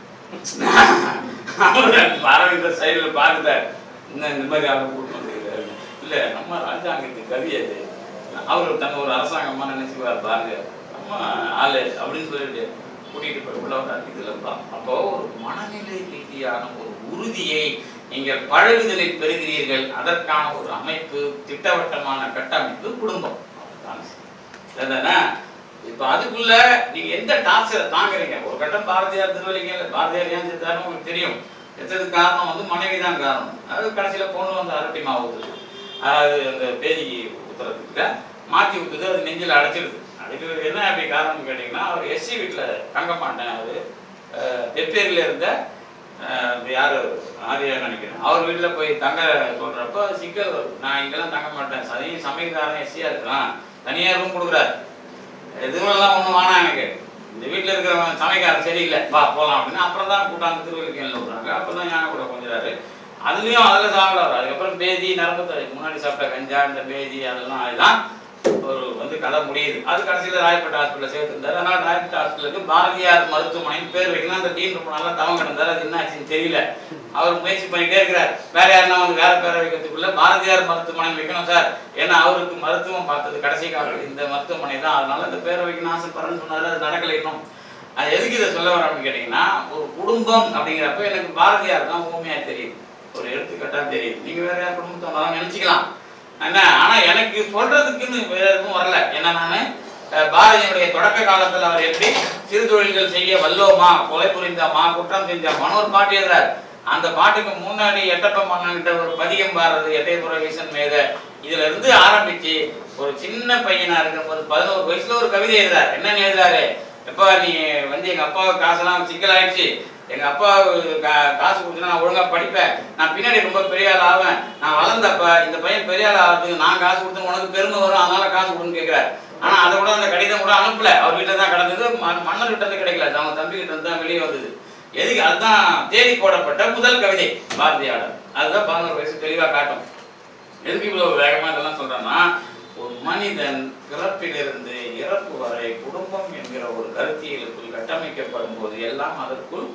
அவர் அரவிந்தர் சைடில் பார்க்குறாரு இந்த இந்த மாதிரி அவர் கூட்டு வந்துருக்காரு இல்ல நம்ம ராஜாங்கத்து கவி அது அவர் தன்னை ஒரு அரசாங்கமா நினைச்சுக்குவார் பாருங்க நம்ம ஆளு அப்படின்னு சொல்லிட்டு கூட்டிட்டு போய் உள்ள வர்றாரு இதுல பா- அப்போ ஒரு மனநிலை ரீதியான ஒரு உறுதியை நீங்கள் பழகுதலில் பெறுகிறீர்கள் அதற்கான ஒரு அமைப்பு திட்டவட்டமான கட்டமைப்பு குடும்பம் அதுதான் சரிதானே இப்ப அதுக்குள்ள நீங்க எந்த டார்ச்சரை தாங்குறீங்க ஒரு கட்டம் பாரதியார் திருவள்ளிங்க பாரதியார் ஏன் செத்தாருன்னு உங்களுக்கு தெரியும் செத்ததுக்கு காரணம் வந்து மனைவி தான் காரணம் அது கடைசியில பொண்ணு வந்து அரட்டி மாவுது அது அந்த பேதிக்கு ஊத்துறதுக்கு மாத்தி விட்டுது அது நெஞ்சில் அடைச்சிடுது அதுக்கு என்ன அப்படி காரணம் கேட்டீங்கன்னா அவர் எஸ்சி வீட்டில் தங்க மாட்டேன் அவர் வெப்பேரியில் இருந்த அஹ், யாரு ஆரியா நினைக்கிறேன் அவர் வீட்டில் போய் தங்க சொல்றப்ப சிக்கல் வரும் நான் இங்கெல்லாம் தங்க மாட்டேன் சரி சமையல்காரன் எஸ்சியா இருக்கலாம் தனியாக ரூம் கொடுக்குறாரு எதுவெல்லாம் ஒன்றும் வேணாம் எனக்கு இந்த வீட்டில் இருக்கிறவன் சமைக்காரன் சரியில்லை வா போகலாம் அப்படின்னு அப்புறம் தான் கூட்டாந்து திருவள்ளிக்கேணில் விடுறாங்க அப்போ தான் ஞான கூட கொஞ்சிறாரு அதுலேயும் அதில் சாப்பிடாரு அதுக்கப்புறம் பேதி நரம்பு தழைக்கு முன்னாடி சாப்பிட்ட கஞ்சா இந்த பேதி அதெல்லாம் அதுதான் ஒரு வந்து கதை முடியுது அது கடைசியில் ராயப்பேட்டை ஹாஸ்பிட்டலில் சேர்த்துருந்தாரு அதனால் ராயப்பேட்டை ஹாஸ்பிட்டலுக்கு பாரதியார் மருத்துவமனைன்னு பேர் வைக்கலாம் அந்த டீன் ரொம்ப நல்லா தவம் கிடந்தார் அது என்ன ஆச்சுன்னு தெரியல அவர் முயற்சி பண்ணிட்டே இருக்கிறார் வேற யாருன்னா வந்து வேற பேரை வைக்கிறதுக்குள்ள பாரதியார் மருத்துவமனை வைக்கணும் சார் ஏன்னா அவருக்கு மருத்துவம் பார்த்தது கடைசி காலம் இந்த மருத்துவமனை தான் அதனால இந்த பேரை வைக்கணும் ஆசைப்படுறேன்னு சொன்னாரு அது நடக்கலை இன்னும் அது எதுக்கு இதை சொல்ல வரேன் அப்படின்னு கேட்டீங்கன்னா ஒரு குடும்பம் அப்படிங்கிறப்ப எனக்கு பாரதியார் தான் ஊமையா தெரியும் ஒரு எடுத்துக்காட்டா தெரியும் நீங்க வேற யார் குடும்பத்தை வந்தாலும் நினைச்சுக்கலாம் என்ன ஆனா எனக்கு சொல்றதுக்குன்னு வேற எதுவும் வரல ஏன்னா நானு அஹ், பாரதியினுடைய தொடக்க காலத்துல அவர் எப்படி சிறு தொழில்கள் செய்ய வல்லோமா கொலை புரிந்தோமா குற்றம் செஞ்சோமான்னு ஒரு பாட்டு எழுதுறாரு அந்த பாட்டுக்கு முன்னாடி எட்டப்ப மன்னன்கிட்ட ஒரு பதிகம் பாடுறது எட்டயபுர வீசன் மேத இதுல இருந்து ஆரம்பிச்சு ஒரு சின்ன பையனா இருக்கும்போது பதினோரு வயசுல ஒரு கவிதை எழுதுறாரு என்னன்னு எழுதுறாரு எப்பா நீ வந்து எங்க அப்பாவுக்கு காசெல்லாம் சிக்கலாயிடுச்சு எங்க அப்பா கா- காசு கொடுத்து நான் ஒழுங்கா படிப்பேன் நான் பின்னாடி ரொம்ப பெரிய ஆள் ஆவேன் நான் வளர்ந்தப்ப இந்த பையன் பெரிய ஆள் ஆகுது நான் காசு கொடுத்து உனக்கு பெருமை வரும் அதனால காசு கொடுன்னு கேட்கிறாரு ஆனா அதை கூட அந்த கடிதம் கூட அனுப்பல அவர் வீட்டில் தான் கிடந்தது ம- மன்னர் கிட்ட இருந்து கிடைக்கல அது அவங்க தம்பி கிட்ட இருந்து தான் வெளியே வந்தது எதுக்கு அதுதான் தேதி போடப்பட்ட முதல் கவிதை பாரதியாளர் அதுதான் பதினோரு வயசு தெளிவா காட்டும் எதுக்கு இவ்வளவு வேகமா இதெல்லாம் சொல்றேன்னா ஒரு மனிதன் பிறப்பிலிருந்து இறப்பு வரை குடும்பம் என்கிற ஒரு கருத்தியலுக்குள் கட்டமைக்கப்படும் போது எல்லாம் அதற்குள்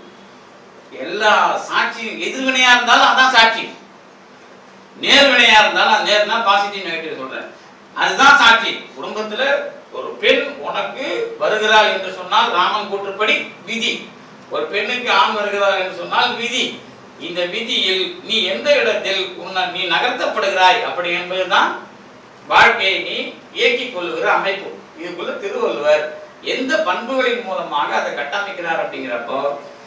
எல்லா சாட்சியும் எதிர்வினையா இருந்தாலும் அதான் சாட்சி நேர்வினையா இருந்தாலும் அது நேர்னா பாசிட்டிவ் நெகட்டிவ் சொல்றேன் அதுதான் சாட்சி குடும்பத்துல ஒரு பெண் உனக்கு வருகிறாள் என்று சொன்னால் ராமன் கூற்றுப்படி விதி ஒரு பெண்ணுக்கு ஆண் வருகிறாள் என்று சொன்னால் விதி இந்த விதியில் நீ எந்த இடத்தில் உன்னை நீ நகர்த்தப்படுகிறாய் அப்படி என்பதுதான் வாழ்க்கையை நீ இயக்கிக் கொள்ளுகிற அமைப்பு இதுக்குள்ள திருவள்ளுவர் எந்த பண்புகளின் மூலமாக அதை கட்டமைக்கிறார் அப்படிங்கிறப்போ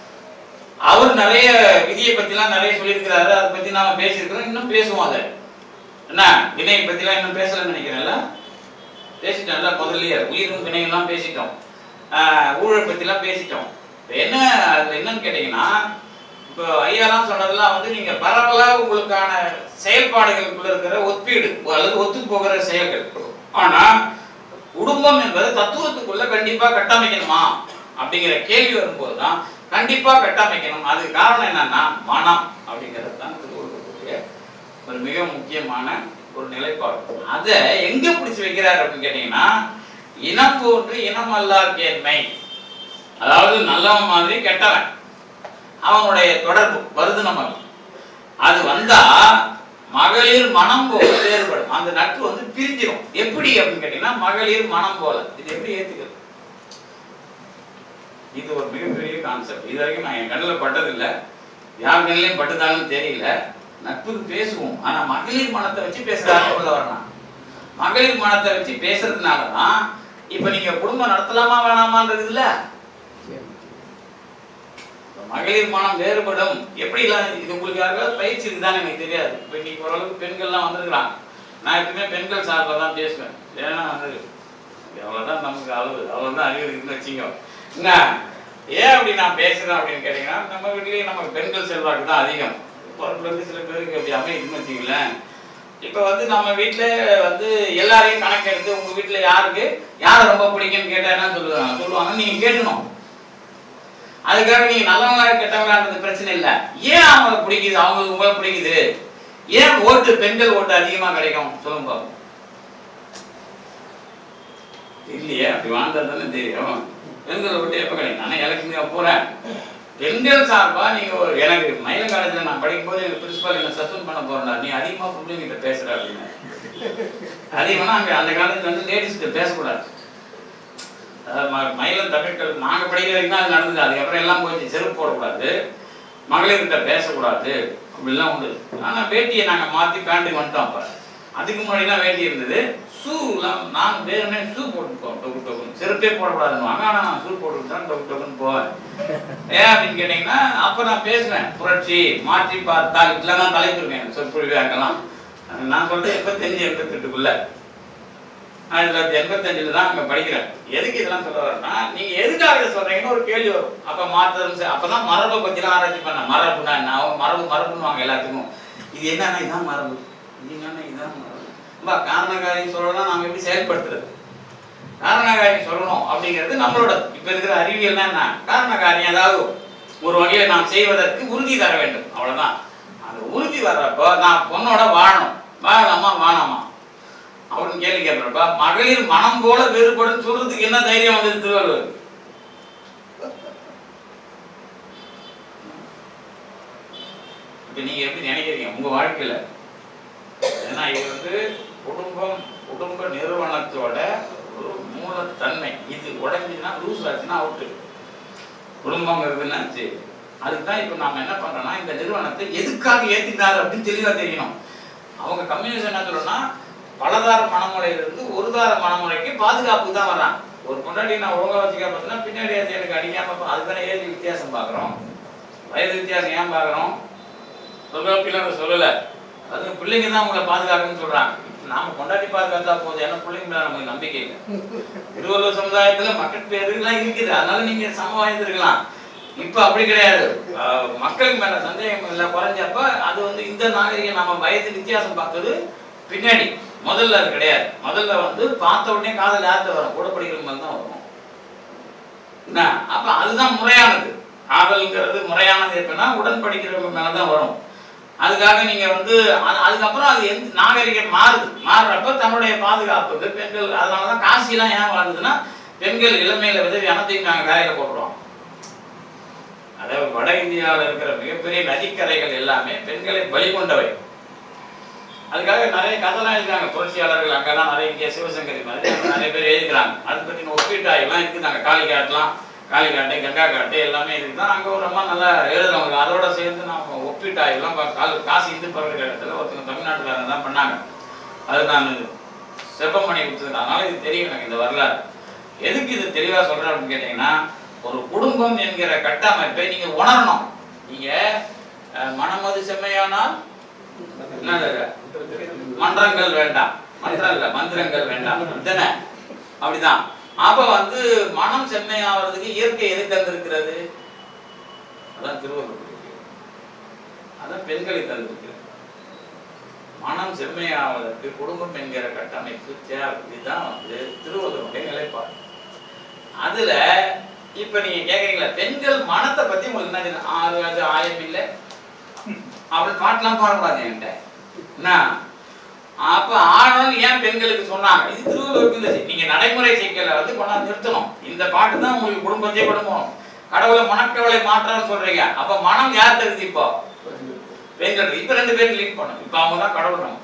அவர் நிறைய விதியை பத்திலாம் நிறைய சொல்லியிருக்கிறாரு அதை பத்தி நாம பேசியிருக்கிறோம் இன்னும் பேசுவோம் அதை என்ன வினையை பத்திலாம் இன்னும் பேசலன்னு நினைக்கிறேன்ல பேசிட்டோம்ல முதல்லயே உயிரும் வினையெல்லாம் பேசிட்டோம் ஆஹ் ஊழல் பத்திலாம் பேசிட்டோம் இப்ப என்ன அதுல என்னன்னு கேட்டீங்கன்னா இப்போ ஐயாலாம் சொன்னதெல்லாம் வந்து நீங்க பரவலா உங்களுக்கான செயல்பாடுகளுக்குள்ள இருக்கிற ஒப்பீடு அல்லது ஒத்து போகிற செயல்கள் ஆனா குடும்பம் என்பது தத்துவத்துக்குள்ள கண்டிப்பா கட்டமைக்கணுமா அப்படிங்கிற கேள்வி வரும்போது தான் கண்டிப்பா கட்டமைக்கணும் அதுக்கு காரணம் என்னன்னா மனம் அப்படிங்கிறது தான் திருவள்ளுவருடைய ஒரு மிக முக்கியமான ஒரு நிலைப்பாடு அதை எங்க பிடிச்சு வைக்கிறார் அப்படின்னு கேட்டீங்கன்னா இனம் போன்று இனம் அல்லார் கேண்மை அதாவது நல்லவன் மாதிரி கெட்டவன் அவனுடைய தொடர்பு வருது நமக்கு அது வந்தா மகளிர் மனம் போல வேறுபடும் அந்த நட்பு வந்து பிரிஞ்சிடும் எப்படி அப்படின்னு கேட்டீங்கன்னா மகளிர் மனம் போல இது எப்படி ஏத்துக்கிறது இது ஒரு மிகப்பெரிய கான்செப்ட் இது வரைக்கும் நான் என் கண்ணில் பட்டதில்லை யார் கண்ணிலையும் பட்டுதான்னு தெரியல நட்புக்கு பேசுவோம் ஆனா மகளிர் மனத்தை வச்சு பேசுறாங்க உள்ள வரணும் மகளிர் மனத்தை வச்சு பேசுறதுனால தான் இப்ப நீங்க குடும்பம் நடத்தலாமா வேணாமான்றது இல்ல சரி இப்ப மகளிர் மனம் வேறுபடும் எப்படி எல்லாம் இது உங்களுக்கு யாருக்காவது பயிற்சி இருக்குதான்னு எனக்கு தெரியாது இப்போ இன்னைக்கு ஓரளவுக்கு பெண்கள்லாம் வந்திருக்கிறாங்க நான் எப்பவுமே பெண்கள் சார்பாக தான் பேசுவேன் ஏன்னா வந்து எவ்வளோதான் நமக்கு அளவு அவ்வளோதான் அறிவு இருக்குன்னு வச்சுக்கோ என்ன ஏன் அப்படி நான் பேசுறேன் அப்படின்னு கேட்டீங்கன்னா நம்ம வீட்லயே நமக்கு பெண்கள் செல்வாக்கு தான் அதிகம் பொறுப்புல இருந்து சில பேருக்கு அப்படி அமையுதுன்னு வச்சுங்களேன் இப்போ வந்து நம்ம வீட்டில் வந்து எல்லாரையும் கணக்கெடுத்து உங்க வீட்டில் யாருக்கு யாரை ரொம்ப பிடிக்கும்னு கேட்டா என்ன சொல்லுவாங்க சொல்லுவாங்க நீங்க கேட்கணும் அதுக்காக நீங்க நல்லவங்களா கெட்டவங்களான்றது பிரச்சனை இல்லை ஏன் அவங்களை பிடிக்குது அவங்களுக்கு உங்களை பிடிக்குது ஏன் ஓட்டு பெண்கள் ஓட்டு அதிகமா கிடைக்கும் சொல்லுங்க பாப்போம் இல்லையே அப்படி வாழ்ந்தா தானே தெரியும் பெண்கள் ஓட்டு எப்போ கிடைக்கும் நானே எலெக்ஷனுக்கு போறேன் பெண்கள் சார்பா நீங்க ஒரு எனக்கு மயில காலேஜ்ல நான் படிக்கும் போது எங்க பிரின்சிபால் என்ன சஸ்பெண்ட் பண்ண போறா நீ அதிகமா பிள்ளைங்கிட்ட பேசுற அப்படின்னு அதிகமா அங்க அந்த காலத்துல வந்து லேடிஸ் கிட்ட பேசக்கூடாது அதாவது ம- மயிலம் தமிழ்கள் நாங்க படிக்கிற வரைக்கும் தான் அது நடந்தது அதுக்கப்புறம் எல்லாம் போச்சு செருப்பு போடக்கூடாது மகளிர்கிட்ட பேசக்கூடாது அப்படிலாம் உண்டு ஆனா வேட்டியை நாங்க மாத்தி பேண்ட்டுக்கு வந்துட்டோம் அப்ப அதுக்கு முன்னாடி தான் வேட்டி இருந்தது ஷூலாம் நான் வேணுமே ஷூ போட்டுப்போம் டொக்கு டொக்குன்னு செருப்பே போடக்கூடாதுன்னு ஆனா நான் ஷூ போட்டுட்டு தான் டொக்கு டொக்குன்னு போவேன் ஏன் அப்படின்னு கேட்டீங்கன்னா அப்ப நான் பேசுவேன் புரட்சி மாற்றி பார்த்தால் இதெல்லாம் தான் தலைப்பு இருக்கேன் சொற்பொழிவு அங்கெல்லாம் நான் சொல்றேன் எண்பத்தஞ்சு எண்பத்தெட்டுக்குள்ள ஆயிரத்தி தொள்ளாயிரத்தி எண்பத்தஞ்சில் தான் அங்கே படிக்கிறேன் எதுக்கு இதெல்லாம் சொல்ல வரேன்னா நீங்கள் எதுக்காக இதை சொல்றீங்கன்னு ஒரு கேள்வி வரும் அப்போ மாற்றம் செ- அப்பதான் மரபை பற்றிலாம் ஆராய்ச்சி பண்ணேன் மரபுனா என்ன அவங்க மரபு மரபுன்னுவாங்க எல்லாத்துக்கும் இது என்னன்னா இதான் மரபு இது என்னன்னா இதான் மரபு பா காரணக்காரியம் சொல்லலாம் நாம எப்படி செயல்படுத்துறது காரணக்காரியம் சொல்லணும் அப்படிங்கிறது நம்மளோட இப்போ இருக்கிற அறிவியல்னா என்ன காரணக்காரியம் அதாவது ஒரு வகையை நாம் செய்வதற்கு உறுதி தர வேண்டும் அவ்வளவுதான் அந்த உறுதி வர்றப்போ நான் பொண்ணோட வாழணும் வாழலாமா வாழாமா அவன் கேள்வி கேட்கிறப்ப மகளிர் மனம் போல வேறுபடும் சொல்றதுக்கு என்ன தைரியம் வந்தது திருவள்ளுவர் இப்ப நீங்க எப்படி நினைக்கிறீங்க உங்க வாழ்க்கையில ஏன்னா இது வந்து குடும்பம் குடும்ப நிறுவனத்தோட ஒரு மூலத்தன்மை இது உடஞ்சுன்னா லூஸ் ஆச்சுன்னா அவுட்டு குடும்பங்கிறதுனாச்சு அதுக்கு தான் இப்போ நாம என்ன பண்றோம்னா இந்த நிறுவனத்தை எதுக்காக ஏத்தினாரு அப்படின்னு தெளிவா தெரியணும் அவங்க கம்யூனிஸ்ட் என்ன சொல்றோம்னா பலதார மனமுறையிலிருந்து ஒரு தார மனமுறைக்கு பாதுகாப்பு தான் வர்றான் ஒரு பொண்டாட்டி நான் ஒழுங்கா வச்சுக்க பார்த்தீங்கன்னா பின்னாடி அது எனக்கு அடிக்காம பா- அதுதானே ஏஜ் வித்தியாசம் பார்க்குறோம் வயது வித்தியாசம் ஏன் பார்க்குறோம் சொல்ல சொல்லல அது பிள்ளைங்க தான் உங்களை பாதுகாக்கணும்னு சொல்றாங்க நாம கொண்டாடி பாதுகாத்தா போதும் ஏன்னா பிள்ளைங்க மேல நமக்கு நம்பிக்கை இல்லை திருவள்ளுவர் சமுதாயத்துல மக்கள் பேருலாம் இருக்குது அதனால நீங்க சம இருக்கலாம் இப்ப அப்படி கிடையாது அஹ் மக்களுக்கு மேல சந்தேகம் இல்லை குறைஞ்சப்ப அது வந்து இந்த நாகரிகம் நம்ம வயது வித்தியாசம் பார்த்தது பின்னாடி முதல்ல அது கிடையாது முதல்ல வந்து பார்த்த உடனே காதல் யார்கிட்ட வரும் கூட படிக்கிற மாதிரி தான் வரும் என்ன அப்ப அதுதான் முறையானது காதல்ங்கிறது முறையானது எப்படின்னா உடன் படிக்கிறவங்க மேல தான் வரும் அதுக்காக நீங்க வந்து அது- அதுக்கப்புறம் அது எந்த நாகரிகம் மாறுது மாறுறப்ப தன்னுடைய பாதுகாப்புக்கு பெண்கள் அதனாலதான் காசிலாம் ஏன் வாழ்ந்ததுன்னா பெண்கள் இளமையில விதவி அனைத்தையும் நாங்க கரையில போடுறோம் அதாவது வட இந்தியாவில் இருக்கிற மிகப்பெரிய நதிக்கரைகள் எல்லாமே பெண்களை பலி கொண்டவை அதுக்காக நிறைய கதைலாம் எழுதுறாங்க புரட்சியாளர்கள் அங்கெல்லாம் நிறைய இங்கே சிவசங்கரி மாதிரி அங்க நிறைய பேர் எழுதுறாங்க அதை பற்றின ஒப்பீட்டாயெல்லாம் இருக்குதாங்க காளிகாட்லாம் காளிகாட்டு கங்கா காட்டு எல்லாமே இருக்குதான் அங்கே ஒரு அம்மா நல்லா எழுதுறவங்க அதோட சேர்ந்து நம்ம ஒப்பீட்டாயெல்லாம் பா- கால் காசி இந்து பல்கலைக்கழகத்தில் ஒருத்தங்க தமிழ்நாட்டுக்காரங்க தான் பண்ணாங்க அது நான் செப்பம் பண்ணி கொடுத்தது அதனால இது தெரியும் எனக்கு இந்த வரலாறு எதுக்கு இது தெளிவாக சொல்கிறேன் அப்படின்னு கேட்டிங்கன்னா ஒரு குடும்பம் என்கிற கட்டமைப்பை நீங்கள் உணரணும் நீங்கள் மனமது செம்மையானால் என்னது அது? மன்றங்கள் வேண்டாம் மன்றம் இல்ல மந்திரங்கள் வேண்டாம் தானே அப்படிதான் அப்ப வந்து மனம் செம்மையாவதுக்கு இயற்கை எது தந்திருக்கிறது அதான் திருவள்ளுவர் குறிக்கிறது. அதான் பெண்களை தந்திருக்கிறது மனம் செம்மையாவதற்கு குடும்பம் என்கிற கட்டமைப்பு தேவை இதுதான் வந்து திருவள்ளுவருடைய நிலைப்பாடு அதுல இப்ப நீங்க கேக்குறீங்களா பெண்கள் மனத்தை பத்தி உங்களுக்கு என்ன தெரியும்? ஆறு அது ஆயம் இல்லை அப்படி பாட்டெல்லாம் பாடக்கூடாது என்கிட்ட என்ன அப்ப ஆடணும்னு ஏன் பெண்களுக்கு சொன்னாங்க இது திருவள்ளுவருக்கு இந்த செய்- நீங்க நடைமுறை சிக்கலை வந்து கொண்டாந்து நிறுத்தணும் இந்த பாட்டு தான் உங்களுக்கு குடும்பத்தையே குடும்பம் கடவுளை மனக்கவலை மாற்றான்னு சொல்றீங்க அப்ப மனம் யார்கிட்ட இருக்கு இப்போ பெண்கள் இப்ப ரெண்டு பேரும் லீட் பண்ணும் இப்ப அவங்க தான் கடவுள் நம்ம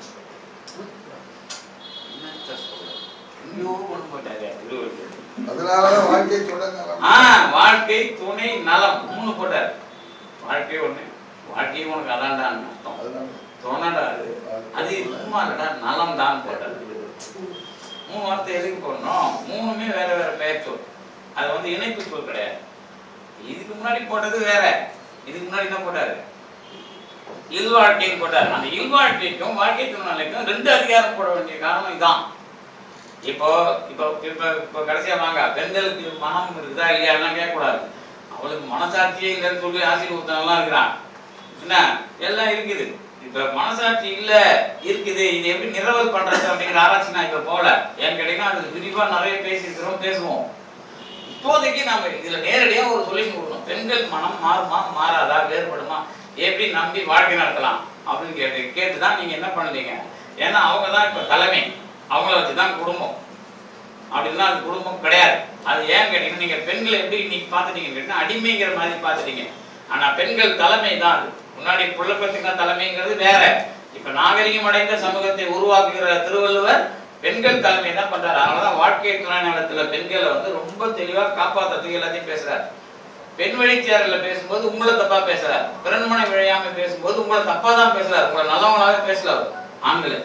என்னத்த சொல்றது? எங்கேயோ கொண்டு போயிட்டாரு திருவள்ளுவர் அதனாலதான் வாழ்க்கை தொடங்க ஆ வாழ்க்கை துணை நலம் மூணு போட்டார் வாழ்க்கை ஒண்ணு வாழ்க்கை உனக்கு அதான்டான்னு அர்த்தம் அதனால தோணடா அது அது சும்மா இல்லடா நலம் தான் போட்டது மூணு வார்த்தை எதுக்கு போடணும் மூணுமே வேற வேற பெயர் சொல் அது வந்து இணைப்பு சொல் கிடையாது இதுக்கு முன்னாடி போட்டது வேற இதுக்கு முன்னாடி என்ன போட்டாரு இல்வாழ்க்கைன்னு போட்டார் அந்த இல்வாழ்க்கைக்கும் வாழ்க்கை துணைக்கும் ரெண்டு அதிகாரம் போட வேண்டிய காரணம் இதான் இப்போ இப்போ இப்போ இப்போ கடைசியா வாங்க பெண்களுக்கு மனம் இருக்குதா இல்லையா எல்லாம் கேட்கக்கூடாது அவளுக்கு மனசாட்சியே இல்லைன்னு சொல்லி ஆசீர்வாதம்லாம் இருக்கிறான் என்ன எல்லாம் இருக்குது இப்ப மனசாட்சி இல்ல இருக்குது இது எப்படி நிரவல் பண்றது அப்படிங்கிற ஆராய்ச்சி நான் இப்ப போல ஏன்னு கேட்டீங்கன்னா அது விரிவா நிறைய பேசியிருக்கிறோம் பேசுவோம் இப்போதைக்கு நாம இதுல நேரடியா ஒரு சொல்லி கொடுக்கணும் பெண்கள் மனம் மாறுமா மாறாதா வேறுபடுமா எப்படி நம்பி வாழ்க்கை நடத்தலாம் அப்படின்னு கேட்டு கேட்டுதான் நீங்க என்ன பண்ணுறீங்க ஏன்னா அவங்க தான் இப்ப தலைமை அவங்கள வச்சுதான் குடும்பம் அப்படின்னா அது குடும்பம் கிடையாது அது ஏன் கேட்டீங்கன்னா நீங்க பெண்களை எப்படி இன்னைக்கு பார்த்துட்டீங்கன்னு கேட்டீங்கன்னா அடிமைங்கிற மாதிரி பார்த்துட்டீங்க ஆனா பெண்கள் தலைமை தான் அது முன்னாடி புள்ளப்பத்துக்கு தலைமைங்கிறது வேற இப்ப நாகரிகம் அடைந்த சமூகத்தை உருவாக்குகிற திருவள்ளுவர் பெண்கள் தலைமை தான் பண்றாரு அதனாலதான் வாழ்க்கை துணை நலத்துல பெண்களை வந்து ரொம்ப தெளிவா காப்பாத்துறதுக்கு எல்லாத்தையும் பேசுறாரு பெண் வழிச்சேரல பேசும்போது உங்களை தப்பா பேசுறாரு பிறன்மனை விழையாம பேசும்போது உங்களை தப்பா தான் பேசுறாரு உங்களை நல்லவங்களாவே பேசல அவர் ஆண்களை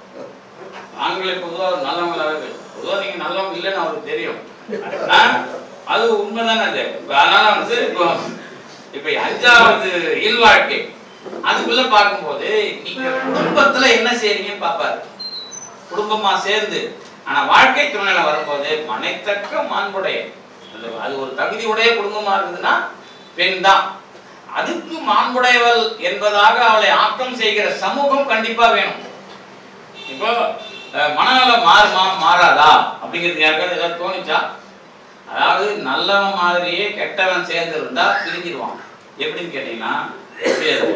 ஆண்களை பொதுவாக நல்லவங்களாவே பேசும் பொதுவாக நீங்க நல்லவங்க இல்லைன்னு அவருக்கு தெரியும் ஆ? அது உண்மைதானே அது இப்ப அதனால வந்து இப்போ இப்ப அஞ்சாவது இல்வாழ்க்கை அதுக்குள்ள பார்க்கும்போது நீங்க குடும்பத்துல என்ன செய்றீங்கன்னு பார்ப்பாரு குடும்பமா சேர்ந்து ஆனா வாழ்க்கை துணையில வரும்போது மனைத்தக்க மாண்புடைய அது அது ஒரு தகுதி உடைய குடும்பமா இருக்குதுன்னா பெண் தான் அதுக்கு மாண்புடையவள் என்பதாக அவளை ஆக்கம் செய்கிற சமூகம் கண்டிப்பா வேணும் இப்போ அஹ், மனநலம் மாறுமா மாறாதா அப்படிங்கிறது யாருக்காவது ஏதாவது தோணுச்சா அதாவது நல்லவன் மாதிரியே கெட்டவன் சேர்ந்து இருந்தா பிரிஞ்சிருவான் எப்படின்னு கேட்டீங்கன்னா புரியாது.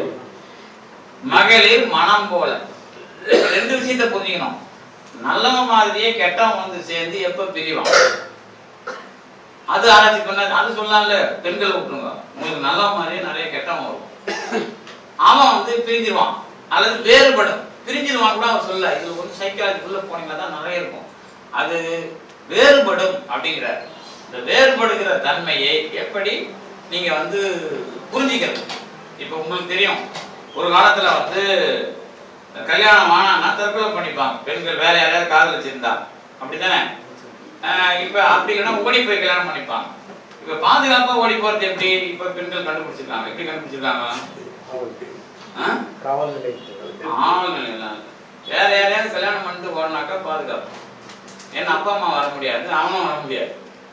மகளிர் மனம் போல இப்ப ரெண்டு விஷயத்தை புரிஞ்சுக்கணும் நல்லவன் மாதிரியே கெட்டவன் வந்து சேர்ந்து எப்ப பிரிவான் அது ஆராய்ச்சி பண்ண அது சொல்லலாம்ல பெண்களை விட்டுருங்க உங்களுக்கு நல்லவன் மாதிரியே நிறைய கெட்டவன் வரும் அவன் வந்து பிரிஞ்சிருவான் அல்லது வேறுபடும் பிரிஞ்சிருவான் கூட அவன் சொல்ல இது வந்து சைக்காலஜிக்குள்ள போனீங்கன்னா தான் நிறைய இருக்கும் அது வேறுபடும் அப்படிங்கிறார் இந்த வேறுபடுகிற தன்மையை எப்படி நீங்க வந்து புரிஞ்சிக்கிறது இப்போ உங்களுக்கு தெரியும் ஒரு காலத்துல வந்து கல்யாணம் ஆனா தற்கொலை பண்ணிப்பாங்க பெண்கள் வேற யாரையாவது காதல் வச்சிருந்தா அப்படித்தானே ஆஹ் இப்ப அப்படி இல்லைன்னா ஓடி போய் கல்யாணம் பண்ணிப்பாங்க இப்ப பாதுகாப்பா ஓடி போறது எப்படி இப்ப பெண்கள் கண்டுபிடிச்சிருக்காங்க எப்படி கண்டுபிடிச்சிருக்காங்க ஆ? காவல் நிலையத்தில் ஆளுங்க எல்லாம் வேற யாரையாவது கல்யாணம் பண்ணிட்டு ஓடினாக்கா பாதுகாப்பு ஏன்னா அப்பா அம்மா வர முடியாது அவனும் வர முடியாது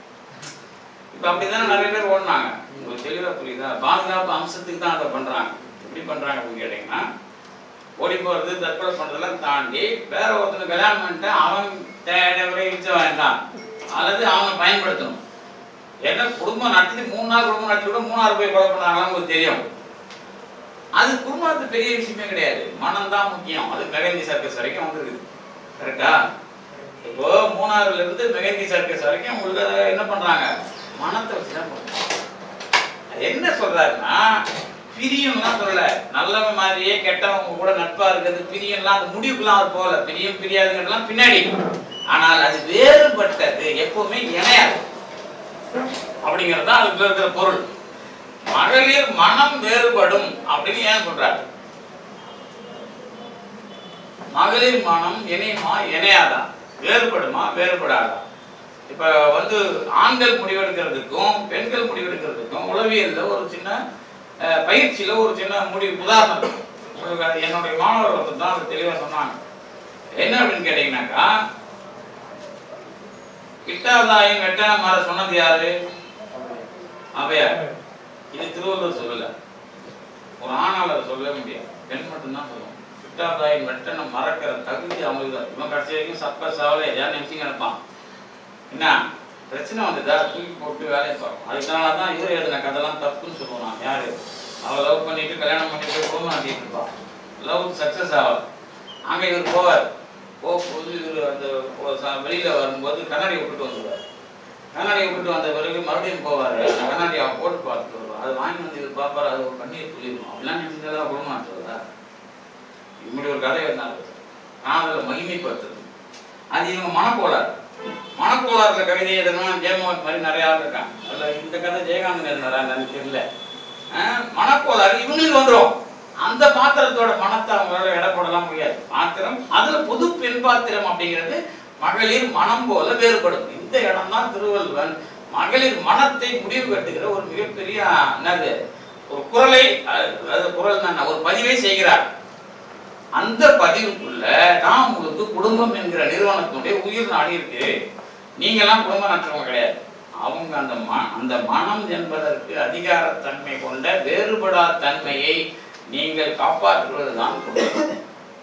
இப்ப அப்படிதானே நிறைய பேர் ஓடினாங்க உங்களுக்கு தெளிவா புரியுதா பாதுகாப்பு அம்சத்துக்கு தான் அதை பண்றாங்க எப்படி பண்றாங்க அப்படின்னு கேட்டீங்கன்னா ஓடி போறது தற்கொலை பண்றதெல்லாம் தாண்டி வேற ஒருத்தனை கல்யாணம் பண்ணிட்டு அவன் தேவை இச்ச வேண்டாம் அல்லது அவனை பயன்படுத்தணும் ஏன்னா குடும்பம் நடத்தி மூணு நாள் குடும்பம் நடத்தி கூட மூணாறு போய் கொலை பண்ணாங்களான்னு உங்களுக்கு தெரியும் அது குடும்பத்து பெரிய விஷயமே கிடையாது மனம் தான் முக்கியம் அது மெகந்தி சர்க்கஸ் வரைக்கும் வந்துருக்குது கரெக்டா இப்போ மூணாறுல இருந்து மெகந்தி சர்க்கஸ் வரைக்கும் உங்களுக்கு அதை என்ன பண்றாங்க மனத்தை வச்சு தான் பண்றாங்க அது என்ன சொல்றாருன்னா பிரியம்லாம் சொல்லல நல்லவன் மாதிரியே கெட்டவங்க கூட நட்பா இருக்கிறது பிரியம்லாம் அந்த முடிவுக்குலாம் அவர் போகல பிரியம் பிரியாதுங்கிறதுலாம் பின்னாடி ஆனால் அது வேறுபட்டது எப்பவுமே இணையாது அப்படிங்கிறது தான் அதுக்குள்ள இருக்கிற பொருள் மகளிர் மனம் வேறுபடும் அப்படின்னு ஏன் சொல்றாரு மகளிர் மனம் இணையுமா இணையாதா வேறுபடுமா வேறுபடாதா இப்ப வந்து ஆண்கள் முடிவெடுக்கிறதுக்கும் பெண்கள் முடிவெடுக்கிறதுக்கும் உளவியல்ல ஒரு சின்ன அஹ், பயிற்சியில ஒரு சின்ன முடிவு உதாரணம் உங்களுக்கு அது என்னுடைய மாணவர் ஒருத்தர் தான் அது தெளிவா சொன்னாங்க என்ன அப்படின்னு கேட்டீங்கன்னாக்கா கிட்டாதாயும் வெட்டன மாற சொன்னது யாரு அவையார் இது திருவள்ளுவர் சொல்லல ஒரு ஆணால் அதை சொல்லவே முடியாது பெண் மட்டும்தான் சொல்லுவோம் கிட்டாதாயின் வெட்டனை மறக்கிற தகுதி அவங்களுக்கு தான் இவன் கடைசி வரைக்கும் சப்ப சாவலை ஏன் நினைச்சு நினைப்பான் என்ன பிரச்சனை வந்துட்டா தூக்கி போட்டு வேலையை பார்ப்போம் அதுக்காக தான் இவர் எழுதின கதைலாம் தப்புன்னு சொல்லுவோம் நான் யாரு அவள் லவ் பண்ணிட்டு கல்யாணம் பண்ணிட்டு குடும்பம் நடத்திட்டு இருப்பான் லவ் சக்ஸஸ் ஆகல அங்க இவர் போவார் போகும்போது இவர் அந்த போ- ச- வெளியில வரும்போது கண்ணாடி விட்டுட்டு வந்துடுவார் கண்ணாடி விட்டுட்டு வந்த பிறகு மறுபடியும் போவார் அந்த கண்ணாடி அவன் போட்டு பார்த்துட்டு வருவார் அது வாங்கி வந்து இவர் பார்ப்பார் அது ஒரு கண்ணீர் துளிரும் அப்படிலாம் நினைச்சதெல்லாம் குடும்பம் நடத்துவதா இப்படி ஒரு கதை இருந்தாங்க நான் அதில் மகிமைப்படுத்துறது அது இவங்க மனக்கோளாறு மனக்கோளாறுல கவிதை எழுதணும் ஜெயமோகன் மாதிரி நிறைய ஆள் இருக்காங்க அதில் இந்த கதை ஜெயகாந்தன் எழுதினாரா எனக்கு தெரியல ஆஹ் மனக்கோளாறு இவங்களுக்கு வந்துடும் அந்த பாத்திரத்தோட மனத்தை அவங்களால எடை போடலாம் முடியாது பாத்திரம் அதுல பொது பெண் பாத்திரம் அப்படிங்கிறது மகளிர் மனம் போல வேறுபடும் இந்த இடம் தான் திருவள்ளுவன் மகளிர் மனத்தை முடிவு கட்டுகிற ஒரு மிகப்பெரிய என்னது ஒரு குரலை அஹ், அது குரல் தான் ஒரு பதிவை செய்கிறார் அந்த பதிவுக்குள்ள நான் உங்களுக்கு குடும்பம் என்கிற நிறுவனத்தினுடைய உயிர் நாடி இருக்கு நீங்கெல்லாம் குடும்பம் நடத்துறவங்க கிடையாது அவங்க அந்த ம அந்த மனம் என்பதற்கு அதிகாரத்தன்மை கொண்ட வேறுபடா தன்மையை நீங்கள் காப்பாற்றுவது தான் குடும்பம்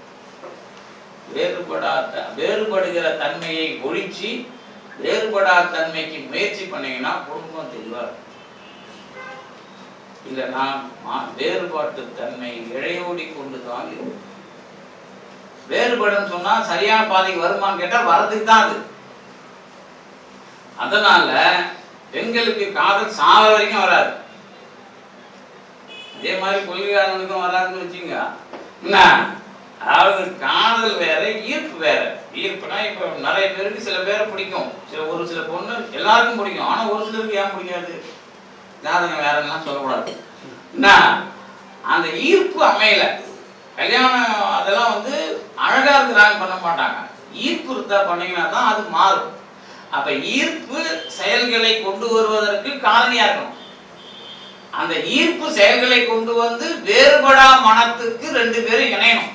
வேறுபடா த- வேறுபடுகிற தன்மையை ஒழிச்சு வேறுபடா தன்மைக்கு முயற்சி பண்ணீங்கன்னா குடும்பம் தெளிவா இருக்கும். இல்லைன்னா மா- வேறுபாட்டு தன்மை இழையோடி கொண்டு தான் இருக்கும் வேறுபடும் சொன்னா சரியான பாதைக்கு வருமான்னு கேட்டா வரதுக்கு தான் அது அதனால பெண்களுக்கு காதல் சாவ வரைக்கும் வராது அதே மாதிரி கொள்கையாளனுக்கும் வராதுன்னு வச்சுங்க என்ன அதாவது காதல் வேற ஈர்ப்பு வேற ஈர்ப்புனா இப்ப நிறைய பேருக்கு சில பேரை பிடிக்கும் சில ஒரு சில பொண்ணு எல்லாருக்கும் பிடிக்கும் ஆனா ஒரு சிலருக்கு ஏன் பிடிக்காது ஜாதகம் வேறெல்லாம் சொல்லக்கூடாது என்ன அந்த ஈர்ப்பு அமையல கல்யாணம் அதெல்லாம் வந்து அழகா இருக்கிறாங்க பண்ண மாட்டாங்க ஈர்ப்பு இருந்தா பண்ணீங்கன்னா தான் அது மாறும் அப்ப ஈர்ப்பு செயல்களை கொண்டு வருவதற்கு காரணியா இருக்கணும் அந்த ஈர்ப்பு செயல்களை கொண்டு வந்து வேறுபடா மனத்துக்கு ரெண்டு பேரும் இணையணும்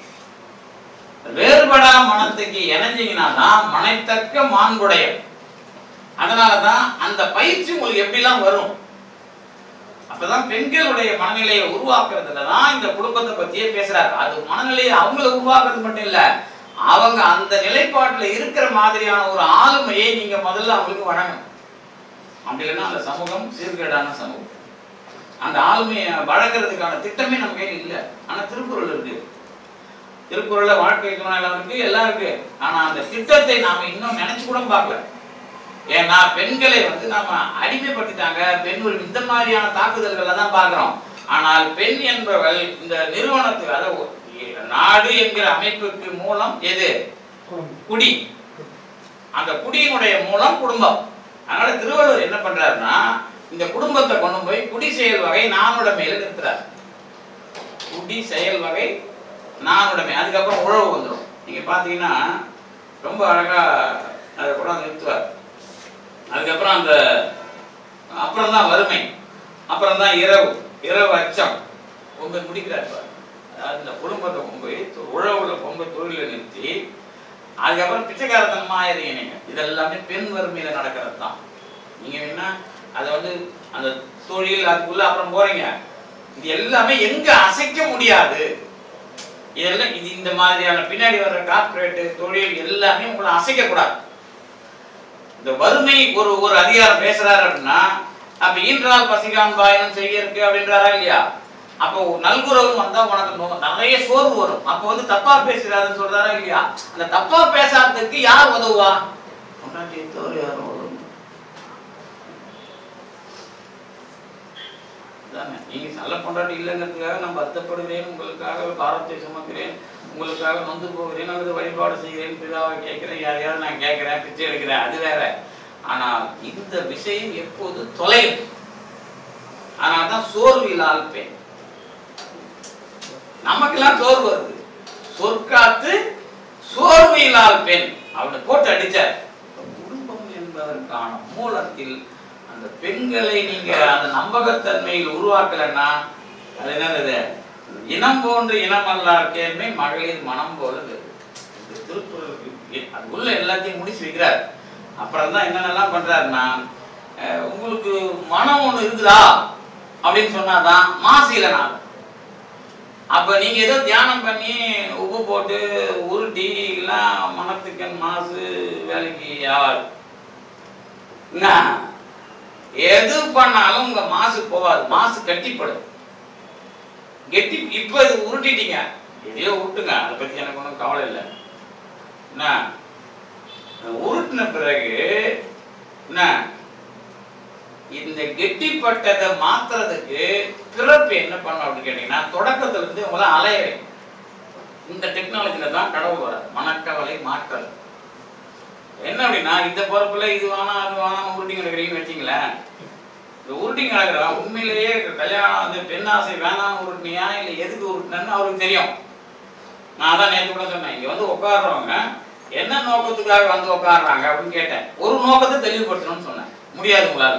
வேறுபடா மனத்துக்கு இணைஞ்சீங்கன்னா தான் மனைத்தக்க மாண்புடையம் அதனாலதான் அந்த பயிற்சி உங்களுக்கு எப்படிலாம் வரும் அப்பதான் பெண்களுடைய மனநிலையை உருவாக்குறதுல தான் இந்த குடும்பத்தை பத்தியே பேசுறாரு அது மனநிலையை அவங்கள உருவாக்குறது மட்டும் இல்ல அவங்க அந்த நிலைப்பாட்டுல இருக்கிற மாதிரியான ஒரு ஆளுமையை நீங்க முதல்ல அவங்களுக்கு வழங்கணும் அப்படி இல்லைன்னா அந்த சமூகம் சீர்கேடான சமூகம் அந்த ஆளுமையை வழங்குறதுக்கான திட்டமே நம்ம கையில் இல்லை ஆனா திருக்குறள் இருக்கு திருக்குறள்ல வாழ்க்கை துணை எல்லாம் இருக்கு எல்லாம் இருக்கு ஆனா அந்த திட்டத்தை நாம இன்னும் நினைச்சு கூட பார்க்கல ஏன்னா பெண்களை வந்து நாம அடிமைப்படுத்திட்டாங்க பெண் ஒரு இந்த மாதிரியான தாக்குதல்களை தான் பார்க்கிறோம் ஆனால் பெண் என்பவள் இந்த நிறுவனத்துக்கு அதாவது நாடு என்கிற அமைப்புக்கு மூலம் எது குடி அந்த குடியினுடைய மூலம் குடும்பம் அதனால திருவள்ளுவர் என்ன பண்றாருன்னா இந்த குடும்பத்தை கொண்டு போய் குடி செயல் வகை நானுடைமையில நிறுத்துறார் குடி செயல் வகை நானுடைமை அதுக்கப்புறம் உழவு வந்துடும் நீங்க பாத்தீங்கன்னா ரொம்ப அழகா அதை கூட நிறுத்துவார் அதுக்கப்புறம் அந்த அப்புறம் தான் வறுமை அப்புறம் தான் இரவு இரவு அச்சம் கொண்டு போய் முடிக்கிறார் பாரு. அதாவது இந்த குடும்பத்தை கொண்டு போய் தொ- உழவுல கொண்டு போய் தொழில நிறுத்தி அதுக்கப்புறம் பிச்சைக்காரத்தனமா ஆயிருங்க இதெல்லாமே பெண் வறுமையில நடக்கிறது தான் நீங்க என்ன அதை வந்து அந்த தொழில் அதுக்குள்ள அப்புறம் போறீங்க இது எல்லாமே எங்க அசைக்க முடியாது இதெல்லாம் இது இந்த மாதிரியான பின்னாடி வர்ற கார்ப்பரேட் தொழில் எல்லாமே உங்களை அசைக்க கூடாது இந்த வறுமை ஒரு ஒரு அதிகாரம் பேசுறாரு அப்படின்னா அப்ப ஈன்றால் பசிகான் பாயனம் செய்ய இருக்கு அப்படின்றாரா இல்லையா அப்போ ஒரு நல்குறவு வந்தா உனக்கு நோ- நிறைய சோர்வு வரும் அப்போ வந்து தப்பா பேசுறாருன்னு சொல்றாரா இல்லையா அந்த தப்பா பேசாததுக்கு யார் உதவுவா பொண்டாட்டியை தவிர யாரும் உதவும் அதானே. நீங்க நல்ல பொண்டாட்டி இல்லைங்கிறதுக்காக நான் வருத்தப்படுகிறேன் உங்களுக்காக பாரத்தை சுமக்கிறேன் உங்களுக்காக நொந்து போகிறேன் அல்லது வழிபாடு செய்கிறேன் பிதாவை கேட்கிறேன் யாரையாவது நான் கேட்கிறேன் பிச்சை எடுக்கிறேன் அது வேற ஆனால் இந்த விஷயம் எப்போது தொலையும் ஆனால் தான் சோர்வு இல்லாத பெண் நமக்கெல்லாம் சோர்வு வருது சொற்காத்து சோர்வு இல்லாத பெண் அவனை போட்டு அடிச்சார் குடும்பம் என்பதற்கான மூலத்தில் அந்த பெண்களை நீங்க அந்த நம்பகத்தன்மையில் உருவாக்கலைன்னா அது என்னது இனம் போன்று இனம் அல்லார் கேள்மை மகளிர் மனம் போல வெறும். இந்த திருக்குறளுக்கு எ- அது உள்ள எல்லாத்தையும் முடிச்சு வைக்கிறார் அப்புறம் தான் என்னென்னலாம் பண்றாருன்னா அஹ், உங்களுக்கு மனம் ஒண்ணு இருக்குதா அப்படின்னு சொன்னாதான் மாசு இல்லைனாலும் அப்ப நீங்க ஏதோ தியானம் பண்ணி உப்பு போட்டு உருட்டி எல்லாம் மனத்துக்கன் மாசு வேலைக்கு ஆகாது என்ன எது பண்ணாலும் உங்க மாசு போகாது மாசு கட்டிப்படும் கெட்டி இப்ப இது உருட்டிட்டீங்க எதையோ உருட்டுங்க அதை பத்தி எனக்கு ஒன்றும் கவலை இல்லை என்ன உருட்டின பிறகு என்ன இந்த கெட்டிப்பட்டதை மாத்துறதுக்கு பிறப்பு என்ன பண்ணும் அப்படின்னு கேட்டீங்கன்னா தொடக்கத்துல இருந்து உங்களை அலைய வைக்கும் இந்த டெக்னாலஜில தான் கடவுள் வர மனக்கவலை மாற்றல் என்ன அப்படின்னா இந்த பொறுப்புல இது வேணாம் அது வேணாம் உருட்டி கிடக்குறீங்கன்னு வச்சிங்களேன் இந்த உருட்டி கிடக்குறான் உண்மையிலேயே கல்யாணம் வந்து பெண் ஆசை வேணாம் உருட்டினியா இல்லை எதுக்கு உருட்டினு அவருக்கு தெரியும் நான் தான் நேற்று கூட சொன்னேன் இங்க வந்து உட்காடுறவங்க என்ன நோக்கத்துக்காக வந்து உட்காடுறாங்க அப்படின்னு கேட்டேன் ஒரு நோக்கத்தை தெளிவுபடுத்தணும்னு சொன்னேன் முடியாது உங்களால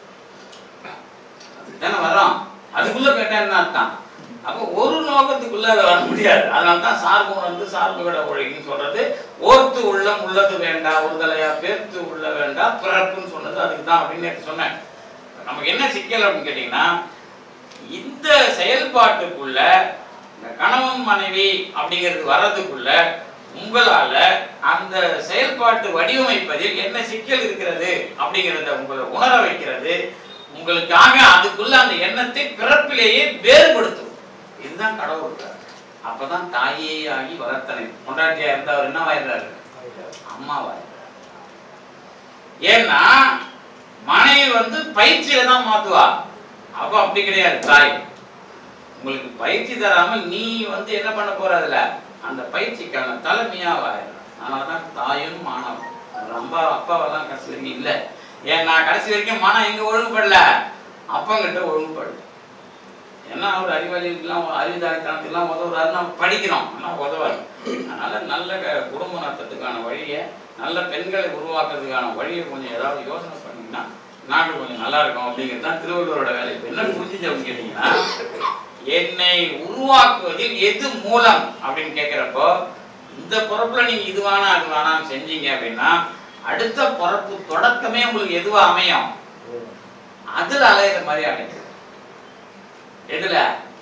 தானே வரோம் அதுக்குள்ள கேட்டா என்ன அர்த்தம் அப்போ ஒரு நோக்கத்துக்குள்ள அதை வர முடியாது அதனால தான் சார்பு உணர்ந்து சார்பு விட ஒழிக்குன்னு சொல்றது ஓர்த்து உள்ளம் உள்ளது வேண்டாம் ஒருதலையா பேர்த்து உள்ள வேண்டாம் பிறப்புன்னு சொன்னது அதுக்கு தான் அப்படின்னு நேத்து சொன்னேன் நமக்கு என்ன சிக்கல் அப்படின்னு கேட்டீங்கன்னா இந்த செயல்பாட்டுக்குள்ள இந்த கணவன் மனைவி அப்படிங்கிறது வர்றதுக்குள்ள உங்களால அந்த செயல்பாட்டு வடிவமைப்பதில் என்ன சிக்கல் இருக்கிறது அப்படிங்கிறத உங்களை உணர வைக்கிறது உங்களுக்காக அதுக்குள்ள அந்த எண்ணத்தை பிறப்பிலேயே வேறுபடுத்தும் இதுதான் கடவுள் அப்பதான் தாயே ஆகி வளர்த்தனை கொண்டாட்டியா இருந்தா அவர் என்னவாயிடுறாரு அம்மாவாயிடுறாரு ஏன்னா மனைவி வந்து பயிற்சியில தான் மாத்துவா அப்ப அப்படி கிடையாது தாய் உங்களுக்கு பயிற்சி தராமல் நீ வந்து என்ன பண்ண போற அதுல அந்த பயிற்சிக்கான தலைமையாவாயிடும் அதனாலதான் தாயும் மாணவன் ரொம்ப அப்பாவெல்லாம் கடைசி வரைக்கும் இல்லை ஏன் நான் கடைசி வரைக்கும் மனம் எங்க ஒழுங்குபடல அப்பங்கிட்ட ஒழுங்குபடல ஏன்னா அவர் அறிவாளிக்கெல்லாம் அறிவுதாரித்தனத்துக்கெல்லாம் உதவுறாருன்னா படிக்கிறோம் ஆனால் உதவாரு அதனால நல்ல க- குடும்ப நடத்துறதுக்கான வழியை நல்ல பெண்களை உருவாக்குறதுக்கான வழியை கொஞ்சம் ஏதாவது யோசனை பண்ணீங்கன்னா நாடு கொஞ்சம் நல்லா இருக்கும் அப்படிங்கிறது தான் திருவள்ளுவரோட வேலை இப்ப என்ன புரிஞ்சுச்சு அப்படின்னு கேட்டீங்கன்னா என்னை உருவாக்குவதில் எது மூலம் அப்படின்னு கேட்கிறப்போ இந்த பொறுப்புல நீங்க இது வேணா அது வேணாம்னு செஞ்சீங்க அப்படின்னா அடுத்த பொறப்பு தொடக்கமே உங்களுக்கு எதுவா அமையும் அதுல அலையிற மாதிரி அடைக்கும் எதுல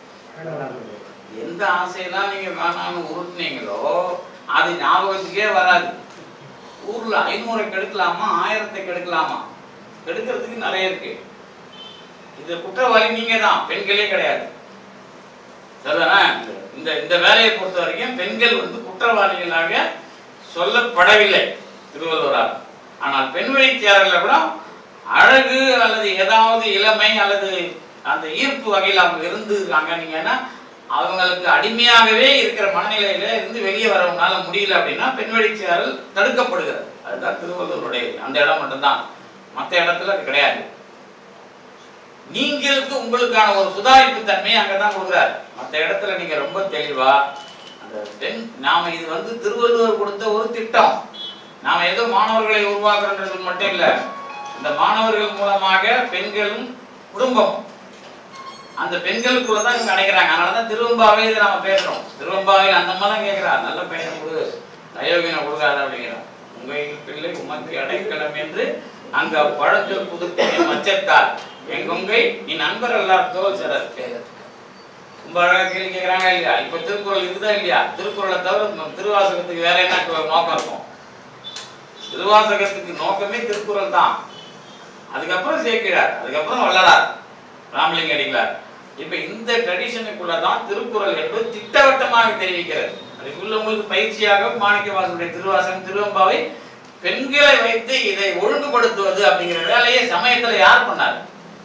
எந்த ஆசையெல்லாம் நீங்க வேணாம்னு உருட்டுனீங்களோ அது ஞாபகத்துக்கே வராது ஊர்ல ஐநூறை கெடுக்கலாமா ஆயிரத்தை கெடுக்கலாமா கெடுக்கிறதுக்கு நிறைய இருக்கு இது குற்றவாளி நீங்க தான் பெண்களே கிடையாது சரிதானே இந்த இந்த வேலையை பொறுத்த வரைக்கும் பெண்கள் வந்து குற்றவாளிகளாக சொல்லப்படவில்லை திருவள்ளுவரால் ஆனால் பெண் வழித்தியாளர்கள் கூட அழகு அல்லது ஏதாவது இளமை அல்லது அந்த ஈர்ப்பு வகையில் அவங்க இருந்துருக்காங்க நீங்கன்னா அவங்களுக்கு அடிமையாகவே இருக்கிற மனநிலையில இருந்து வெளியே வரவங்களால முடியல அப்படின்னா பெண் வழிச்சியாரல் தடுக்கப்படுகிறது அதுதான் திருவள்ளுவருடைய அந்த இடம் மட்டும்தான் மற்ற இடத்துல அது கிடையாது நீங்களுக்கு உங்களுக்கான ஒரு சுதாரிப்பு தன்மையை அங்கதான் கொடுக்குறாரு மற்ற இடத்துல நீங்க ரொம்ப தெளிவா அந்த பெண் நாம இது வந்து திருவள்ளுவர் கொடுத்த ஒரு திட்டம் நாம ஏதோ மாணவர்களை உருவாக்குறது மட்டும் இல்ல இந்த மாணவர்கள் மூலமாக பெண்களும் குடும்பம் அந்த பெண்களுக்குள்ள தான் இவங்க அடைக்கிறாங்க அதனால தான் திருவம்பாவே இதை நாம பேசுறோம் திருவம்பாவையில் அந்த அம்மா தான் கேட்கிறா நல்ல பையனை கொடு தயோகினை கொடுக்காத அப்படிங்கிறா உங்கள் பிள்ளை உமக்கு அடைக்கலம் என்று அங்க பழச்சொல் புதுப்பிய மச்சத்தால் என் கொங்கை நீ நண்பர் எல்லாரும் தோல் சிறர் ரொம்ப அழகா கேள்வி கேட்கறாங்க இல்லையா இப்ப திருக்குறள் இருக்குதா இல்லையா திருக்குறளை தவிர நம்ம திருவாசகத்துக்கு வேற என்ன கு- நோக்கம் இருக்கும் திருவாசகத்துக்கு நோக்கமே திருக்குறள் தான் அதுக்கப்புறம் சேர்க்கிறார் அதுக்கப்புறம் வள்ளலார் ராமலிங்க அடிகளார் இப்ப இந்த ட்ரெடிஷனுக்குள்ள தான் திருக்குறள் என்பது திட்டவட்டமாக தெரிவிக்கிறது அதுக்குள்ள உங்களுக்கு பயிற்சியாக மாணிக்கவாசனுடைய திருவாசகம் திருவம்பாவை பெண்களை வைத்து இதை ஒழுங்குபடுத்துவது அப்படிங்கிற வேலையை சமயத்துல யார் பண்ணார்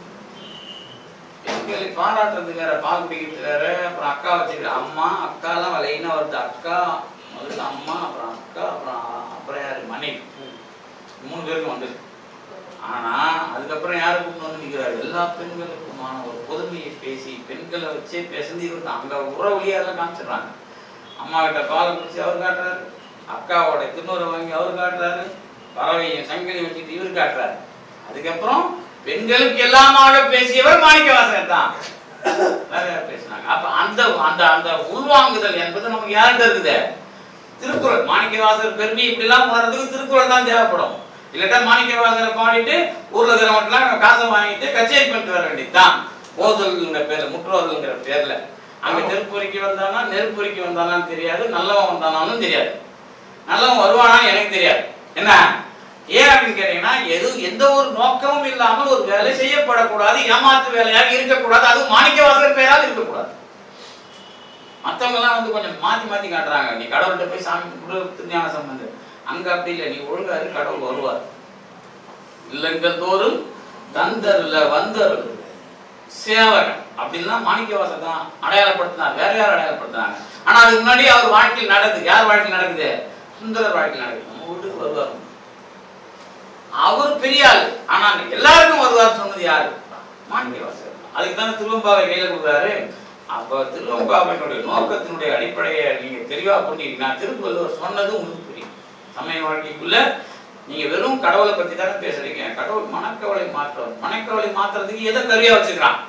பெண்களை பாராட்டுறது வேற பால் குடிக்கிறது வேற அப்புறம் அக்கா வச்சுக்கிற அம்மா அக்காலாம் வலையினா வருது அக்கா முதல்ல அம்மா அப்புறம் அக்கா அப்புறம் அப்புறம் யாரு மனைவி மூணு பேருக்கும் வந்துருக்கு ஆனா அதுக்கப்புறம் யாரை கூப்பிட்டு வந்து நிற்கிறாரு எல்லா பெண்களுக்குமான ஒரு பொதுமையை பேசி பெண்களை வச்சே பேசுந்து இவர் அங்க உறவுலியாரெல்லாம் காமிச்சிடுறாங்க அம்மா கிட்ட பாலை குடிச்சு அவர் காட்டுறாரு அக்காவோட திருநூறை வாங்கி அவர் காட்டுறாரு பறவையும் சங்கிலி வச்சுட்டு இவர் காட்டுறாரு அதுக்கப்புறம் பெண்களுக்கு எல்லாமாக பேசியவர் மாணிக்கவாசகர் தான் நிறைய பேசினாங்க அப்ப அந்த அந்த அந்த உள்வாங்குதல் என்பது நமக்கு யார்கிட்ட இருக்குது திருக்குறள் மாணிக்கவாசகர் பெருமை இப்படிலாம் போறதுக்கு திருக்குறள் தான் தேவைப்படும் இல்லாட்டா மாணிக்கவாசகரை பாடிட்டு ஊர்ல இருக்கிறவங்கலாம் காசை வாங்கிட்டு கச்சேரி பண்ணிட்டு வர வேண்டியதுதான் ஓதல்ங்கிற பேர்ல முற்றோதல்ங்கிற பேர்ல அங்க நெருப்பொறிக்கு வந்தானா நெருப்பொறிக்கு வந்தானான்னு தெரியாது நல்லவன் வந்தானான்னு தெரியாது நல்லவன் வருவானான்னு எனக்கு தெரியாது என்ன ஏன் அப்படின்னு கேட்டீங்கன்னா எது எந்த ஒரு நோக்கமும் இல்லாமல் ஒரு வேலை செய்யப்படக்கூடாது ஏமாத்து வேலையாக இருக்கக்கூடாது அதுவும் மாணிக்கவாசகர் பெயரால் இருக்கக்கூடாது மத்தவங்க எல்லாம் வந்து கொஞ்சம் மாத்தி மாத்தி காட்டுறாங்க நீ கடவுள்கிட்ட போய் சாமி கும்பிடு திருஞான சம்பந்தம் அங்க அப்படி இல்லை நீ ஒழுங்கா இரு கடவுள் வருவார் இல்லங்கள் தோறும் தந்தருல வந்தருள் சேவகன் அப்படின்லாம் மாணிக்கவாசர் தான் அடையாளப்படுத்தினார் வேற யார் அடையாளப்படுத்தினாங்க ஆனா அதுக்கு முன்னாடி அவர் வாழ்க்கையில் நடக்குது யார் வாழ்க்கையில் நடக்குது சுந்தரர் வாழ்க்கையில் நடக்குது நம்ம வீட்டுக்கு வருவார் அவர் பெரிய ஆளு ஆனா எல்லாருக்கும் வருவார் சொன்னது யாரு மாணிக்கவாசகர் அதுக்கு தானே திருவம்பாவை கையில கொடுக்குறாரு அப்ப திருவம்பாவையினுடைய நோக்கத்தினுடைய அடிப்படையை நீங்க தெளிவா புரிஞ்சுக்கிட்டீங்கன்னா திருவள்ளுவர் சொன்னது உங்களுக்கு புரியும் சமய வாழ்க்கைக்குள்ள நீங்க வெறும் கடவுளை பத்தி தானே பேசுறீங்க கடவுள் மனக்கவலை மாற்றுவார் மனக்கவலை மாத்துறதுக்கு எதை கருவியா வச்சுக்கிறான்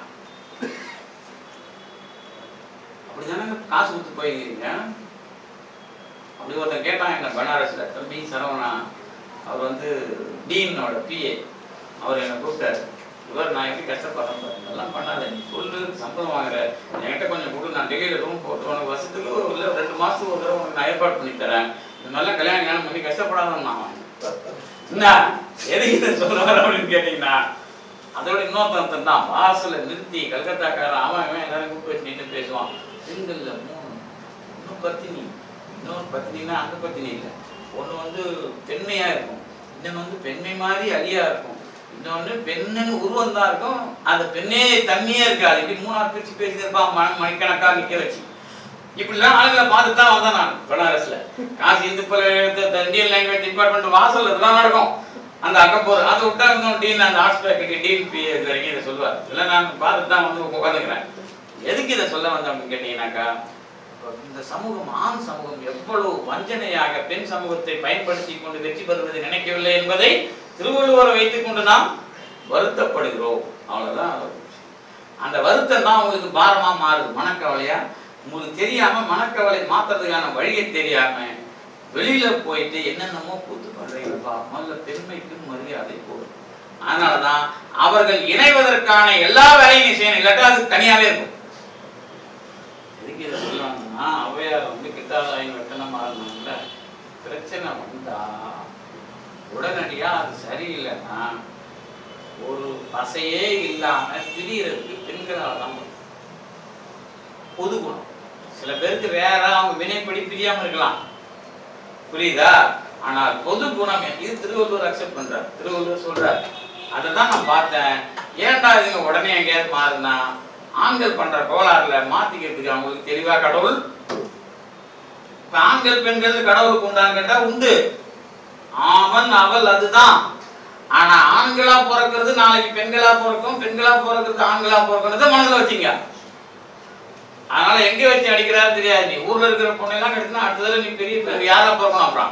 அப்படிதானே காசு கொடுத்து போயிருக்கீங்க அப்படி ஒருத்தன் கேட்டான் என்ன பனாரஸ்ல தம்பி சரவணா அவர் வந்து டீனோட பிஏ அவர் என்னை கூப்பிட்டாரு இவர் நான் எப்படி கஷ்டப்படுறேன் பாரு. இதெல்லாம் பண்ணாத நீ சொல்லு சம்பளம் வாங்குற என்கிட்ட கொஞ்சம் கொடு நான் டெல்லியில் ரூம் போட்டு உனக்கு வருஷத்துக்கு ஒரு இல்லை ரெண்டு மாசத்துக்கு ஒரு தடவை உனக்கு நான் ஏற்பாடு பண்ணி தரேன் இந்த மாதிரிலாம் கல்யாணம் கல்யாணம் பண்ணி கஷ்டப்படாதான் நான் என்ன எதுக்கு இதை சொல்ல வர அப்படின்னு கேட்டீங்கன்னா அதோட இன்னொருத்தன் தான் வாசல்ல நிறுத்தி கல்கத்தாக்காரன் அவன் இவன் எல்லாரும் கூப்பிட்டு வச்சு நின்று பேசுவான் பெண்கள்ல மூணு இன்னும் பத்தினி இன்னொரு பத்தினின்னா அந்த பத்தினி இல்லை ஒண்ணு வந்து பெண்மையா இருக்கும் இன்னொன்று வந்து பெண்மை மாதிரி அழியா இருக்கும் இன்னொன்று பெண்ணுன்னு உருவம் தான் இருக்கும் அந்த பெண்ணே தண்ணியே இருக்காது இப்படி மூணாவது பிரிச்சு பேசியிருப்பான் மணி மணிக்கணக்கா நிக்க வச்சு இப்படிலாம் ஆளுங்களை பார்த்துட்டு தான் வந்தேன் நான் பனாரஸ்ல காசி இந்து பல்கலைக்கழகத்தை இந்தியன் லாங்குவேஜ் டிபார்ட்மெண்ட் வாசல்ல இதெல்லாம் நடக்கும் அந்த அக்கப்போர் அதை விட்டா இன்னும் டீன் அந்த ஹாஸ்பிட்டலுக்கு டீன் பி வரைக்கும் இதை சொல்லுவார் இதெல்லாம் நான் பார்த்துட்டு தான் வந்து உட்காந்துக்கிறேன் எதுக்கு இதை சொல்ல வந்தேன் அப்படின்னு கேட்டீங்கன்னாக்கா இப்ப இந்த சமூகம் ஆண் சமூகம் எவ்வளவு வஞ்சனையாக பெண் சமூகத்தை பயன்படுத்தி கொண்டு வெற்றி பெறுவதை நினைக்கவில்லை என்பதை திருவள்ளுவரை வைத்துக் கொண்டு நாம் வருத்தப்படுகிறோம் அவ்வளவுதான் அது. அந்த வருத்தம் தான் உங்களுக்கு பாரமா மாறுது மனக்கவலையா உங்களுக்கு தெரியாம மனக்கவலை மாத்துறதுக்கான வழியை தெரியாம வெளியில போயிட்டு என்னென்னமோ கூத்து பண்றீங்கப்பா முதல்ல பெருமைக்கு மரியாதை போடும் அதனாலதான் அவர்கள் இணைவதற்கான எல்லா வேலையும் நீ செய்யணும் இல்லாட்டா அது தனியாவே இருக்கும் எதுக்கு இதை சொல்றாங்கன்னா ஔவையார் வந்து கிட்டாதாயின் வெட்டணமா இருந்தாங்கல்ல பிரச்சனை வந்தா உடனடியா அது சரியில்லைன்னா ஒரு பசையே இல்லாம திடீர்னு பெண்களால் தான் முடியும். பொது குணம் சில பேருக்கு வேற அவங்க வினைப்படி பிரியாம இருக்கலாம் புரியுதா ஆனால் பொது குணம் இது திருவள்ளுவர் அக்செப்ட் பண்றார் திருவள்ளுவர் சொல்றார் அதை தான் நான் பார்த்தேன் ஏன்டா இதுங்க உடனே எங்கேயாவது மாறுனா ஆண்கள் பண்ற கோளாறுல மாத்திக்கிறதுக்கு அவங்களுக்கு தெளிவா கடவுள் இப்ப ஆண்கள் பெண்கள் கடவுளுக்கு உண்டான்னு கேட்டா உண்டு அவன் அவள் அதுதான் ஆனா ஆண்களா பிறக்கிறது நாளைக்கு பெண்களா பிறக்கும் பெண்களா பிறக்கிறது ஆண்களா பிறக்கிறது மனசுல வச்சீங்க அதனால எங்க வச்சு அடிக்கிறாரு தெரியாது நீ ஊர்ல இருக்கிற பொண்ணெல்லாம் கிடைச்சுனா அடுத்த தடவை நீ பெரிய பெரிய யாரா பிறக்கணும் அப்புறம்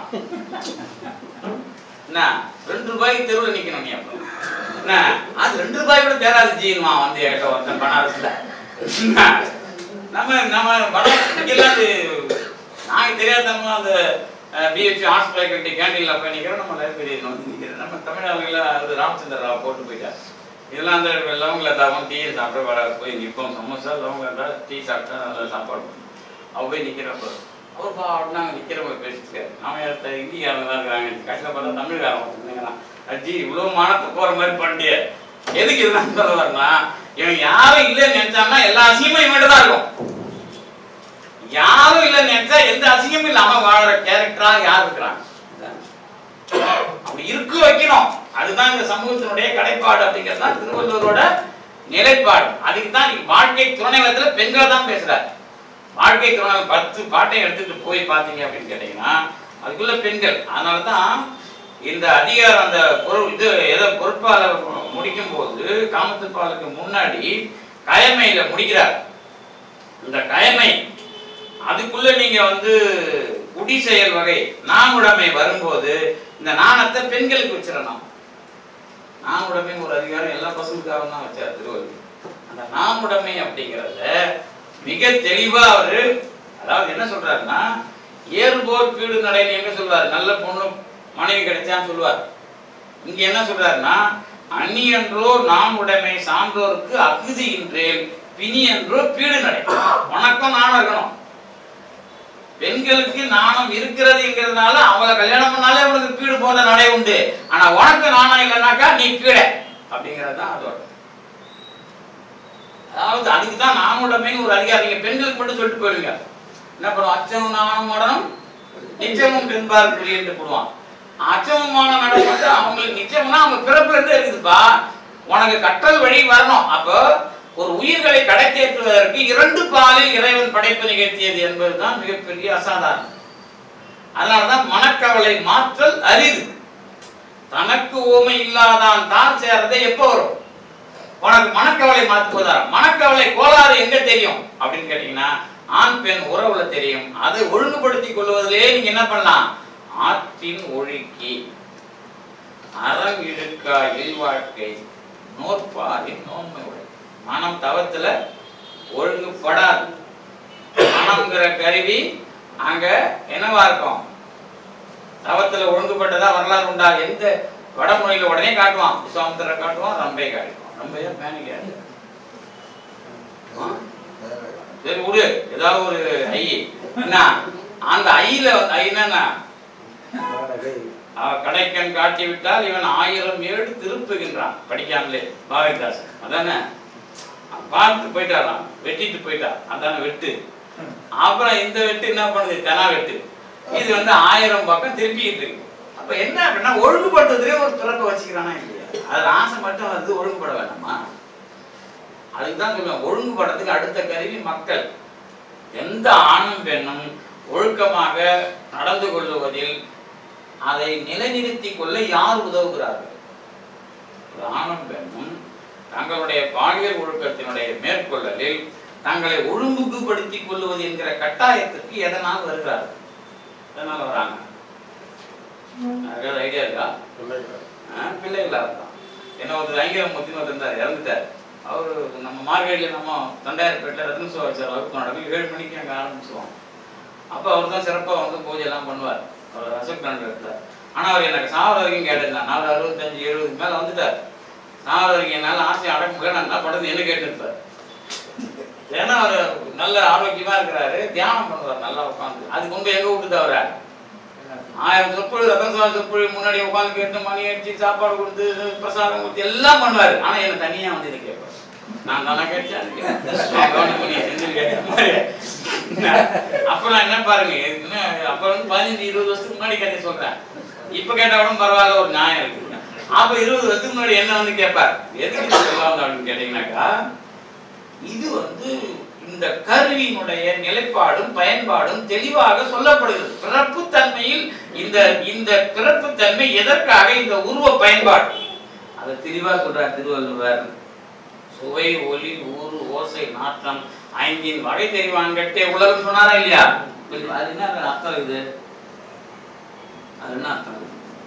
என்ன ரெண்டு ரூபாய்க்கு தெருவில் நிக்கணும் நீ அப்புறம் என்ன அது ரெண்டு ரூபாய் கூட தேராது ஜீன்மா வந்து என்கிட்ட ஒருத்தன் பனாரஸ்ல என்ன? நம்ம நம்ம பனாரஸ்லாம் அது நாங்க தெரியாதவங்க அந்த பிஹெச் ஆர்ட்ஸ் ஃபேக்கல்ட்டி கேண்டீன்ல போய் நிக்கிறோம் நம்ம லைப்ரரியில் வந்து நிக்கிறோம் நம்ம தமிழ்நாடுல அது ராமச்சந்திர ராவ் போட்டு போயிட்டார் இதெல்லாம் அந்த லவங்கள தாவும் டீ சாப்பிட வர போய் நிற்போம் சமோசா லவங்க இருந்தால் டீ சாப்பிட்டா நல்ல சாப்பாடு பண்ணும் அவ போய் நிக்கிறப்ப அவர் பா நாங்க நிக்கிறவங்க பேசிட்டு நாம இடத்த இந்திக்காரங்க தான் இருக்கிறாங்க கடைசியில் பார்த்தா தமிழ்காரங்க சொன்னீங்கன்னா அஜி இவ்வளவு மானத்தை போற மாதிரி பண்ணிய எதுக்கு இதெல்லாம் சொல்ல வரனா இவன் யாரும் இல்லைன்னு நினைச்சான்னா எல்லா அசிங்கமும் இவன்கிட்ட தான் இருக்கும் யாரும் இல்லைன்னு நினைச்சா எந்த அசிங்கமும் இல்லாம வாழற கேரக்டரா யார் இருக்கிறாங்க அப்படி இருக்க வைக்கணும் அதுதான் இந்த சமூகத்தினுடைய கடைப்பாடு அப்படிங்கிறது தான் திருவள்ளுவரோட நிலைப்பாடு அதுக்கு தான் வாழ்க்கை துணைவத்துல பெண்களை தான் பேசுறாரு வாழ்க்கை துணை பத்து பாட்டையும் எடுத்துட்டு போய் பார்த்தீங்க அப்படின்னு கேட்டீங்கன்னா அதுக்குள்ள பெண்கள் அதனால தான் இந்த அதிகாரம் அந்த பொருள் இது எதை பொறுப்பால முடிக்கும் போது காமத்துப்பாலுக்கு முன்னாடி கயமையில முடிக்கிறார் இந்த கயமை அதுக்குள்ள நீங்க வந்து குடி செயல் வகை நாமுடைமை வரும்போது இந்த நாணத்தை பெண்களுக்கு வச்சிடணும் நாமுடைமை ஒரு அதிகாரம் எல்லா பசங்களுக்காக தான் வச்சார் திருவள்ளுவர் அந்த நாமுடைமை அப்படிங்கிறத மிக தெளிவா அவரு அதாவது என்ன சொல்றாருன்னா ஏறுபோர் வீடு நடைன்னு எங்க சொல்வார் நல்ல பொண்ணு மனைவி கிடைச்சான்னு சொல்லுவார் இங்க என்ன சொல்றாருன்னா அந்நியன்றோ நாம் உடைமை சான்றோருக்கு அகுதி இன்றேல் பிணி என்றோ பீடு நடை வணக்கம் நாணம் இருக்கணும் பெண்களுக்கு நாணம் இருக்கிறதுங்கிறதுனால அவளை கல்யாணம் பண்ணாலே அவனுக்கு பீடு போன்ற நடை உண்டு ஆனா உனக்கு நாணம் இல்லைனாக்கா நீ பீட அப்படிங்கிறது தான் அதோட அதாவது அதுக்கு தான் நாமுடைமைன்னு ஒரு அதிகாரம் நீங்க பெண்களுக்கு மட்டும் சொல்லிட்டு போயிடுங்க என்ன பண்ணுவோம் அச்சமும் நாணம் உடனும் நிச்சயமும் பெண்பார் பிள்ளை என்று போடுவான் அச்சமமான நடை வந்து அவங்களுக்கு நிச்சயம்னா அவங்க பிறப்புல இருந்து இருக்குதுப்பா உனக்கு கற்றல் வழி வரணும் அப்போ ஒரு உயிர்களை கடைத்தேற்றுவதற்கு இரண்டு பாலில் இறைவன் படைப்பு நிகழ்த்தியது என்பதுதான் மிகப்பெரிய அசாதாரணம் அதனாலதான் மனக்கவலை மாற்றல் அரிது தனக்கு ஓமை இல்லாதான் தான் சேர்றதே எப்போ வரும் உனக்கு மனக்கவலை மாற்றுவதா மனக்கவலை கோளாறு எங்க தெரியும் அப்படின்னு கேட்டீங்கன்னா ஆண் பெண் உறவுல தெரியும் அதை ஒழுங்குபடுத்திக் கொள்வதிலே நீங்க என்ன பண்ணலாம் ஆற்றின் ஒழுக்கி அறம் இழுக்கா இல்வாழ்க்கை நோற்பாரின் நோன்மை உடை மனம் தவத்துல ஒழுங்குபடாது மனம்ங்கிற கருவி அங்க என்னவா இருக்கும் தவத்துல ஒழுங்குபட்டதா வரலாறு உண்டா எந்த வடமொழியில உடனே காட்டுவான் விஸ்வாமித்திர காட்டுவான் ரம்பை காட்டுவான் ரம்பையா பேனிக்காரு சரி விடு ஏதாவது ஒரு ஐ என்ன அந்த ஐல ஐ என்னன்னா அவ கடைக்கண் காட்டி விட்டால் இவன் ஆயிரம் ஏழு திருப்புகின்றான் படிக்காமலே பாரதிதாசன் அதானே பார்த்து போயிட்டாராம் வெட்டிட்டு போயிட்டா அதானே வெட்டு அப்புறம் இந்த வெட்டு என்ன பண்ணுது தெனா வெட்டு இது வந்து ஆயிரம் பக்கம் திருப்பிட்டு இருக்கு அப்ப என்ன அப்படின்னா ஒழுங்குபடுத்துறதுலேயே ஒரு பிறப்பு வச்சுக்கிறானா இல்லையா அதுல ஆசை மட்டும் வந்து ஒழுங்குபட வேண்டாமா அதுக்கு தான் சொல்லுவேன் ஒழுங்குபடுறதுக்கு அடுத்த கருவி மக்கள் எந்த ஆணும் பெண்ணும் ஒழுக்கமாக நடந்து கொள்ளுவதில் அதை நிலைநிறுத்திக் கொள்ள யார் உதவுகிறார்கள் ஒரு ஆணும் பெண்ணும் தங்களுடைய பாலியல் ஒழுக்கத்தினுடைய மேற்கொள்ளலில் தங்களை ஒழுங்குபடுத்திக் கொள்வது என்கிற கட்டாயத்துக்கு எதனால் வருகிறார்கள் எதனால் வராங்க ஏதாவது ஐடியா இருக்கா ஆ, பிள்ளைகளாக தான் என்ன ஒரு ஐங்கரமூர்த்தின்னு ஒருத்தர் இருந்தார் இறந்துட்டார் அவர் நம்ம மார்கழியில் நம்ம தண்டாயிரப்பேட்டில் ரத்ன சுவாச்சார வகுப்பு நடக்கும் ஏழு மணிக்கு அங்கே ஆரம்பிச்சுவோம் அப்போ அவர் தான் சிறப்பாக வந்து பூஜை எல்லாம் பண்ணுவார் அவர் அசோக் நண்டத்தில் ஆனால் அவர் எனக்கு சாவர வரைக்கும் கேட்டிருந்தார் நான் ஒரு அறுபத்தஞ்சு எழுபதுக்கு மேலே வந்துட்டார் சாவர வரைக்கும் என்னால் ஆசை அடக்க முடியல நான் என்ன பண்ணுறது என்ன கேட்டுருப்பார் ஏன்னா அவர் நல்ல ஆரோக்கியமா இருக்கிறாரு தியானம் பண்ணுவார் நல்லா உட்காந்து அது கொண்டு எங்க விட்டுது அவரை ஆயிரம் சொற்பொழி ரத்தன சுவாமி சொற்பொழி முன்னாடி உட்காந்து கேட்டு மணி அடிச்சு சாப்பாடு கொடுத்து பிரசாதம் கொடுத்து எல்லாம் பண்ணுவாரு ஆனா என்ன தனியா வந்து இதை கேட்பார் நான் தானே கேட்டேன் அப்ப நான் என்ன பாருங்க இதுக்குன்னு அப்ப வந்து பதினஞ்சு இருபது வருஷத்துக்கு முன்னாடி கதை சொல்றேன் இப்ப கேட்டா கூட பரவாயில்ல ஒரு நியாயம் இருக்கு அப்ப இருபது வருஷத்துக்கு முன்னாடி என்ன வந்து கேட்பார் எதுக்கு இது சொல்ல வந்த அப்படின்னு கேட்டீங்கன்னாக்கா இது வந்து இந்த கருவியினுடைய நிலைப்பாடும் பயன்பாடும் தெளிவாக சொல்லப்படுகிறது பிறப்பு தன்மையில் இந்த இந்த பிறப்பு தன்மை எதற்காக இந்த உருவ பயன்பாடு அதை தெளிவா சொல்றார் திருவள்ளுவர் சுவை ஒலி ஊறு ஓசை நாற்றம் ஐந்தின் வகை தெரிவான் கட்டே உலகம் சொன்னாரா இல்லையா அது என்ன அர்த்தம் இது அது என்ன அர்த்தம்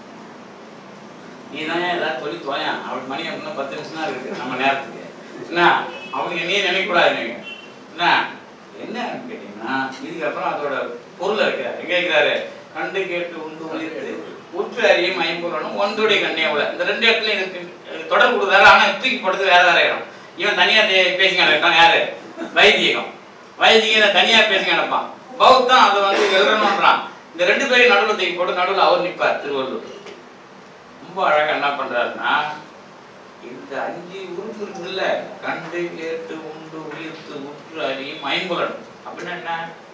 நீ தான் ஏதாவது சொல்லி தொலையான் அவளுக்கு மணி இன்னும் பத்து நிமிஷம் தான் இருக்கு நம்ம நேரத்துக்கு என்ன அவனுக்கு நீ நினைக்கக்கூடாது நீங்க என்ன என்னன்னு கேட்டீங்கன்னா இதுக்கப்புறம் அதோட பொருள் இருக்கிறார் எங்க இருக்கிறாரு கண்டு கேட்டு உண்டு உயிர்த்து உற்று அறியும் ஐம்பொருளும் ஒன்றுடைய கண்ணே உள்ள இந்த ரெண்டு இடத்துல இதுக்கு தொடர்பு கொடுத்தாரு ஆனா தூக்கி போடுறது வேற வேற இடம் இவன் தனியா தே- பேசிங்க இருக்கான் யாரு வைதிகம் வைதிகம் தனியா பேசிங்க நடப்பான் பௌத்தம் அதை வந்து எழுதணும்ன்றான் இந்த ரெண்டு பேரையும் நடுவில் தூக்கி போட்டு நடுவில் அவர் நிற்பார் திருவள்ளூர் ரொம்ப அழகா என்ன பண்றாருன்னா இந்த அஞ்சு உறுப்பு இருக்குல்ல கண்டு கேட்டு உண்டு உயிர்த்து உற்று அறியும் ஐம்புலன் அப்படின்னா என்ன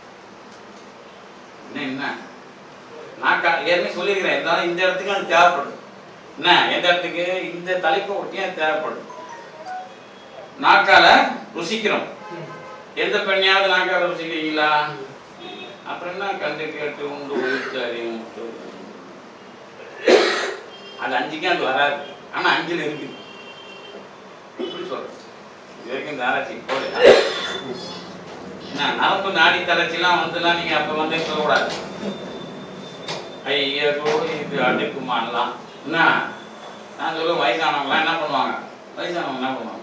என்ன என்ன நான் க- ஏற்கனவே சொல்லியிருக்கிறேன் இருந்தாலும் இந்த இடத்துக்கு அது தேவைப்படும் என்ன எந்த இடத்துக்கு இந்த தலைப்பை ஒட்டியும் அது தேவைப்படும் நாக்கால ருசிக்கிறோம் எந்த பெண்ணையாவது நாக்கால ருசிக்கிறீங்களா அப்புறம் என்ன கண்டு கேட்டு உண்டு உயிர்த்து அறியும் உற்று அது அஞ்சுக்கும் அது வராது ஆனா அஞ்சுல இருக்கு எப்படி சொல்றது இது வரைக்கும் இந்த ஆராய்ச்சி போடுங்க என்ன நரம்பு நாடி தளர்ச்சிலாம் வந்துலாம் நீங்க அப்ப வந்து சொல்லக்கூடாது ஐயோ இது அடுக்குமான்லாம் என்ன நான் சொல்லுவேன் வயசானவங்களாம் என்ன பண்ணுவாங்க வயசானவங்க என்ன பண்ணுவாங்க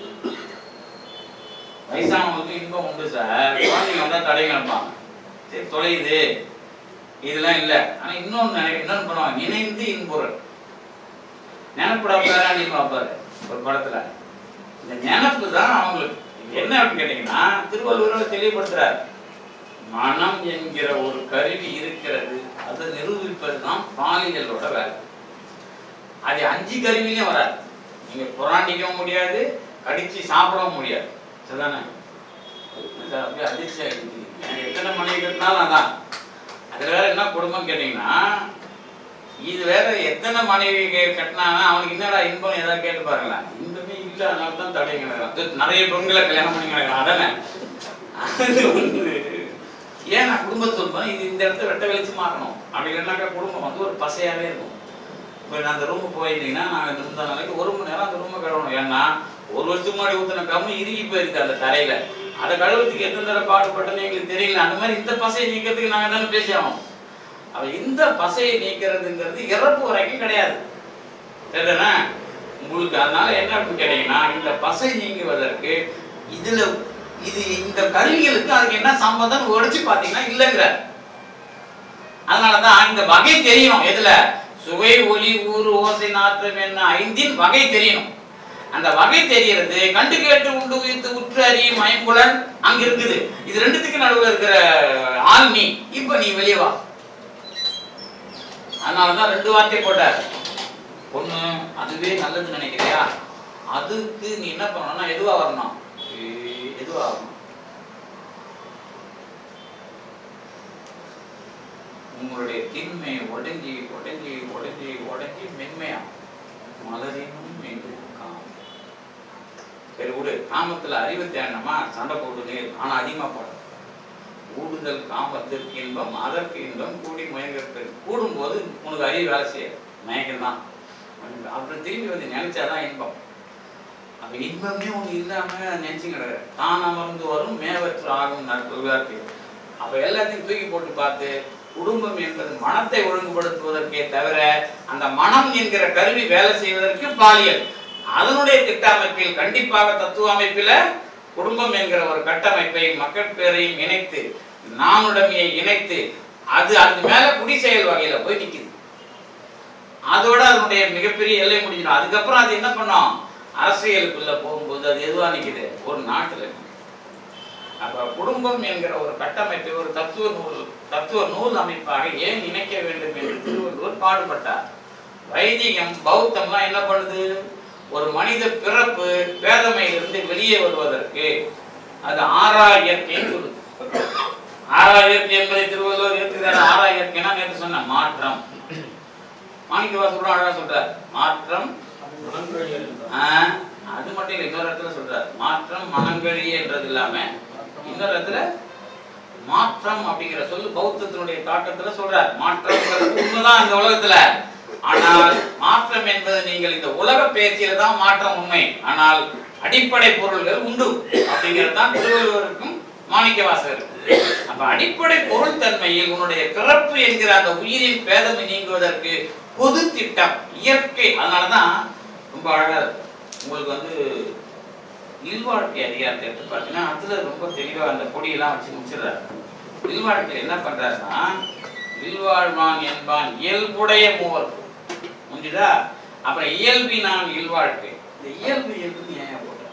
வயசானவங்களுக்கு இன்பம் உண்டு சார் குழந்தைங்க வந்தா தடை நினைப்பாங்க சரி தொலையுது இதெல்லாம் இல்லை ஆனா இன்னொன்னு நினை இன்னொன்னு பண்ணுவாங்க இணைந்து இன்புறல் நினப்பு டாக்டரா நீ பார்ப்பாரு ஒரு படத்துல இந்த நினப்பு தான் அவங்களுக்கு இது என்ன அப்படின்னு கேட்டீங்கன்னா திருவள்ளுவர் தெளிவுபடுத்துறார் மனம் என்கிற ஒரு கருவி இருக்கிறது அதை நிரூபிப்பது தான் பாலியலோட வேலை அது அஞ்சு கருவிலையும் வராது நீங்க புராண்டிக்கவும் முடியாது கடிச்சு சாப்பிடவும் முடியாது சரிதானே என்ன சார் அப்படியே அதிர்ச்சி ஆகிடுச்சு எனக்கு எத்தனை மணிக்கு கட்டினாலும் அதான் அதுல வேற என்ன குடும்பம் கேட்டீங்கன்னா இது வேற எத்தனை மனைவி கட்டினானா அவனுக்கு என்னடா இன்பம் ஏதாவது கேட்டு பாருங்களேன் இன்பமே இல்ல அதனால தான் தடை கிடக்கும் நிறைய பெண்களை கல்யாணம் பண்ணி கிடக்கலாம் அதானே அது வந்து ஏன் நான் குடும்பத்தை சொல்றேன் இது இந்த இடத்த வெட்ட வெளிச்சு மாறணும் அப்படி இல்லைனாக்கா குடும்பம் வந்து ஒரு பசையாவே இருக்கும் இப்போ நான் அந்த ரூமுக்கு போயிருந்தீங்கன்னா நான் இந்த நாளைக்கு ஒரு மணி நேரம் அந்த ரூமை கழுவணும் ஏன்னா ஒரு வருஷத்துக்கு முன்னாடி ஊத்தின கம்மு இறுகி போயிருக்கு அந்த தரையில அதை கழுவுறதுக்கு எத்தனை தடவை பாடுபட்டோன்னு எங்களுக்கு தெரியல அந்த மாதிரி இந்த பசையை நீக்கிறதுக்கு நாங்க தானே பேசி ஆகணும் அப்ப இந்த பசையை நீக்கிறதுங்கிறது இறப்பு வரைக்கும் கிடையாது சரிதானே உங்களுக்கு அதனால என்ன அப்படின்னு கேட்டீங்கன்னா இந்த பசை நீங்குவதற்கு இதுல இது இந்த கருவிகளுக்கு அதுக்கு என்ன சம்பந்தம் உடைச்சு பாத்தீங்கன்னா இல்லைங்கிற அதனாலதான் இந்த வகை தெரியணும் எதுல சுவை ஒலி ஊறு ஓசை நாற்றம் என்ன ஐந்தின் வகை தெரியணும் அந்த வகை தெரியறது கண்டு கேட்டு உண்டு உயிர்த்து உற்று அறியும் மயங்குலன் அங்க இருக்குது இது ரெண்டுத்துக்கு நடுவுல இருக்கிற ஆள் நீ இப்ப நீ வெளியே வா அதனாலதான் ரெண்டு வார்த்தை போட்டார் ஒண்ணு அதுவே நல்லதுன்னு நினைக்கிறியா அதுக்கு நீ என்ன பண்ணணும்னா எதுவா வரணும் ஏ- எதுவா வரணும் உங்களுடைய திண்மை உடஞ்சி உடஞ்சி உடஞ்சி உடஞ்சி மென்மையா மலரினும் மீண்டும் காமம் சரி விடு காமத்துல அறிவு தேடணுமா சண்டை போட்டு நீர் ஆனா அதிகமா போட கூடுதல் காமத்திற்கு இன்பம் அதற்கு இன்பம் கூடி முயங்கிறது கூடும்போது உனக்கு அறிவு வேலை செய்யாது மயக்கம் தான் அப்புறம் திரும்பி வந்து நினைச்சாதான் இன்பம் அப்ப இன்பமே ஒண்ணு இல்லாம நினைச்சு கிடக்கு தான் அமர்ந்து வரும் மேவற்று ஆகும் நற்புகார்த்தி அப்ப எல்லாத்தையும் தூக்கி போட்டு பார்த்து குடும்பம் என்பது மனத்தை ஒழுங்குபடுத்துவதற்கே தவிர அந்த மனம் என்கிற கருவி வேலை செய்வதற்கு பாலியல் அதனுடைய திட்டமைப்பில் கண்டிப்பாக தத்துவ அமைப்பில குடும்பம் என்கிற ஒரு கட்டமைப்பை மக்கள் பேரையும் இணைத்து நானுடைமையை இணைத்து அது அது மேல குடி செயல் வகையில போய் நிக்குது அதோட அதனுடைய மிகப்பெரிய எல்லை முடிஞ்சிடும் அதுக்கப்புறம் அது என்ன பண்ணும் அரசியலுக்குள்ள போகும்போது அது எதுவா நிக்குது ஒரு நாட்டுல நிக்குது. அப்ப குடும்பம் என்கிற ஒரு கட்டமைப்பை ஒரு தத்துவ நூல் தத்துவ நூல் அமைப்பாக ஏன் இணைக்க வேண்டும் என்று திருவள்ளுவர் பாடுபட்டார் வைதிகம் பௌத்தம்லாம் என்ன பண்ணுது ஒரு மனித பிறப்பு பேதமையிலிருந்து வெளியே வருவதற்கு அது ஆறா இயற்கைன்னு சொல்லுது ஆறா இயற்கை என்பதை திருவள்ளுவர் ஏற்றுக்கிறார் ஆறா இயற்கைனா நேற்று சொன்ன மாற்றம் மாணிக்கவாசகரும் அழகா சொல்றார் மாற்றம் ஆஹ், அது மட்டும் இல்லை இன்னொரு இடத்துல சொல்றார் மாற்றம் மனங்கழியன்றது இல்லாம இன்னொரு இடத்துல மாற்றம் அப்படிங்கிற சொல்லு பௌத்தத்தினுடைய தாக்கத்துல சொல்றார் மாற்றம்ங்கிறது உண்மைதான் இந்த உலகத்துல ஆனால் மாற்றம் என்பது நீங்கள் இந்த உலக பேச்சில தான் மாற்றம் உண்மை ஆனால் அடிப்படை பொருள்கள் உண்டு அப்படிங்கிறது தான் திருவள்ளுவருக்கும் மாணிக்க வாசகருக்கும் அப்ப அடிப்படை பொருள் தன்மையில் உன்னுடைய பிறப்பு என்கிற அந்த உயிரின் பேதமை நீங்குவதற்கு பொது திட்டம் இயற்கை அதனாலதான் ரொம்ப அழகா இருக்கு. உங்களுக்கு வந்து இல்வாழ்க்கை அதிகாரத்தை எடுத்து பார்த்தீங்கன்னா அதுல ரொம்ப தெளிவா அந்த கொடியெல்லாம் வச்சு முடிச்சிடுறாரு இல்வாழ்க்கை என்ன பண்றாருன்னா இல்வாழ்வான் என்பான் இயல்புடைய மூவர் முடிஞ்சுதா அப்புறம் இயல்பினான் இல்வாழ்க்கை இந்த இயல்பு இயல்பு ஏன் போட்டார்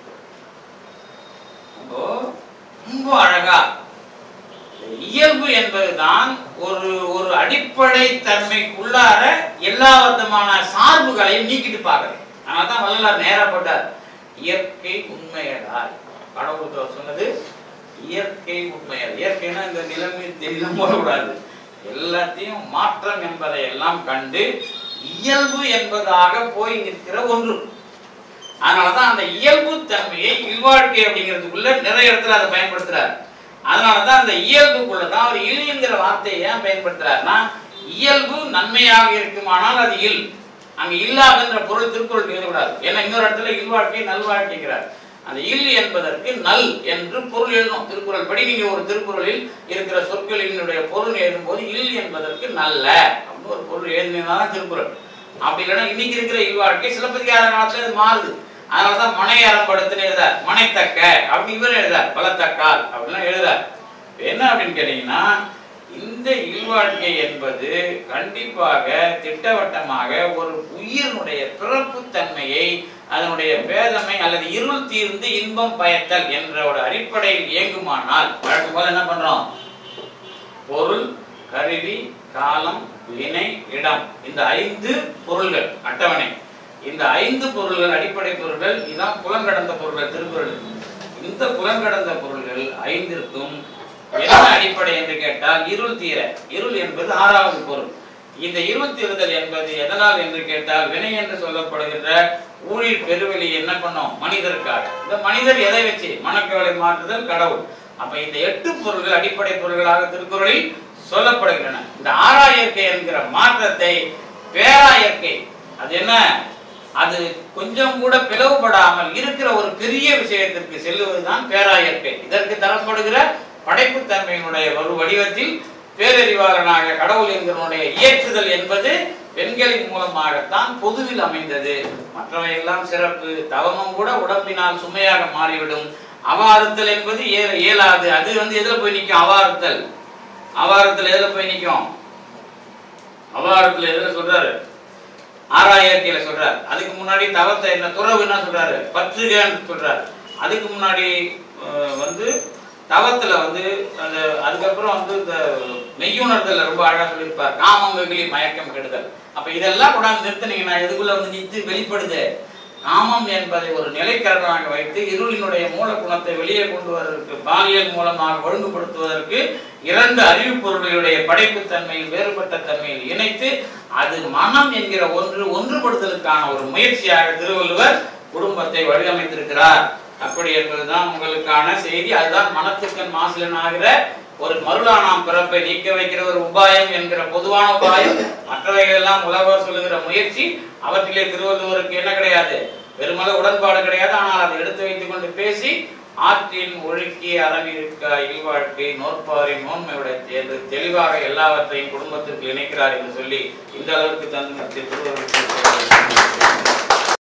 அப்போ ரொம்ப அழகா இந்த இயல்பு என்பதுதான் ஒரு ஒரு அடிப்படை தன்மைக்குள்ளார எல்லா விதமான சார்புகளையும் நீக்கிட்டு பார்க்கறது அதனால தான் வள்ளலார் நேரா போட்டார் இயற்கை உண்மையதால் கடவுளுக்கு அவர் சொன்னது இயற்கை உண்மையல் இயற்கைனா இந்த நிலைமை தெரியலாம் போடக்கூடாது எல்லாத்தையும் மாற்றம் என்பதை எல்லாம் கண்டு இயல்பு என்பதாக போய் நிற்கிற ஒன்று அதனாலதான் அந்த இயல்பு தன்மையை இல்வாழ்க்கை அப்படிங்கிறதுக்குள்ள நிறைய இடத்துல அதை பயன்படுத்துறாரு அதனாலதான் அந்த இயல்புக்குள்ள தான் அவர் இல்ங்கிற வார்த்தையை ஏன் பயன்படுத்துறாருன்னா இயல்பு நன்மையாக இருக்குமானால் அது இல் அங்க இல்லாதன்ற பொருள் திருக்குறள் எழுதக்கூடாது ஏன்னா இன்னொரு இடத்துல இல்வாழ்க்கை நல்வாழ்க்கைங்கிறார் அந்த இல் என்பதற்கு நல் என்று பொருள் எழுதணும் திருக்குறள் படி நீங்க ஒரு திருக்குறளில் இருக்கிற சொற்களினுடைய பொருள் எழுதும்போது இல் என்பதற்கு நல்ல அப்படின்னு ஒரு பொருள் எழுதினதான் திருக்குறள் அப்படி இல்லைன்னா இன்னைக்கு இருக்கிற இல்வாழ்க்கை சிலப்பதிகார காலத்துல இது மாறுது அதனாலதான் மனை அறம்படுத்துன்னு எழுதார் மனைத்தக்க அப்படி இவர் எழுதார் பலத்தக்கால் அப்படிலாம் எழுதார் இப்ப என்ன அப்படின்னு கேட்டீங்கன்னா இந்த இல்வாழ்க்கை என்பது கண்டிப்பாக திட்டவட்டமாக ஒரு உயிரினுடைய பிறப்பு தன்மையை அதனுடைய பேதமை அல்லது இருள் தீர்ந்து இன்பம் பயத்தல் என்ற ஒரு அடிப்படையில் இயங்குமானால் வழக்கம் போல என்ன பண்றோம் பொருள் கருவி காலம் வினை இடம் இந்த ஐந்து பொருள்கள் அட்டவணை இந்த ஐந்து பொருள்கள் அடிப்படை பொருள்கள் இதான் புலங்கடந்த பொருள்கள் திருக்குறள் இந்த புலங்கடந்த பொருள்கள் ஐந்திற்கும் என்ன அடிப்படை என்று கேட்டால் இருள் தீர இருள் என்பது ஆறாவது பொருள் இந்த இருள் தீருதல் என்பது எதனால் என்று கேட்டால் வினை என்று சொல்லப்படுகின்ற ஊழில் பெருவெளி என்ன பண்ணும் மனிதருக்காக இந்த மனிதர் எதை வச்சு மனக்கவலை மாற்றுதல் கடவுள் அப்ப இந்த எட்டு பொருள்கள் அடிப்படை பொருள்களாக திருக்குறளில் சொல்லப்படுகின்றன இந்த ஆறா இயற்கை என்கிற மாற்றத்தை பேரா இயற்கை அது என்ன அது கொஞ்சம் கூட பிளவுபடாமல் இருக்கிற ஒரு பெரிய விஷயத்திற்கு செல்லுவதுதான் பேராயற்கை இதற்கு தரப்படுகிற படைப்புத்தன்மையினுடைய ஒரு வடிவத்தில் பேரறிவாளனாக கடவுள் என்கிறனுடைய இயற்றுதல் என்பது பெண்களின் மூலமாகத்தான் பொதுவில் அமைந்தது மற்றவை எல்லாம் சிறப்பு தவமும் கூட உடம்பினால் சுமையாக மாறிவிடும் அவாறுத்தல் என்பது இய- இயலாது அது வந்து எதுல போய் நிற்கும் அவாறுத்தல் அவாரத்தில் எதுல போய் நிற்கும் அவாரத்தில் எதுல சொல்றாரு ஆறாயிரத்தில சொல்றாரு அதுக்கு முன்னாடி தவத்தை என்ன துறவு என்ன சொல்றாரு பற்றுகன்னு சொல்றாரு அதுக்கு முன்னாடி அஹ், வந்து தவத்துல வந்து அந்த அதுக்கப்புறம் வந்து இந்த மெய்யுணர்தல்ல ரொம்ப அழகா சொல்லியிருப்பார் காமம் வெகுளி மயக்கம் கெடுதல் அப்ப இதெல்லாம் கூட நிறுத்தினீங்கன்னா எதுக்குள்ள வந்து நித்து வெளிப்படுது காமம் என்பதை ஒரு நிலைக்கரணமாக வைத்து இருளினுடைய மூல குணத்தை வெளியே கொண்டு வருவதற்கு பாலியல் மூலமாக ஒழுங்குபடுத்துவதற்கு இரண்டு அறிவு பொருள்களுடைய படைப்புத் தன்மையில் வேறுபட்ட தன்மையில் இணைத்து அது மனம் என்கிற ஒன்று ஒன்றுபடுத்தலுக்கான ஒரு முயற்சியாக திருவள்ளுவர் குடும்பத்தை வடிவமைத்திருக்கிறார் அப்படி என்பதுதான் உங்களுக்கான செய்தி அதுதான் மனத்துக்கண் மாசிலன் ஆகிற ஒரு மருளானாம் பிறப்பை நீக்க வைக்கிற ஒரு உபாயம் என்கிற பொதுவான உபாயம் மற்றவைகள் எல்லாம் உலகவர் சொல்லுகிற முயற்சி அவற்றிலே திருவள்ளுவருக்கு என்ன கிடையாது பெருமளவு உடன்பாடு கிடையாது ஆனால் அதை எடுத்து வைத்துக் கொண்டு பேசி ஆற்றின் ஒழுக்கி அறவிருக்க இல்வாழ்க்கை நோற்பாரின் நோன்மையுடைய தேர்வு தெளிவாக எல்லாவற்றையும் குடும்பத்திற்கு இணைக்கிறார் என்று சொல்லி இந்த அளவுக்கு தந்து திருவள்ளுவருக்கு